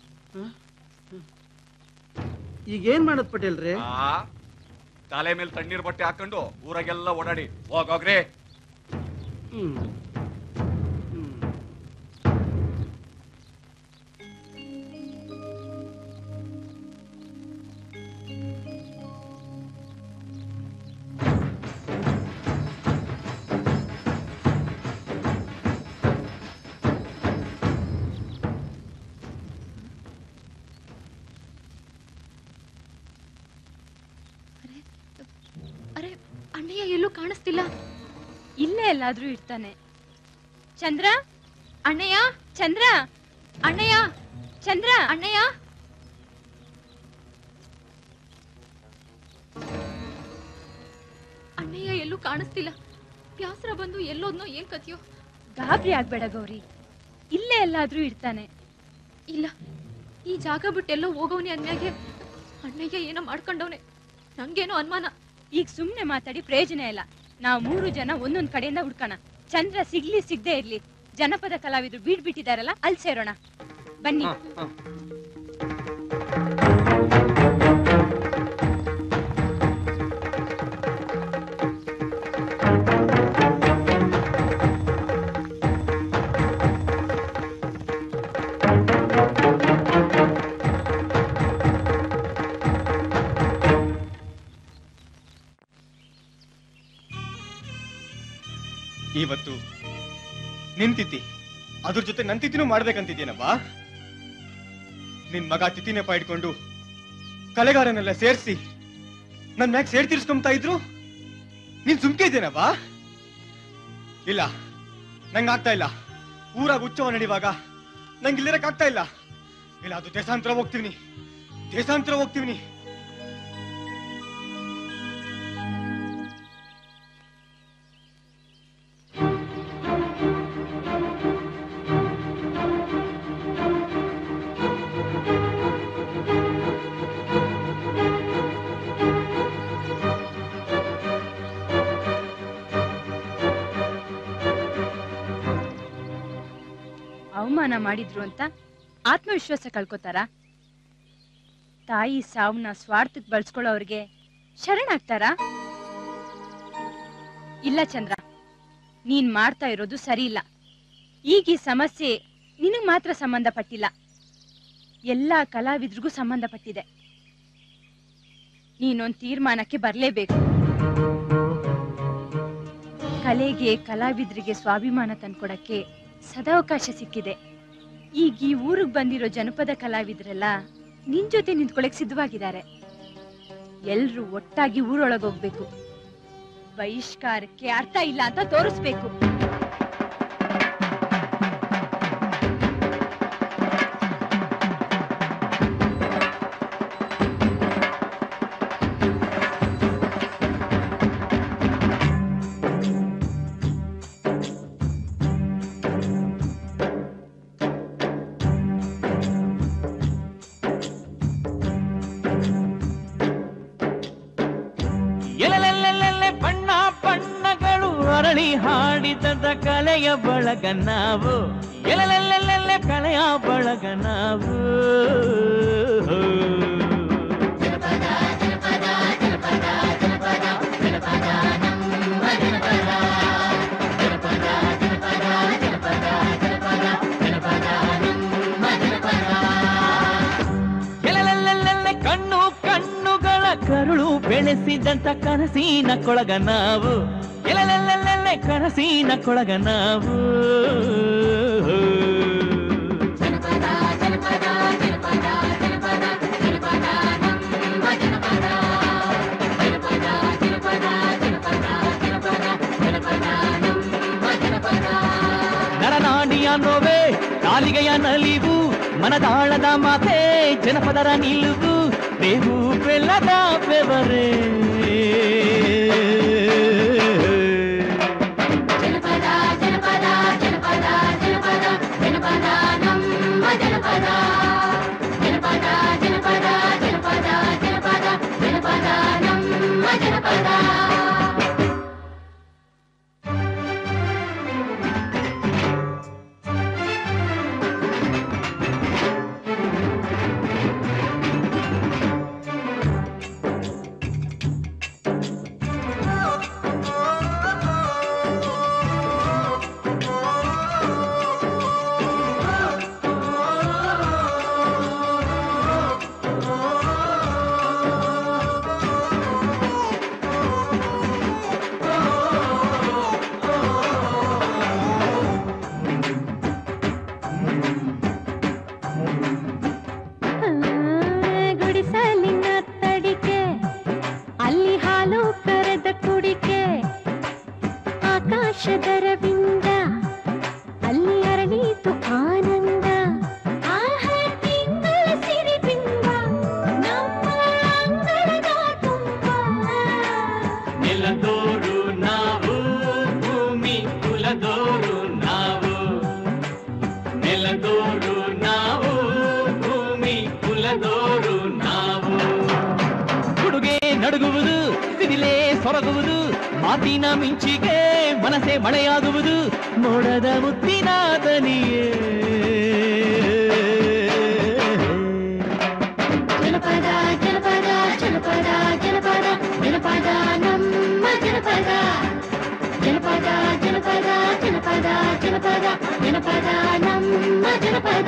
ಈಗ ಏನ್ ಮಾಡೋದ್ ಪಟೇಲ್ರೆ ಆ ತಲೆ ಮೇಲೆ ತಣ್ಣೀರ್ ಬಟ್ಟೆ ಹಾಕೊಂಡು ಊರಾಗೆಲ್ಲ ಓಡಾಡಿ ಹೋಗೋಗ್ರಿ ಹ್ಮ್ ಅರೆ ಅಣ್ಣಯ್ಯ ಎಲ್ಲೂ ಕಾಣಿಸ್ತಿಲ್ಲ ಇಲ್ಲೇ ಎಲ್ಲಾದ್ರೂ ಇರ್ತಾನೆ ಚಂದ್ರ ಅಣ್ಣಯ್ಯ ಚಂದ್ರ ಅಣ್ಣಯ್ಯ ಚಂದ್ರ ಅಣ್ಣಯ್ಯ ಅಣ್ಣಯ್ಯ ಎಲ್ಲೂ ಕಾಣಿಸ್ತಿಲ್ಲ ಬ್ಯಾಸರ ಬಂದು ಎಲ್ಲೋದ್ನೋ ಏನ್ ಕತಿಯೋ ಗಾಬರಿ ಆಗ್ಬೇಡ ಗೌರಿ ಇಲ್ಲೇ ಎಲ್ಲಾದ್ರೂ ಇರ್ತಾನೆ ಇಲ್ಲ ಈ ಜಾಗ ಬಿಟ್ಟೆಲ್ಲೋ ಹೋಗವ್ನಿ ಅನ್ಯಾಗೆ ಅಣ್ಣಯ್ಯ ಏನೋ ಮಾಡ್ಕೊಂಡವ್ನೆ ನಂಗೇನೋ ಅನುಮಾನ ಈಗ ಸುಮ್ನೆ ಮಾತಾಡಿ ಪ್ರಯೋಜನ ಇಲ್ಲ ನಾವು ಮೂರು ಜನ ಒಂದೊಂದ್ ಕಡೆಯಿಂದ ಹುಡ್ಕೋಣ ಚಂದ್ರ ಸಿಗ್ಲಿ ಸಿಗದೆ ಇರ್ಲಿ ಜನಪದ ಕಲಾವಿದ್ರು ಬೀಡ್ ಬಿಟ್ಟಿದಾರಲ್ಲ ಅಲ್ಲಿ ಸೇರೋಣ ಬನ್ನಿ ಇವತ್ತು ನಿನ್ ತಿಥಿ ಅದ್ರ ಜೊತೆ ನನ್ ತಿಥಿನೂ ಮಾಡ್ಬೇಕಂತಿದ್ದೀನಪ್ಪ ನಿನ್ ಮಗ ತಿಥಿ ನೆಪ ಇಟ್ಕೊಂಡು ಕಲೆಗಾರನೆಲ್ಲ ಸೇರಿಸಿ ನನ್ ಮ್ಯಾಗ್ ಸೇಡ್ ತೀರ್ಸ್ಕೊಂತಾ ಇದ್ರು ನೀನ್ ಸುಮ್ಕೆ ಇದ್ದೇನಪ್ಪ ಇಲ್ಲ ನಂಗ್ ಆಗ್ತಾ ಇಲ್ಲ ಊರಾಗ ಉತ್ಸವ ನಡೆಯುವಾಗ ನಂಗೆ ಇಲ್ಲಿರಕ್ ಆಗ್ತಾ ಇಲ್ಲ ಇಲ್ಲ ಅದು ದೇಶಾಂತರ ಹೋಗ್ತೀವಿ ದೇಶಾಂತರ ಹೋಗ್ತೀವಿ ಅವಮಾನ ಮಾಡಿದ್ರು ಅಂತ ಆತ್ಮವಿಶ್ವಾಸ ಕಳ್ಕೊತಾರ ತಾಯಿ ಸಾವನ್ನ ಸ್ವಾರ್ಥಕ್ಕೆ ಬಳಸ್ಕೊಳ್ಳೋರ್ಗೆ ಶರಣಾಗ್ತಾರಾ ಇಲ್ಲ ಚಂದ್ರ ನೀನ್ ಮಾಡ್ತಾ ಇರೋದು ಸರಿ ಇಲ್ಲ ಈಗ ಈ ಸಮಸ್ಯೆ ನಿನಗ್ ಮಾತ್ರ ಸಂಬಂಧಪಟ್ಟಿಲ್ಲ ಎಲ್ಲಾ ಕಲಾವಿದ್ರಿಗೂ ಸಂಬಂಧಪಟ್ಟಿದೆ ನೀನೊಂದ್ ತೀರ್ಮಾನಕ್ಕೆ ಬರ್ಲೇಬೇಕು ಕಲೆಗೆ ಕಲಾವಿದ್ರಿಗೆ ಸ್ವಾಭಿಮಾನ ತಂದ್ಕೊಡಕ್ಕೆ ಸದಾವಕಾಶ ಸಿಕ್ಕಿದೆ ಈಗ ಈ ಊರಿಗೆ ಬಂದಿರೋ ಜನಪದ ಕಲಾವಿದ್ರೆಲ್ಲ ನಿನ್ ಜೊತೆ ನಿಂತ್ಕೊಳಕ್ ಸಿದ್ಧವಾಗಿದ್ದಾರೆ ಎಲ್ರೂ ಒಟ್ಟಾಗಿ ಊರೊಳಗೋಗ್ಬೇಕು ಬಹಿಷ್ಕಾರಕ್ಕೆ ಅರ್ಥ ಇಲ್ಲ ಅಂತ ತೋರಿಸ್ಬೇಕು ಎಲೆಲೆಲ್ಲೆಲ್ಲೆ ಬಣ್ಣ ಬಣ್ಣಗಳು ಅರಳಿ ಹಾಡಿದ ಕಲೆಯ ಬಳಗ ನಾವು ಎಲೆಲೆಲ್ಲೆಲ್ಲೆ ಕಲೆಯ ಬಳಗ ನಾವು ಎಲೆಲೆಲ್ಲೆಲ್ಲೆ ಕಣ್ಣು ಕಣ್ಣುಗಳ ಕರುಳು ಬೆಳೆಸಿದಂತ ಕನಸಿನ ಕೊಳಗ ನಾವು ಎಲೆಲೆಲ್ಲೆಲ್ಲೆ ಕನಸಿನ ಕೊಳಗ ನಾವು ನರನಾಡಿಯ ನೋವೆ ಕಾಲಿಗೆಯ ನಲಿವು ಮನದಾಳದ ಮಾತೆ ಜನಪದರ ನಿಲುವು ಬೇವು ಬೆಲ್ಲದ ಬೆವರೇ ಜನಪದ ಜನಪದ ಜನಪದ ಜನಪದ ಜನಪದ ನಮ್ಮ ಜನಪದ ಜನಪದ ಜನಪದ ಜನಪದ ಜನಪದ ಜನಪದ ನಮ್ಮ ಜನಪದ ಗುಡಿಸಲಿನ ತಡಿಕೆ ಅಲ್ಲಿ ಹಾಲು ಕರೆದ ಕುಡಿಕೆ ಆಕಾಶದರವಿಂದ ಅಲ್ಲಿ ಅರಳೀತು ಆನಂದ ಆಹಾ ತಿಂಗಳ ಸಿರಿಬಿಂಬ ನಮ್ಮ ಅಂಗಳದ ತುಂಬ ನೆಲದೋರು ನಾವು ಭೂಮಿ ಕುಲದೋರು ನಾವು ನೆಲದೋರು ನಾವು ಭೂಮಿ ಕುಲದೋರು ನಾವು ಹುಡುಗೆ ನಡುಗುವುದು ಸಿಡಿಲೇ ಸೊರಗುವುದು ಮಾತಿನ ಮಿಂಚಿಗೆ ಮನಸ್ಸೆ ಮಳೆಯಾಗುವುದು ಮೋಡದ ಮುತ್ತಿನ ದನಿಯೇ ಜನಪದ ಜನಪದ ಜನಪದ ಜನಪದ ಜನಪದ ನಮ್ಮ ಜನಪದ ಜನಪದ ಜನಪದ ಜನಪದ ಜನಪದ ಜನಪದ ನಮ್ಮ ಜನಪದ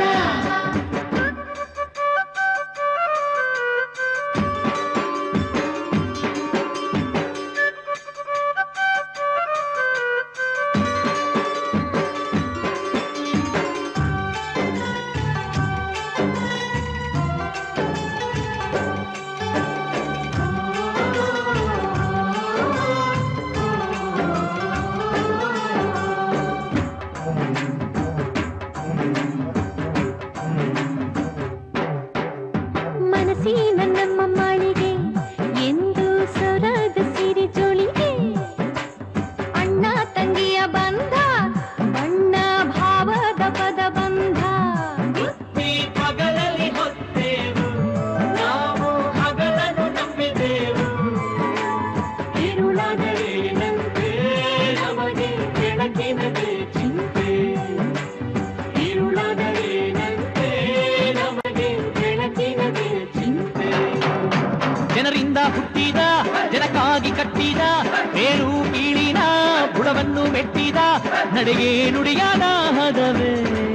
ನಡೆಗೆ ನುಡಿಯಾದ ಹದವೇ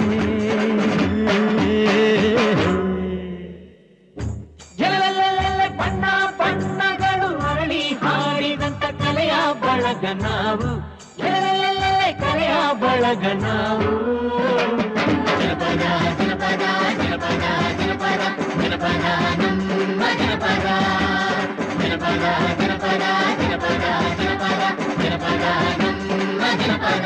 ಜಲಲಲಲಲ ಬಣ್ಣ ಬಣ್ಣಗಳು ಅರಳಿ ಹಾಡಿದಂತ ಕಲೆಯ ಬಳಗ ನಾವು ಜಲಲಲಲಲ ಕಲೆಯ ಬಳಗ ನಾವು ಜನಪದ ಜನಪದ ಜನಪದ ಜನಪದ ಜನಪದ ನಮ್ಮ ಜನಪದ ಜನಪದ ಜನಪದ ಜನಪದ ಜನಪದ ಜನಪದ ನಮ್ಮ ಜನಪದ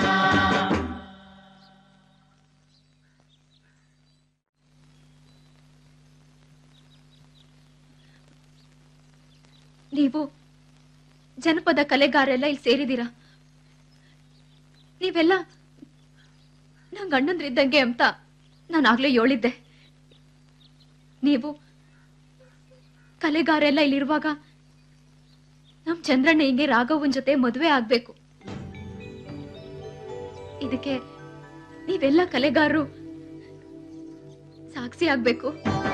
ನೀವು ಜನಪದ ಕಲೆಗಾರೆಲ್ಲ ಇಲ್ಲಿ ಸೇರಿದ್ದೀರಾ ನೀವೆಲ್ಲ ನಂಗೆ ಅಣ್ಣಂದ್ರಿದ್ದಂಗೆ ಅಂತ ನಾನು ಆಗ್ಲೇ ಹೇಳಿದ್ದೆ ನೀವು ಕಲೆಗಾರೆಲ್ಲ ಇಲ್ಲಿರುವಾಗ ನಮ್ ಚಂದ್ರಣ್ಣ ಹಿಂಗೆ ರಾಘವನ್ ಜೊತೆ ಮದುವೆ ಆಗ್ಬೇಕು ಇದಕ್ಕೆ ನೀವೆಲ್ಲ ಕಲೆಗಾರರು ಸಾಕ್ಷಿ ಆಗ್ಬೇಕು